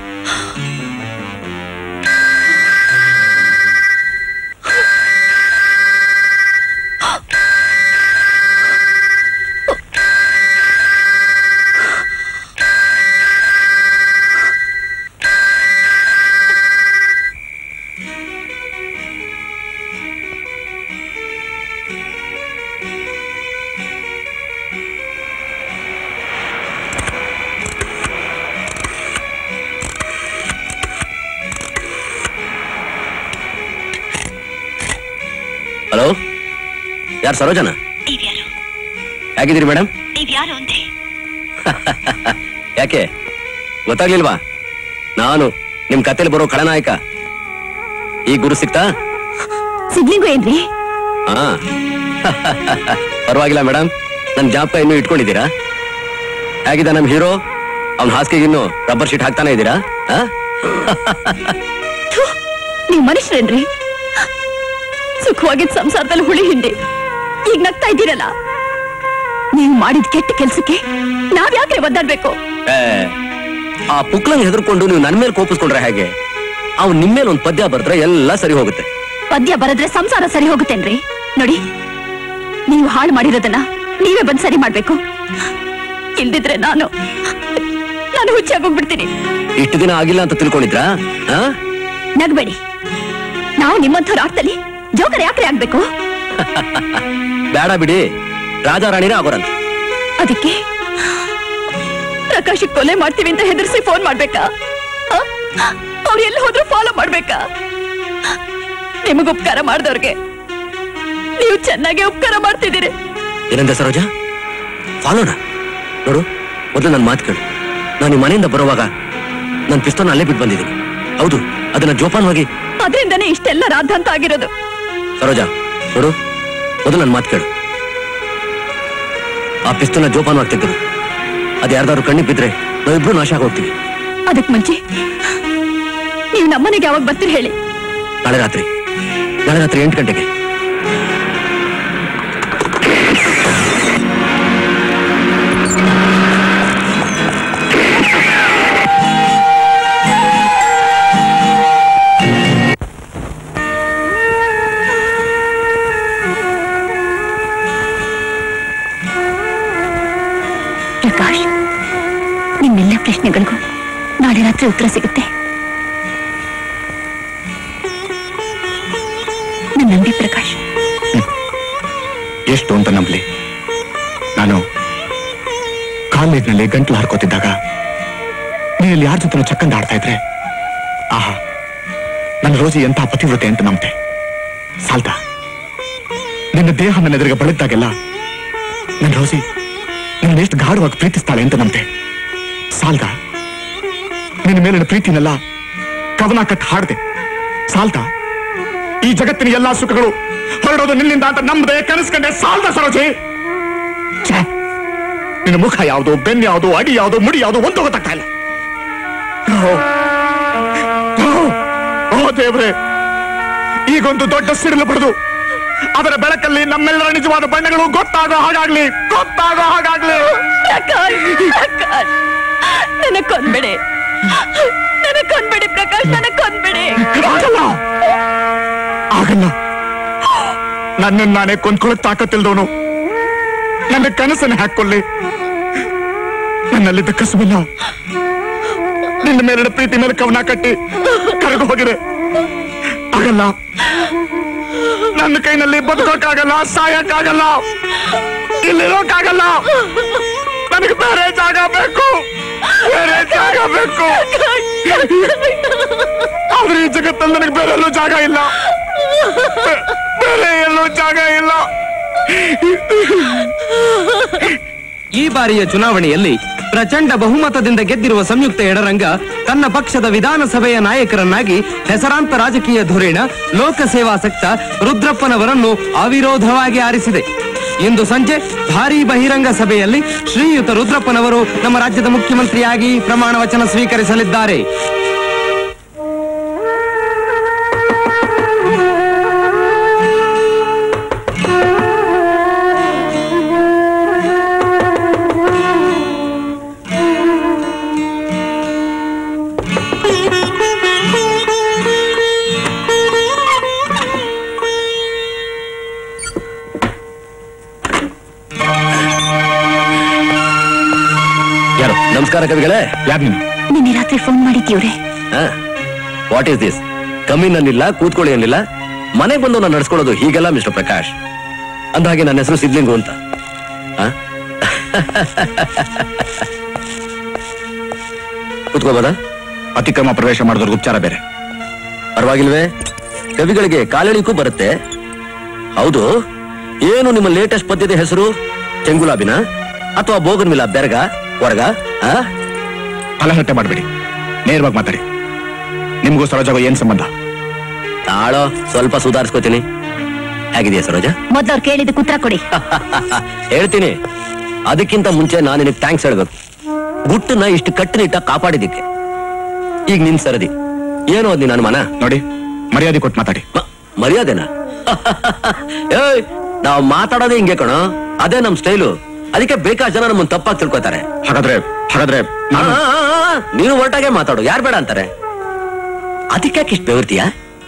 ಹಲೋ ಯಾರು ಸರೋಜನ ಹೇಗಿದ್ದೀರಿ ಮೇಡಮ್ ನೀವ್ಯಾರು ಅಂತೆ ಯಾಕೆ ಗೊತ್ತಾಗ್ಲಿಲ್ವಾ ನಾನು ನಿಮ್ ಕತೆಲಿ ಬರೋ ಖಳನಾಯಕ ಈ ಗುರು ಸಿಕ್ತಾ ಸಿಗ್ಲಿಂಗು ಏನ್ರಿ ಹಾ ಪರವಾಗಿಲ್ಲ ಮೇಡಮ್ ನನ್ ಜಾಬ್ ಇನ್ನೂ ಇಟ್ಕೊಂಡಿದ್ದೀರಾ ಹೇಗಿದೆ ನಮ್ ಹೀರೋ ಅವ್ನ ಹಾಸಿಗೆಗೆ ಇನ್ನು ರಬ್ಬರ್ ಶೀಟ್ ಹಾಕ್ತಾನೆ ಇದ್ದೀರಾ ಆ? ನೀವ್ ಮನುಷ್ಯರೇನ್ರಿ ಸುಖವಾಗಿದ್ ಸಂಸಾರದಲ್ಲಿ ಹುಳಿ ಹಿಂಡಿ ಈಗ ನಗ್ತಾ ಇದ್ದೀರಲ್ಲ ನೀವು ಮಾಡಿದ ಕೆಟ್ಟ ಕೆಲ್ಸಕ್ಕೆ ನಾವ್ ಯಾಕ್ರೆ ಒದ್ದಾಡ್ಬೇಕು ಏ, ಆ ಪುಕ್ಲಂಗ್ ಹೆದರ್ಕೊಂಡು ನೀವು ನನ್ ಮೇಲೆ ಕೋಪಿಸ್ಕೊಂಡ್ರೆ ಹೇಗೆ ಅವ್ನು ನಿಮ್ ಮೇಲೆ ಒಂದ್ ಪದ್ಯ ಬರ್ದ್ರೆ ಎಲ್ಲ ಸರಿ ಹೋಗುತ್ತೆ ಪದ್ಯ ಬರದ್ರೆ ಸಂಸಾರ ಸರಿ ಹೋಗುತ್ತೇನ್ರಿ ನೋಡಿ ನೀವು ಹಾಳು ಮಾಡಿರೋದನ್ನ ನೀವೇ ಬಂದ್ ಸರಿ ಮಾಡ್ಬೇಕು ಇಲ್ದಿದ್ರೆ ನಾನು ನಾನು ಹುಚ್ಚಾಗೋಗ್ಬಿಡ್ತೀನಿ ಇಷ್ಟು ದಿನ ಆಗಿಲ್ಲ ಅಂತ ತಿಳ್ಕೊಂಡಿದ್ರಾ ಆ? ನಗ್ಬೇಡಿ ನಾವು ನಿಮ್ಮಂಥವ್ರ ಆಟದಲ್ಲಿ ಜೋಕರ್ ಯಾಕ್ರೆ ಆಗ್ಬೇಕು ಬೇಡ ಬಿಡಿ ರಾಜಾರಾಣಿನೇ ಆಗೋರಂತ ಅದಕ್ಕೆ ಪ್ರಕಾಶ್ ಕೊಲೆ ಮಾಡ್ತೀವಿ ಅಂತ ಹೆದರ್ಸಿ ಫೋನ್ ಮಾಡ್ಬೇಕಾ ಅವ್ರು ಎಲ್ಲಿ ಹೋದ್ರು ಫಾಲೋ ಮಾಡ್ಬೇಕಾ ನಿಮಗ್ ಉಪಕಾರ ಮಾಡ್ದವ್ರಿಗೆ ನೀವು ಚೆನ್ನಾಗಿ ಉಪಕಾರ ಮಾಡ್ತಿದ್ದೀರಿ ಏನಂದೆ ಸರೋಜ ಫಾಲೋಣ ನೋಡು ಮೊದಲು ನನ್ನ ಮಾತು ಕೇಳು ನಾನು ಈ ಮನೆಯಿಂದ ಬರುವಾಗ ನನ್ನ ಪಿಸ್ತೋನ್ ಅಲ್ಲೇ ಬಿಟ್ಟು ಬಂದಿದ್ದೀನಿ ಹೌದು ಅದನ್ನ ಜೋಪಾನವಾಗಿ ಅದರಿಂದನೇ ಇಷ್ಟೆಲ್ಲ ರಾಧಾಂತ ಆಗಿರೋದು ಸರೋಜ ನೋಡು ಮೊದಲು ನನ್ನ ಮಾತು ಕೇಳು ಆ ಪಿಸ್ತೂಲ್ನ ಜೋಪಾನವಾಗಿ ತೆಗೆದು ಅದು ಯಾರ್ದಾದ್ರು ಕಣ್ಣಿಗೆ ಬಿದ್ರೆ ನಾವಿಬ್ರು ನಾಶ ಆಗೋಗ್ತೀವಿ ಅದಕ್ ಮುಂಚೆ ನೀವು ನಮ್ಮನೆಗೆ ಯಾವಾಗ ಬರ್ತೀರಿ ಹೇಳಿ ನಾಳೆ ರಾತ್ರಿ ನಾಳೆ ರಾತ್ರಿ ಎಂಟು ಗಂಟೆಗೆ ಪ್ರಕಾಶ್ ನಿಮ್ಮೆಲ್ಲ ಪ್ರಶ್ನೆಗಳಿಗೂ ನಾಳೆ ರಾತ್ರಿ ಉತ್ತರ ಸಿಗುತ್ತೆ ನನ್ನ ನಂಬಿ ಪ್ರಕಾಶ್ ಎಷ್ಟು ಅಂತ ನಂಬಲಿ ನಾನು ಕಾಲೇಜ್ನಲ್ಲಿ ಗಂಟ್ಲು ಹಾರ್ಕೋತಿದ್ದಾಗ ನೀನಲ್ಲಿ ಯಾರ ಜೊತೆ ಚಕ್ಕಂದ ಆಡ್ತಾ ಇದ್ರೆ ಆಹಾ ನನ್ನ ರೋಜಿ ಎಂತ ಪತಿವ್ರತೆ ಅಂತ ನಂಬ್ತೆ ಸಾಲ್ತ ನಿನ್ನ ದೇಹ ನನ್ನ ಎದುರಿಗೆ ಬಳದ್ದಾಗೆಲ್ಲ ನನ್ನ ರೋಜಿ ನಿನ್ನ ಎಷ್ಟು ಗಾಢವಾಗಿ ಪ್ರೀತಿಸ್ತಾಳೆ ಅಂತ ನಂಬ್ತೆ ಸಾಲ್ದ ನಿನ್ನ ಮೇಲಿನ ಪ್ರೀತಿನೆಲ್ಲ ಕವನ ಕಟ್ ಹಾಡ್ದೆ ಸಾಲ್ದ ಈ ಜಗತ್ತಿನ ಎಲ್ಲಾ ಸುಖಗಳು ಹೊರಡೋದು ನಿನ್ನಿಂದ ಅಂತ ನಂಬದೆ ಕನಸ್ಕಂಡೆ ಸಾಲ್ದ ಸರೋಜಿ ಛೆ, ನಿನ್ನ ಮುಖ ಯಾವುದು ಬೆನ್ನು ಯಾವುದು ಅಡಿ ಯಾವುದು ಮುಡಿ ಯಾವುದು ಒಂದು ಗೊತ್ತಾಗ್ತಾ ಇಲ್ಲ ಓ, ಓ, ಓ ದೇವ್ರೆ ಈಗೊಂದು ದೊಡ್ಡ ಸಿಡಿಲು ಪಡೆದು ಅದರ ಬೆಳಕಲ್ಲಿ ನಮ್ಮೆಲ್ಲರ ನಿಜವಾದ ಬಣ್ಣಗಳು ಗೊತ್ತಾಗೋ ಹಾಗಾಗ್ಲಿ ಗೊತ್ತಾಗೋ ಹಾಗಾಗ್ಲಿ ಪ್ರಕಾಶ್ ಪ್ರಕಾಶ್ ನನ್ನ ಕೊಂದ್ಬಿಡಿ ನನ್ನ ಕೊಂದ್ಬಿಡಿ ಪ್ರಕಾಶ್ ನನ್ನ ಕೊಂದ್ಬಿಡಿ ಆಗಲ್ಲ ಆಗಲ್ಲ ನನ್ನನ್ನು ನಾನೇ ಕೊಂದ್ಕೊಳ್ಳಕ್ ತಾಕತ್ತಿಲ್ದವನು ನನ್ನ ಕನಸನ್ನು ಹಾಕೊಳ್ಳಿ ನನ್ನಲ್ಲಿದ್ದ ಕಸುವಿಲ್ಲ ನಿನ್ನ ಮೇಲಿನ ಪ್ರೀತಿ ಮೇಲೆ ಕವನ ಕಟ್ಟಿ ಕರಗು ಹೋಗಿದೆ ಆಗಲ್ಲ ನನ್ನ ಕೈನಲ್ಲಿ ಬದುಕೋಕ್ಕಾಗಲ್ಲ ಸಾಯಕ್ಕಾಗಲ್ಲ ಇಲ್ಲಿರೋಕ್ಕಾಗಲ್ಲ ನನಗೆ ಬೇರೆ ಜಾಗ ಬೇಕು ಬೇರೆ ಜಾಗ ಬೇಕು ಆದ್ರೆ ಈ ಜಗತ್ತಲ್ಲಿ ನನಗೆ ಬೇರೆ ಎಲ್ಲೂ ಜಾಗ ಇಲ್ಲ ಬೇ- ಬೇರೆ ಎಲ್ಲೂ ಜಾಗ ಇಲ್ಲ ಈ ಬಾರಿಯ ಚುನಾವಣೆಯಲ್ಲಿ ಪ್ರಚಂಡ ಬಹುಮತದಿಂದ ಗೆದ್ದಿರುವ ಸಂಯುಕ್ತ ಎಡರಂಗ ತನ್ನ ಪಕ್ಷದ ವಿಧಾನಸಭೆಯ ನಾಯಕರನ್ನಾಗಿ ಹೆಸರಾಂತ ರಾಜಕೀಯ ಧುರೀಣ ಲೋಕಸೇವಾಸಕ್ತ ರುದ್ರಪ್ಪನವರನ್ನು ಅವಿರೋಧವಾಗಿ ಆರಿಸಿದೆ ಇಂದು ಸಂಜೆ ಭಾರೀ ಬಹಿರಂಗ ಸಭೆಯಲ್ಲಿ ಶ್ರೀಯುತ ರುದ್ರಪ್ಪನವರು ನಮ್ಮ ರಾಜ್ಯದ ಮುಖ್ಯಮಂತ್ರಿಯಾಗಿ ಪ್ರಮಾಣ ವಚನ ಸ್ವೀಕರಿಸಲಿದ್ದಾರೆ ಯಾರು ನಮಸ್ಕಾರ ಕವಿಗಳೇ ಯಾರು ನೀನು ನಿನ್ನೆ ರಾತ್ರಿ ಫೋನ್ ಮಾಡಿದ್ದೀವ್ರೆ ವಾಟ್ ಈಸ್ ದಿಸ್ ಕಮ್ಮಿ ನನ್ನಿಲ್ಲ ಕೂತ್ಕೊಳ್ಳಿ ಅನ್ನಿಲ್ಲ ಮನೆಗೆ ಬಂದು ನಾನು ನಡ್ಸ್ಕೊಳ್ಳೋದು ಹೀಗೆಲ್ಲ ಮಿಸ್ಟರ್ ಪ್ರಕಾಶ್ ಅಂದಹಾಗೆ ನನ್ನ ಹೆಸರು ಸಿದ್ಲಿಂಗು ಅಂತ ಆ? ಕೂತ್ಕೋಬೋದಾ ಅತಿಕ್ರಮ ಪ್ರವೇಶ ಮಾಡಿದವ್ರಿಗೆ ಉಪಚಾರ ಬೇರೆ ಪರವಾಗಿಲ್ವೇ ಕವಿಗಳಿಗೆ ಕಾಲೆಳಿಕೂ ಬರುತ್ತೆ ಹೌದು ಏನು ನಿಮ್ಮ ಲೇಟೆಸ್ಟ್ ಪದ್ಯದ ಹೆಸರು ಚೆಂಗುಲಾಬಿನ ಅಥವಾ ಬೋಗನ್ವಿಲ್ಲ ಬೆರಗ ಹೊರಗ ಆ? ತಲಹರಟೆ ಮಾಡಬೇಡಿ ನೇರವಾಗಿ ಮಾತಾಡಿ ನಿಮಗೂ ಸರೋಜಾಗೂ ಏನ್ ಸಂಬಂಧ ತಾಳೋ ಸ್ವಲ್ಪ ಸುಧಾರಿಸ್ಕೋತೀನಿ ಹೇಗಿದೆಯಾ ಸರೋಜ ಮೊದ್ಲವ್ರು ಕೇಳಿದ ಉತ್ತರ ಕೊಡಿ ಹೇಳ್ತೀನಿ ಅದಕ್ಕಿಂತ ಮುಂಚೆ ನಾನು ನಿನಗೆ ಥ್ಯಾಂಕ್ಸ್ ಹೇಳ್ಬೇಕು ಗುಟ್ಟನ್ನ ಇಷ್ಟು ಕಟ್ಟುನಿಟ್ಟ ಕಾಪಾಡಿದ್ದಕ್ಕೆ ಈಗ ನಿನ್ ಸರದಿ ಏನು ಅದ್ ನಿನ್ನ ಅನುಮಾನ ನೋಡಿ ಮರ್ಯಾದೆ ಕೊಟ್ಟು ಮಾತಾಡಿ ಮ- ಮರ್ಯಾದೆನಾ ಏಯ್ ನಾವು ಮಾತಾಡೋದೇ ಹಿಂಗೆ ಕಣೋ ಅದೇ ನಮ್ ಸ್ಟೈಲು ಅದಕ್ಕೆ ಬೇಕಾದ ಜನ ನಮ್ಮನ್ನ ತಪ್ಪಾಗಿ ತಿಳ್ಕೊತಾರೆ ಹಾಗಾದ್ರೆ ಹಾಗಾದ್ರೆ ನಾನು ಆ, ಆ, ಆ, ಆ, ನೀನು ಹೊರಟಾಗೆ ಮಾತಾಡು ಯಾರು ಬೇಡ ಅಂತಾರೆ ಅದಕ್ಕೆ ಇಷ್ಟು ಬೆವರ್ತೀಯ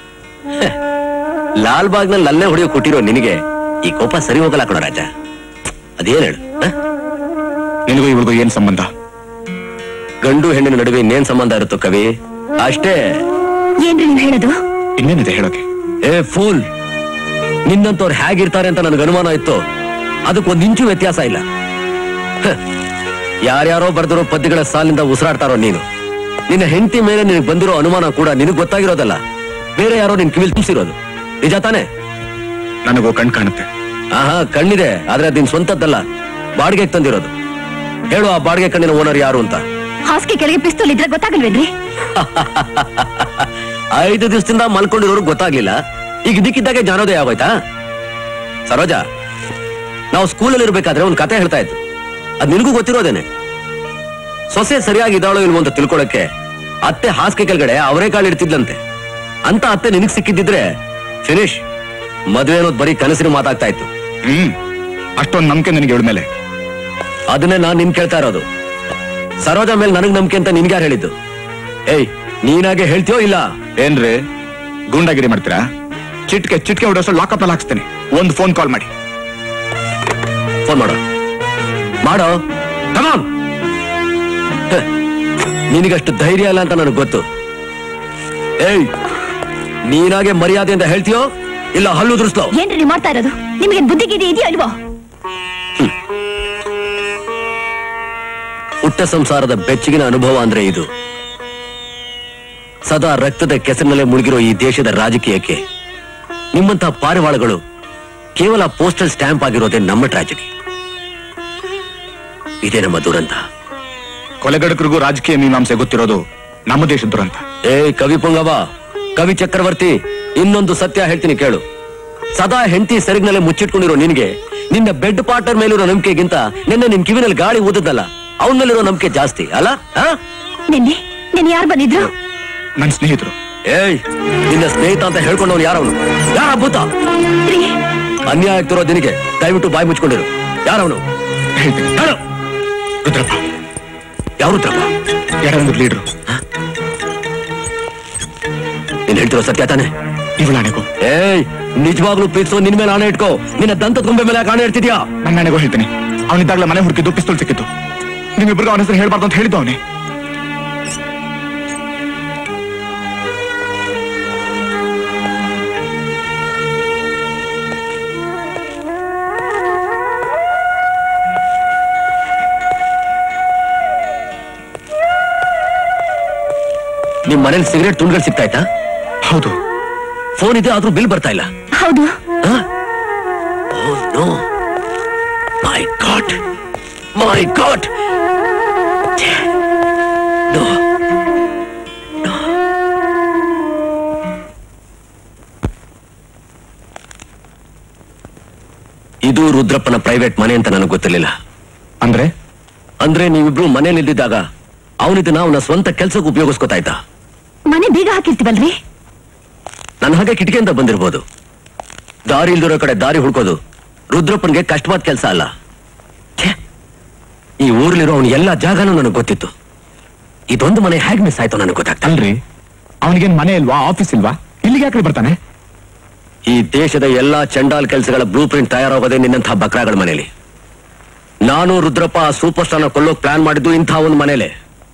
ಲಾಲ್ ಬಾಗ್ನಲ್ಲಿ ಅಲ್ಲೇ ಹೊಡೆಯೋ ಕೊಟ್ಟಿರೋ ನಿನಗೆ ಈ ಕೋಪ ಸರಿ ಹೋಗಲ್ಲ ಕಣೋ ರಾಜ ಅದೇನ್ ಹೇಳು ಆ? ನಿನಗೂ ಇವಳಿಗೂ ಏನ್ ಸಂಬಂಧ ಗಂಡು ಹೆಣ್ಣಿನ ನಡುವೆ ಇನ್ನೇನ್ ಸಂಬಂಧ ಇರುತ್ತೋ ಕವಿ ಅಷ್ಟೇ ಏನ್ರಿ ನೀವ್ ಹೇಳೋದು ಇನ್ನೇನಿದೆ ಹೇಳೋಕೆ ಏ ಫೂಲ್ ನಿನ್ನಂತವ್ರು ಹೇಗಿರ್ತಾರೆ ಅಂತ ನನಗೆ ಅನುಮಾನ ಇತ್ತು ಅದಕ್ಕೊಂದ್ ಇಂಚು ವ್ಯತ್ಯಾಸ ಇಲ್ಲ ಹ, ಯಾರ್ಯಾರೋ ಬರೆದಿರೋ ಪದ್ಯಗಳ ಸಾಲಿಂದ ಉಸಿರಾಡ್ತಾರೋ ನೀನು ನಿನ್ನ ಹೆಂಡತಿ ಮೇಲೆ ನಿನಗೆ ಬಂದಿರೋ ಅನುಮಾನ ಕೂಡ ನಿನಗೆ ಗೊತ್ತಾಗಿರೋದಲ್ಲ ಬೇರೆ ಯಾರೋ ನಿನ್ ಕಿವಿಲ್ ತುಂಬಿಸಿರೋದು ನಿಜ ತಾನೇ ನನಗೂ ಕಣ್ ಕಾಣುತ್ತೆ ಆಹಾ ಕಣ್ಣಿದೆ ಆದ್ರೆ ಅದ್ ನಿನ್ ಸ್ವಂತದ್ದಲ್ಲ ಬಾಡಿಗೆಗೆ ತಂದಿರೋದು ಹೇಳು ಆ ಬಾಡಿಗೆ ಕಣ್ಣಿನ ಓನರ್ ಯಾರು ಅಂತ ಹಾಸಿಗೆ ಕೆಳಗೆ ಪಿಸ್ತೂಲ್ ಇದ್ರೆ ಗೊತ್ತಾಗಲ್ವೇನ್ರಿ ಐದು ದಿವಸದಿಂದ ಮಲ್ಕೊಂಡಿರೋರು ಗೊತ್ತಾಗ್ಲಿಲ್ಲ ಈಗ ಇದಕ್ಕಿದ್ದಾಗೆ ಜ್ಞಾನೋದಯ ಆಗೋಯ್ತಾ ಸರೋಜ ನಾವು ಸ್ಕೂಲಲ್ಲಿ ಇರ್ಬೇಕಾದ್ರೆ ಒಂದು ಕತೆ ಹೇಳ್ತಾ ಇತ್ತು ಅದ್ ನಿನಗೂ ಗೊತ್ತಿರೋದೇನೆ ಸೊಸೆ ಸರಿಯಾಗಿ ಇದ್ದಾಳೋ ಇಲ್ವೋ ಅಂತ ತಿಳ್ಕೊಳಕ್ಕೆ ಅತ್ತೆ ಹಾಸಿಗೆ ಕೆಳಗಡೆ ಅವರೇ ಕಾಳು ಇಡ್ತಿದ್ಲಂತೆ ಅಂತ ಅತ್ತೆ ನಿನಗ್ ಸಿಕ್ಕಿದ್ದಿದ್ರೆ ಫಿನಿಶ್ ಮದುವೆ ಅನ್ನೋದು ಬರೀ ಕನಸಿನ ಮಾತಾಗ್ತಾ ಇತ್ತು ಹ್ಮ್ ಅಷ್ಟೊಂದು ನಂಬಿಕೆ ನಿನಗೆ ಇವಳ ಮೇಲೆ ಅದನ್ನೇ ನಾನ್ ನಿನ್ ಕೇಳ್ತಾ ಇರೋದು ಸರೋಜ ಮೇಲೆ ನನಗ್ ನಂಬಿಕೆ ಅಂತ ನಿನ್ಗೆ ಯಾರು ಹೇಳಿದ್ದು ಏಯ್ ನೀನಾಗೆ ಹೇಳ್ತೀಯೋ ಇಲ್ಲ ಏನ್ರಿ ಗೂಂಡಾಗಿರಿ ಮಾಡ್ತೀರಾ ಚಿಟ್ಕೆ ಚಿಟ್ಕೆ ಹೊಡೋಷ್ಟು ಲಾಕಪ್ ನಲ್ಲಿ ಹಾಕ್ಸ್ತೇನೆ ಒಂದು ಫೋನ್ ಕಾಲ್ ಮಾಡಿ ಫೋನ್ ಮಾಡೋ ಮಾಡೋ ಕಮಾನ್ ನಿನಗಷ್ಟು ಧೈರ್ಯ ಇಲ್ಲ ಅಂತ ನನಗೆ ಗೊತ್ತು ಏಯ್ ನೀನಾಗೆ ಮರ್ಯಾದೆಯಿಂದ ಹೇಳ್ತೀಯೋ ಇಲ್ಲ ಹಲ್ಲು ಉದುರಿಸ್ಲೋ ಏನ್ರಿ ನೀವ್ ಮಾಡ್ತಾ ಇರೋದು ನಿಮಗೆ ಬುದ್ಧಿಗಿರಿ ಇದೆಯೋ ಇಲ್ವೋ ಹುಟ್ಟ ಸಂಸಾರದ ಬೆಚ್ಚಗಿನ ಅನುಭವ ಅಂದ್ರೆ ಇದು ಸದಾ ರಕ್ತದ ಕೆಸರಿನಲ್ಲೇ ಮುಳುಗಿರೋ ಈ ದೇಶದ ರಾಜಕೀಯಕ್ಕೆ ನಿಮ್ಮಂತಹ ಪಾರಿವಾಳಗಳು ಕೇವಲ ಪೋಸ್ಟಲ್ ಸ್ಟ್ಯಾಂಪ್ ಆಗಿರೋದೇ ನಮ್ಮ ಟ್ರಾಜಿಡಿ ಇದೇ ನಮ್ಮ ದುರಂತ ಕೊಲೆಗಡಕರಿಗೂ ರಾಜಕೀಯ ಮೀಮಾಂಸೆ ಗೊತ್ತಿರೋದು ನಮ್ಮ ದೇಶದ ದುರಂತ ಏ ಕವಿ ಪುಂಗವ ಕವಿ ಚಕ್ರವರ್ತಿ ಇನ್ನೊಂದು ಸತ್ಯ ಹೇಳ್ತೀನಿ ಕೇಳು ಸದಾ ಹೆಂಡತಿ ಸೆರಗಿನಲ್ಲೇ ಮುಚ್ಚಿಟ್ಕೊಂಡಿರೋ ನಿನ್ಗೆ ನಿನ್ನ ಬೆಡ್ ಪಾರ್ಟ್ನರ್ ಮೇಲಿರೋ ನಂಬಿಕೆಗಿಂತ ನಿನ್ನೆ ನಿನ್ ಕಿವಿನಲ್ಲಿ ಗಾಳಿ ಊದದ್ದಲ್ಲ ಅವನ ಮೇಲಿರೋ ನಂಬಿಕೆ ಜಾಸ್ತಿ ಅಲ್ಲ ಆ? ನಿನ್ನೆ ನಿನ್ನೆ ಯಾರು ಬಂದಿದ್ರು ನನ್ನ ಸ್ನೇಹಿತರು ಏಯ್ ನಿನ್ನ ಸ್ನೇಹಿತ ಅಂತ ಹೇಳ್ಕೊಂಡವನು ಯಾರವನು ಯಾರ ಭೂತ ಅನ್ಯಾಯ ಆಗ್ತಿರೋ ದಿನಿಗೆ ದಯವಿಟ್ಟು ಬಾಯಿ ಮುಚ್ಕೊಂಡಿರು ಯಾರವನು ಹೇಳ್ತೀನಿ ಹೇಳು ರುದ್ರಪ್ಪ ಯಾವ ರುದ್ರಪ್ಪ ಎಡಂದು ಲೀಡ್ರು ನೀನ್ ಹೇಳ್ತಿರೋ ಸತ್ಯ ತಾನೆ ಇವಳಾಣೆಗೂ ಏಯ್ ನಿಜವಾಗ್ಲೂ ಪ್ರೀತಿಸೋ ನಿನ್ ಮೇಲೆ ಆಣೆ ಇಟ್ಕೋ ನಿನ್ನ ದಂತದ ಗೊಂಬೆ ಮೇಲೆ ಯಾಕೆ ಆಣೆ ಇಡ್ತಿದ್ಯಾ ನನ್ನ ಅಣೆಗೂ ಹೇಳ್ತೀನಿ ಅವನಿದ್ದಾಗಲೇ ಮನೆ ಹುಡುಕಿದ್ದು ಪಿಸ್ತೂಲ್ ಸಿಕ್ಕಿತ್ತು ನಿಮ್ಮಿಬ್ರಿಗೂ ಅವನ ಹೆಸರು ಹೇಳ್ಬಾರ್ದು ಅಂತ ಹೇಳಿದ್ದು ಅವನೇ ನಿಮ್ ಮನೇಲಿ ಸಿಗರೇಟ್ ತುಂಡುಗಳು ಸಿಗ್ತಾ ಇತ್ತಾ ಹೌದು ಫೋನ್ ಇದೆ ಆದ್ರೂ ಬಿಲ್ ಬರ್ತಾ ಇಲ್ಲ ಹೌದು no my god my god no ಇದು ರುದ್ರಪ್ಪನ ಪ್ರೈವೇಟ್ ಮನೆ ಅಂತ ನನಗೆ ಗೊತ್ತಿರಲಿಲ್ಲ ಅಂದ್ರೆ ಅಂದ್ರೆ ನೀವಿಬ್ರು ಮನೇಲಿದ್ದಾಗ ಅವನಿದ್ದನ್ನ ಅವನ ಸ್ವಂತ ಕೆಲ್ಸಕ್ಕೆ ಉಪಯೋಗಿಸ್ಕೊತಾ ಇದ್ದ ಮನೆ ಬೀಗ ಹಾಕಿರ್ತೀವಲ್ರಿ ನನ್ನ ಹಾಗೆ ಕಿಟಕಿಯಿಂದ ಬಂದಿರ್ಬೋದು ದಾರಿ ಇಲ್ದಿರೋ ಕಡೆ ದಾರಿ ಹುಡ್ಕೋದು ರುದ್ರಪ್ಪನ್ಗೆ ಕಷ್ಟವಾದ ಕೆಲಸ ಅಲ್ಲ ಛೇ, ಈ ಊರ್ಲಿರೋ ಅವನ ಎಲ್ಲಾ ಜಾಗನೂ ನನಗೆ ಗೊತ್ತಿತ್ತು ಇದೊಂದು ಮನೆ ಹೇಗ್ ಮಿಸ್ ಆಯ್ತು ನನಗೆ ಗೊತ್ತಾಗ್ತಾ ಅಲ್ರಿ ಅವನಿಗೇನ್ ಮನೆ ಇಲ್ವಾ ಆಫೀಸ್ ಇಲ್ವಾ ಇಲ್ಲಿಗೆ ಯಾಕೆ ಬರ್ತಾನೆ ಈ ದೇಶದ ಎಲ್ಲಾ ಚಂಡಾಲ್ ಕೆಲಸಗಳ ಬ್ಲೂ ಪ್ರಿಂಟ್ ತಯಾರಾಗೋದೇ ನಿನ್ನಂತಹ ಬಕ್ರಾಗಳ ಮನೇಲಿ ನಾನು ರುದ್ರಪ್ಪ ಆ ಸೂಪರ್ ಸ್ಟಾರ್ನ ಕೊಲ್ಲೋಕ್ ಪ್ಲಾನ್ ಮಾಡಿದ್ದು ಇಂಥ ಒಂದು ಮನೇಲೆ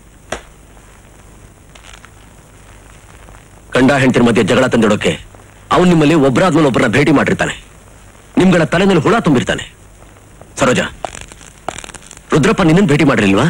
ಗಂಡ ಹೆಂಡತಿರ ಮಧ್ಯೆ ಜಗಳ ತಂದಿಡೋಕೆ ಅವನು ನಿಮ್ಮಲ್ಲಿ ಒಬ್ಬರಾದ್ಮೇಲೆ ಒಬ್ಬರನ್ನ ಭೇಟಿ ಮಾಡಿರ್ತಾನೆ ನಿಮ್ಗಳ ತಲೆ ಮೇಲೆ ಹುಳ ತುಂಬಿರ್ತಾನೆ ಸರೋಜ ರುದ್ರಪ್ಪ ನಿನ್ನನ್ನು ಭೇಟಿ ಮಾಡಿರ್ಲಿಲ್ವಾ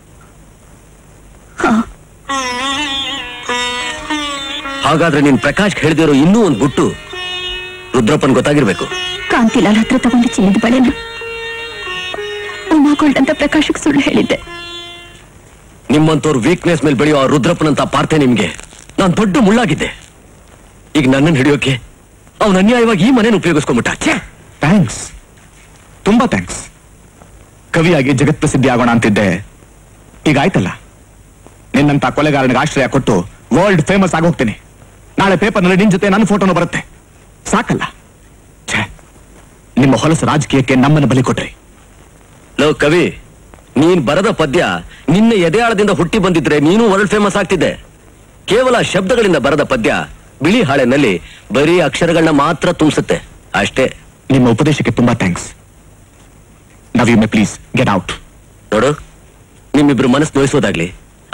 ಹಾಗಾದ್ರೆ ನೀನ್ ಪ್ರಕಾಶ್ ಹೇಳಿದಿರೋ ಇನ್ನೂ ಒಂದು ಗುಟ್ಟು ರುದ್ರಪ್ಪನ್ ಗೊತ್ತಾಗಿರ್ಬೇಕು ಕಾಂತಿಲಾಲ್ ಹತ್ರ ತಗೊಂಡು ಚಿನ್ನದ ಬಳೆನ ಉಮಾ ಗೋಲ್ಡ್ ಅಂತ ಪ್ರಕಾಶಕ್ಕೆ ಸುಳ್ಳು ಹೇಳಿದ್ದೆ ನಿಮ್ಮಂತವ್ರ ವೀಕ್ನೆಸ್ ಮೇಲೆ ಬೆಳೆಯೋ ಆ ರುದ್ರಪ್ಪನಂತ ಪಾರ್ತೆ ನಿಮ್ಗೆ ನಾನ್ ದೊಡ್ಡ ಮುಳ್ಳಾಗಿದ್ದೆ ಈಗ ನನ್ನನ್ನು ಹಿಡಿಯೋಕೆ ಅವನ ಅನ್ಯಾಯವಾಗಿ ಈ ಮನೇನ ಉಪಯೋಗಿಸ್ಕೊಂಡ್ಬಿಟ್ಟ ಛೇ ಥ್ಯಾಂಕ್ಸ್ ತುಂಬಾ ಥ್ಯಾಂಕ್ಸ್ ಕವಿಯಾಗಿ ಜಗತ್ ಪ್ರಸಿದ್ಧಿ ಆಗೋಣ ಅಂತಿದ್ದೆ ಈಗ ಆಯ್ತಲ್ಲ ನಿನ್ನಂತ ಕೊಲೆಗಾರನಿಗೆ ಆಶ್ರಯ ಕೊಟ್ಟು ವರ್ಲ್ಡ್ ಫೇಮಸ್ ಆಗೋಗ್ತೀನಿ ನಾಳೆ ಪೇಪರ್ನಲ್ಲಿ ನಿನ್ ಜೊತೆ ನನ್ನ ಫೋಟೋನು ಬರುತ್ತೆ ಸಾಕಲ್ಲ ಛೇ ನಿಮ್ಮ ಹೊಲಸು ರಾಜಕೀಯಕ್ಕೆ ನಮ್ಮನ್ನು ಬಲಿ ಕೊಟ್ರಿ ಲೋ ಕವಿ ನೀನ್ ಬರದ ಪದ್ಯ ನಿನ್ನ ಎದೆಯಾಳದಿಂದ ಹುಟ್ಟಿ ಬಂದಿದ್ರೆ ನೀನು ವರ್ಲ್ಡ್ ಫೇಮಸ್ ಆಗ್ತಿದ್ದೆ ಕೇವಲ ಶಬ್ದಗಳಿಂದ ಬರದ ಪದ್ಯ ಬಿಳಿ ಹಾಳೆನಲ್ಲಿ ಬರೀ ಅಕ್ಷರಗಳನ್ನ ಮಾತ್ರ ತುಂಬಿಸುತ್ತೆ ಅಷ್ಟೇ ನಿಮ್ಮ ಉಪದೇಶಕ್ಕೆ ತುಂಬಾ thanks now you may please get out ನೋಡು ನಿಮ್ಮಿಬ್ರು ಮನಸ್ಸು ನೋಯಿಸೋದಾಗ್ಲಿ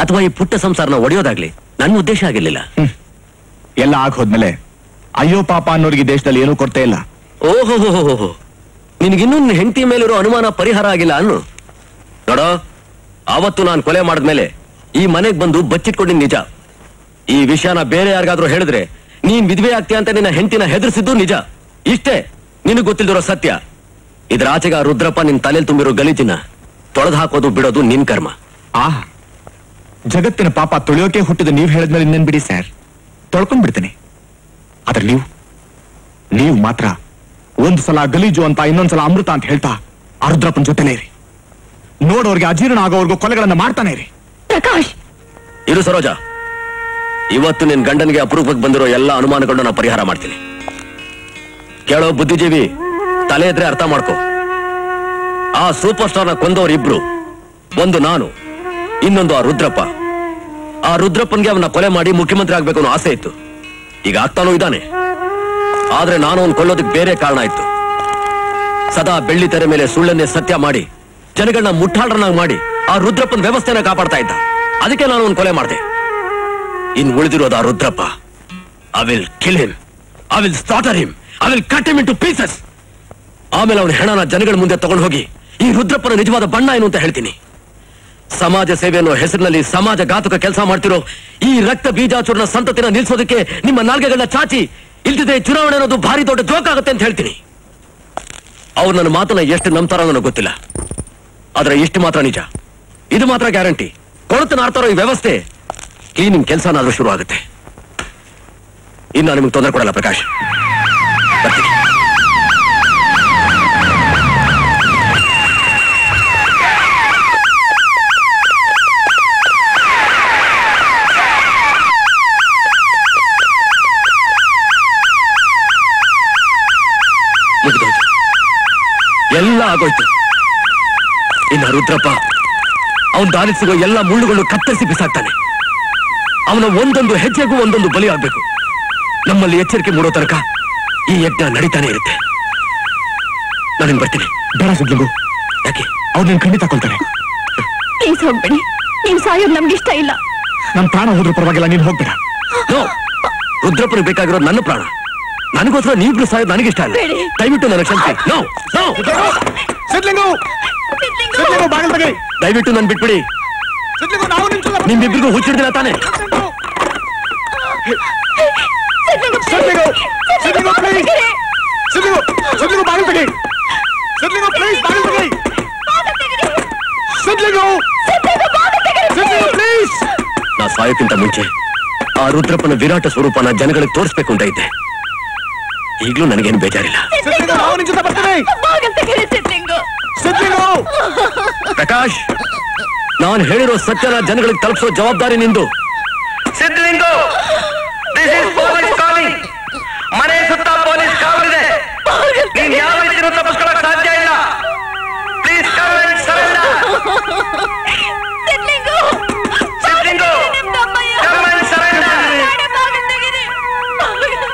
ಅಥವಾ ಈ ಪುಟ್ಟ ಸಂಸಾರನ ಒಡೆಯೋದಾಗ್ಲಿ ನನ್ನ ಉದ್ದೇಶ ಆಗಿರ್ಲಿಲ್ಲ ಎಲ್ಲ ಆಗ್ ಹೋದ್ಮೇಲೆ ಅಯ್ಯೋ ಪಾಪ ಅನ್ನೋರಿಗೆ ದೇಶದಲ್ಲಿ ಏನೂ ಕೊರತೆ ಇಲ್ಲ ಓಹೋ ನಿನಗಿನ್ನೂ ನಿನ್ನ ಹೆಂಡತಿ ಮೇಲಿರೋ ಅನುಮಾನ ಪರಿಹಾರ ಆಗಿಲ್ಲ ಅನ್ನು ನೋಡೋ ಅವತ್ತು ನಾನು ಕೊಲೆ ಮಾಡಿದ್ಮೇಲೆ ಈ ಮನೆಗ್ ಬಂದು ಬಚ್ಚಿಟ್ಕೊಂಡಿದ್ ನಿಜ ಈ ವಿಷಯನ ಬೇರೆ ಯಾರಿಗಾದ್ರೂ ಹೇಳಿದ್ರೆ ನೀನ್ ವಿಧವೆ ಆಗ್ತೀಯ ಅಂತ ನಿನ್ನ ಹೆಂಡತಿನ ಹೆದರ್ಸಿದ್ದು ನಿಜ ಇಷ್ಟೇ ನಿನಗ್ ಗೊತ್ತಿಲ್ದಿರೋ ಸತ್ಯ ಇದ್ರ ಆಚೆಗ ಆ ರುದ್ರಪ್ಪ ನಿನ್ ತಲೆಯಲ್ಲಿ ತುಂಬಿರೋ ಗಲೀಜಿನ ತೊಳೆದು ಹಾಕೋದು ಬಿಡೋದು ನಿನ್ ಕರ್ಮ ಆ ಜಗತ್ತಿನ ಪಾಪ ತೊಳೆಯೋಕೆ ಹುಟ್ಟಿದ ನೀವ್ ಹೇಳಿದ್ಮೇಲೆ ಇನ್ನೇನ್ ಬಿಡಿ ಸರ್ ತೊಳ್ಕೊಂಡ್ ಬಿಡ್ತೀನಿ ಆದ್ರೆ ನೀವು ನೀವು ಮಾತ್ರ ಒಂದ್ ಸಲ ಗಲೀಜು ಅಂತ ಇನ್ನೊಂದ್ಸಲ ಅಮೃತ ಅಂತ ಹೇಳ್ತಾ ಆ ರುದ್ರಪ್ಪನ ಜೊತೆಲೇ ಇರಿ ನೋಡೋರ್ಗೆ ಅಜೀರ್ಣ ಆಗೋವರೆಗೂ ಕೊಲೆಗಳನ್ನ ಮಾಡ್ತಾನೆ ಇರಿ ಪ್ರಕಾಶ್ ಇರು ಸರೋಜ ಇವತ್ತು ನಿನ್ ಗಂಡನಿಗೆ ಅಪರೂಪಕ್ಕೆ ಬಂದಿರೋ ಎಲ್ಲ ಅನುಮಾನಗಳನ್ನ ನಾನು ಪರಿಹಾರ ಮಾಡ್ತೀನಿ ಕೇಳೋ ಬುದ್ಧಿಜೀವಿ ತಲೆ ಇದ್ರೆ ಅರ್ಥ ಮಾಡ್ಕೋ ಆ ಸೂಪರ್ ಸ್ಟಾರ್ನ ಕೊಂದವ್ರು ಇಬ್ರು ಒಂದು ನಾನು ಇನ್ನೊಂದು ಆ ರುದ್ರಪ್ಪ ಆ ರುದ್ರಪ್ಪನ್ಗೆ ಅವನ್ನ ಕೊಲೆ ಮಾಡಿ ಮುಖ್ಯಮಂತ್ರಿ ಆಗ್ಬೇಕು ಅನ್ನೋ ಆಸೆ ಇತ್ತು ಈಗ ಆಗ್ತಾನೂ ಇದ್ದಾನೆ ಆದ್ರೆ ನಾನು ಅವ್ನು ಕೊಳ್ಳೋದಕ್ಕೆ ಬೇರೆ ಕಾರಣ ಇತ್ತು ಸದಾ ಬೆಳ್ಳಿ ತೆರೆ ಮೇಲೆ ಸುಳ್ಳನ್ನೇ ಸತ್ಯ ಮಾಡಿ ಜನಗಳನ್ನ ಮುಟ್ಟಾಳ್ರನ್ನಾಗಿ ಮಾಡಿ ಆ ರುದ್ರಪ್ಪನ ವ್ಯವಸ್ಥೆನ ಕಾಪಾಡ್ತಾ ಇದ್ದ ಅದಕ್ಕೆ ನಾನು ಅವ್ನು ಕೊಲೆ ಮಾಡಿದೆ ಇನ್ ಉಳಿದಿರೋದು ಆ Rudrappa I will kill him I will shatter him I will cut him into pieces ಆಮೇಲೆ ಅವನ ಹೆಣನ ಜನಗಳ ಮುಂದೆ ತಗೊಂಡು ಹೋಗಿ ಈ ರುದ್ರಪ್ಪನ ನಿಜವಾದ ಬಣ್ಣ ಏನು ಅಂತ ಹೇಳ್ತೀನಿ ಸಮಾಜ ಸೇವೆ ಅನ್ನೋ ಹೆಸರಿನಲ್ಲಿ ಸಮಾಜ ಘಾತಕ ಕೆಲಸ ಮಾಡ್ತಿರೋ ಈ ರಕ್ತ ಬೀಜಾಚೂರ್ಣ ಸಂತತಿನ ನಿಲ್ಸೋದಕ್ಕೆ ನಿಮ್ಮ ನಾಲ್ಗೆಗಳನ್ನ ಚಾಚಿ ಇಲ್ದಿದೆ ಚುನಾವಣೆ ಅನ್ನೋದು ಭಾರಿ ದೊಡ್ಡ ಜೋಕ್ ಆಗುತ್ತೆ ಅಂತ ಹೇಳ್ತೀನಿ ಅವ್ರು ನನ್ನ ಮಾತನ್ನ ಎಷ್ಟು ನಂಬ್ತಾರೋ ನನಗೆ ಗೊತ್ತಿಲ್ಲ ಆದ್ರೆ ಇಷ್ಟು ಮಾತ್ರ ನಿಜ ಇದು ಮಾತ್ರ ಗ್ಯಾರಂಟಿ ಕೊಳತನ ಆಡ್ತಾರೋ ಈ ವ್ಯವಸ್ಥೆ ಕ್ಲೀನಿಂಗ್ ಕೆಲಸನಾದ್ರೂ ಶುರು ಆಗುತ್ತೆ ಇನ್ನು ನಿಮಗೆ ತೊಂದರೆ ಕೊಡಲ್ಲ ಪ್ರಕಾಶ್ ಬರ್ತೀನಿ ಮುಗಿದೋಯ್ತು ಎಲ್ಲ ಆಗೋಯ್ತು ಇನ್ನು ರುದ್ರಪ್ಪ ಅವನ್ ದಾರಿ ಸಿಗೋ ಎಲ್ಲ ಮುಳ್ಳುಗಳು ಕತ್ತರಿಸಿ ಬಿಸಾಕ್ತಾನೆ ಅವನ ಒಂದೊಂದು ಹೆಜ್ಜೆಗೂ ಒಂದೊಂದು ಬಲಿ ಆಗ್ಬೇಕು ನಮ್ಮಲ್ಲಿ ಎಚ್ಚರಿಕೆ ಮೂಡೋ ತನಕ ಈ ಯಜ್ಞ ನಡೀತಾನೆ ಇರುತ್ತೆ ನಾನಿನ್ ಬರ್ತೀನಿ ಬೇಡ ಸಿದ್ಲಿಂಗು ಯಾಕೆ ಅವ್ರು ನಿನ್ ಖಂಡಿತ ಕೊಲ್ತಾರೆ ಪ್ಲೀಸ್ ಹೋಗ್ಬೇಡಿ ನೀವ್ ಸಾಯೋದ್ ನಮ್ಗೆ ಇಷ್ಟ ಇಲ್ಲ ನನ್ ಪ್ರಾಣ ಹೋದ್ರೂ ಪರವಾಗಿಲ್ಲ ನೀನ್ ಹೋಗ್ಬೇಡ ನೋ ರುದ್ರಪ್ಪನಿಗೆ ಬೇಕಾಗಿರೋದು ನನ್ನ ಪ್ರಾಣ ನನಗೋಸ್ಕರ ನೀವಿಬ್ರು ಸಾಯೋದು ನನಗಿಷ್ಟ ಇಲ್ಲ ಬೇಡಿ. ದಯವಿಟ್ಟು ನನಗೆ ಕ್ಷಮಿಸಿ ನೋ ನೋ ಸಿದ್ಲಿಂಗು ಸಿದ್ಲಿಂಗು ಬಾಗಿಲು ತೆಗಿ ದಯವಿಟ್ಟು ನನ್ ಬಿಟ್ಬಿಡಿ ಸಿದ್ಲಿಂಗು ನಾವು ನಿಲ್ಸಲ್ಲ ನಿಮ್ಮಿಬ್ರಿಗೂ ಹುಚ್ಚಿಡ್ದಿಲ್ಲ ತಾನೆ ಸಿದ್ಲಿಂಗು ಸಿದ್ಲಿಂಗು ಪ್ಲೀಸ್ ಸಿದ್ಲಿಂಗು ಸಿದ್ಲಿಂಗು ಬಾಗಿಲು ತೆಗಿ ಸಿದ್ಲಿಂಗು ಪ್ಲೀಸ್ ಬಾಗಿಲು ತೆಗಿ ಸಿದ್ಲಿಂಗು ಸಿದ್ಲಿಂಗು ಪ್ಲೀಸ್ ನಾ ಸಾಯೋಕ್ಕಿಂತ ಮುಂಚೆ ಆ ರುದ್ರಪ್ಪನ ವಿರಾಟ ಸ್ವರೂಪನ ಜನಗಳಿಗೆ ತೋರಿಸ್ಬೇಕು ಅಂತ ಇದ್ದೆ ಈಗ್ಲೂ ನನಗೇನು ಬೇಜಾರಿಲ್ಲ ಸಿದ್ಲಿಂಗು ನಾವು ನಿನ್ ಜೊತೆ ಬರ್ತೀವಿ ಬಾಗಲ್ ತೆಗೀರಿ ಸಿದ್ಲಿಂಗು ಸಿದ್ಲಿಂಗು ಪ್ರಕಾಶ್ ನಾನು ಹೇಳಿರೋ ಸತ್ಯನ ಜನಗಳಿಗೆ ತಲುಪಿಸೋ ಜವಾಬ್ದಾರಿ ನಿಂದು Siddhalingu this is police calling ಮನೆ ಸುತ್ತ ಪೊಲೀಸ್ ಕಾವಲಿದೆ ನೀನ್ ಯಾವ ರೀತಿಯೂ ತಪ್ಪಿಸ್ಕೊಳಕ್ ಸಾಧ್ಯ ಇಲ್ಲ please come and surrender Sidlingu Siddhalingu ನಿಮ್ ತಮ್ಮಯ್ಯ. ಕಮ್ ಅಂಡ್ ಸರೆಂಡರ್ ಬೇಡ, ಬಾಗಲ್ ತೆಗೀರಿ. ಬಾಗಲ್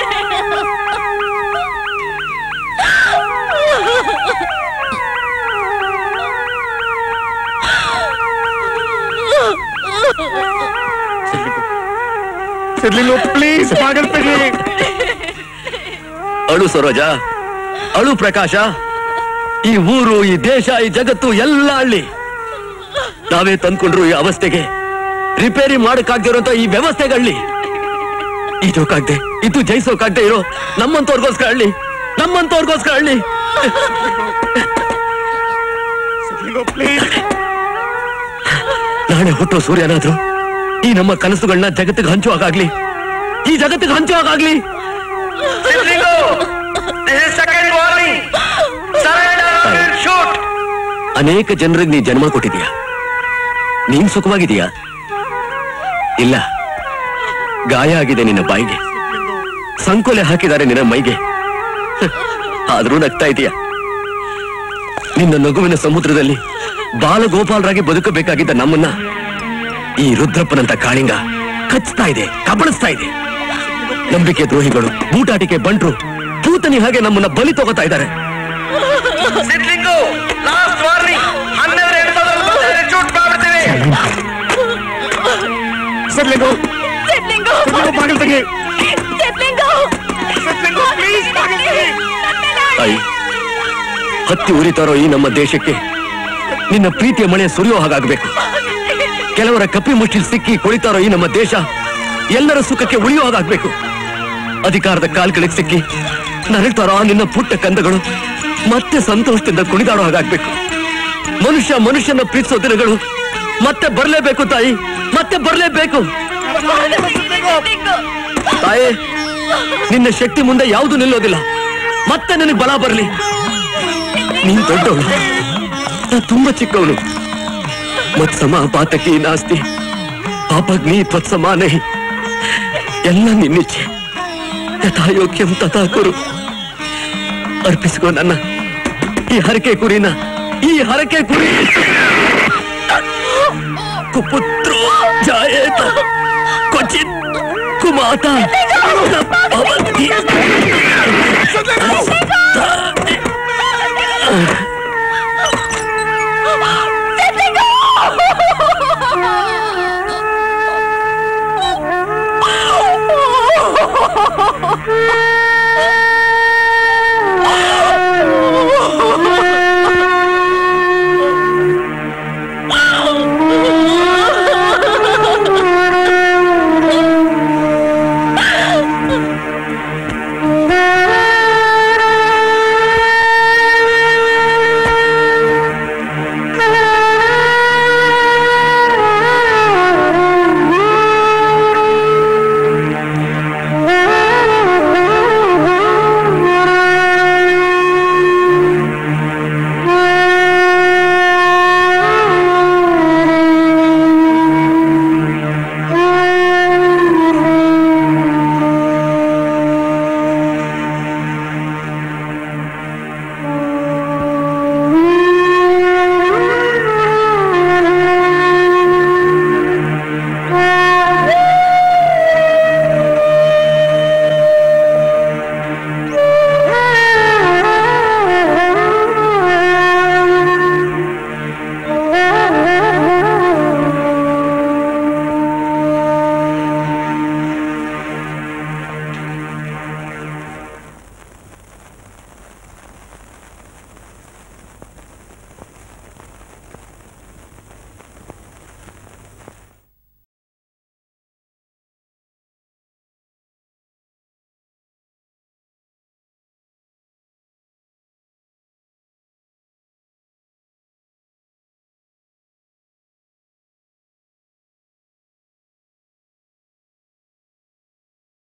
ಸಿದ್ಲಿಂಗು ಪ್ಲೀಸ್ ಬಾಗಿಲು ತೆಗಿ ಅಳು ಸರೋಜ ಅಳು ಪ್ರಕಾಶ ಈ ಊರು ಈ ದೇಶ ಈ ಜಗತ್ತು ಎಲ್ಲ ಹಳ್ಳಿ ನಾವೇ ತಂದ್ಕೊಂಡ್ರು ಈ ಅವಸ್ಥೆಗೆ ರಿಪೇರಿ ಮಾಡಕ್ಕಾಗ್ದಿರೋಂತ ಈ ವ್ಯವಸ್ಥೆಗಳ್ಳಿ ಈ ಜೋಕಾಗ್ದೆ ಇದು ಜಯಿಸೋಕಾಗ್ದೆ ಇರೋ ನಮ್ಮಂತವ್ರಿಗೋಸ್ಕರ ಹಳ್ಳಿ ನಮ್ಮಂತವ್ರಿಗೋಸ್ಕರ ಹಳ್ಳಿ ಸಿದ್ಲಿಂಗು ಪ್ಲೀಸ್ ನಾಳೆ ಹುಟ್ಟೋ ಸೂರ್ಯನಾದ್ರು ಈ ನಮ್ಮ ಕನಸುಗಳನ್ನ ಜಗತ್ತಿಗೆ ಹಂಚುವಾಗ್ಲಿ ಈ ಜಗತ್ತಿಗೆ ಹಂಚುವಾಗ್ಲಿ Siddhalingu this is second warning surrender shoot ಅನೇಕ ಜನರಿಗೆ ನೀ ಜನ್ಮ ಕೊಟ್ಟಿದೀಯ ನೀನ್ ಸುಖವಾಗಿದೀಯಾ ಇಲ್ಲ ಗಾಯ ಆಗಿದೆ ನಿನ್ನ ಬಾಯಿಗೆ ಸಂಕೋಲೆ ಹಾಕಿದ್ದಾರೆ ನಿನ್ನ ಮೈಗೆ ಹ, ಆದ್ರೂ ನಗ್ತಾ ಇದೀಯ ನಿನ್ನ ನಗುವಿನ ಸಮುದ್ರದಲ್ಲಿ ಬಾಲಗೋಪಾಲರಾಗಿ ಬದುಕಬೇಕಾಗಿದ್ದ ನಮ್ಮನ್ನ ಈ ರುದ್ರಪ್ಪನಂತ ಕಾಳಿಂಗ ಕಚ್ತಾ ಇದೆ ಕಬಳಿಸ್ತಾ ಇದೆ ನಂಬಿಕೆ ದ್ರೋಹಿಗಳು ಬೂಟಾಟಿಕೆ ಬಂಟ್ರು ಭೂತನಿ ಹಾಗೆ ನಮ್ಮನ್ನ ಬಲಿ ತಗೋತಾ ಇದ್ದಾರೆ ಸಿದ್ಧಲಿಂಗು ಲಾಸ್ಟ್ ವಾರ್ನಿಂಗ್ ಹನ್ನೆರಡು ಎರಡು ಸಾವಿರದ ಶೂಟ್ ಮಾಡ್ಬಿಡ್ತೀವಿ ನೀನು ಸೆಟ್ಲಿಂಗು ಬಾಗಿಲು ತೆಗಿ ಸೆಟ್ಲಿಂಗು ತಾಯಿ ಹತ್ತಿ ಉರಿತಾರೋ ಈ ನಮ್ಮ ದೇಶಕ್ಕೆ ನಿನ್ನ ಪ್ರೀತಿಯ ಮಳೆ ಸುರಿಯೋ ಹಾಗಾಗ್ಬೇಕು ಕೆಲವರ ಕಪ್ಪಿ ಮುಷ್ಟಿಲ್ ಸಿಕ್ಕಿ ಕುಳಿತಾರೋ ಈ ನಮ್ಮ ದೇಶ ಎಲ್ಲರ ಸುಖಕ್ಕೆ ಉಳಿಯೋ ಹಾಗಾಗ್ಬೇಕು ಅಧಿಕಾರದ ಕಾಲ್ಗಳಿಗೆ ಸಿಕ್ಕಿ ನರಳ್ತಾರೋ ಆ ನಿನ್ನ ಪುಟ್ಟ ಕಂದಗಳು ಮತ್ತೆ ಸಂತೋಷದಿಂದ ಕುಣಿದಾಡೋ ಹಾಗಾಗ್ಬೇಕು ಮನುಷ್ಯ ಮನುಷ್ಯನ ಪ್ರೀತಿಸೋ ದಿನಗಳು ಮತ್ತೆ ಬರ್ಲೇಬೇಕು ತಾಯಿ ಮತ್ತೆ ಬರ್ಲೇಬೇಕು ತಾಯಿ ನಿನ್ನ ಶಕ್ತಿ ಮುಂದೆ ಯಾವುದು ನಿಲ್ಲೋದಿಲ್ಲ ಮತ್ತೆ ನನಗೆ ಬಲ ಬರಲಿ ನೀನ್ ದೊಡ್ಡವಳು ನಾ ತುಂಬಾ ಚಿಕ್ಕವನು ಮತ್ಸಮ ಪಾತಕಿ ನಾಸ್ತಿ ಪಾಪಗ್ನಿ ತ್ವತ್ಸಮಾನೇ ಎಲ್ಲ ನಿನ್ನಿಚ್ಛೆ ಯಥಾಯೋಗ್ಯಂ ತಥಾ ಕುರು ಅರ್ಪಿಸ್ಕೋ ನನ್ನ ಈ ಹರಕೆ ಕುರಿನ ಈ ಹರಕೆ ಕುರಿ ಕುಪುತ್ರೋ ಜಾಯೇತ ಕ್ವಚಿತ್ ಕುಮಾತ ಭವತಿ.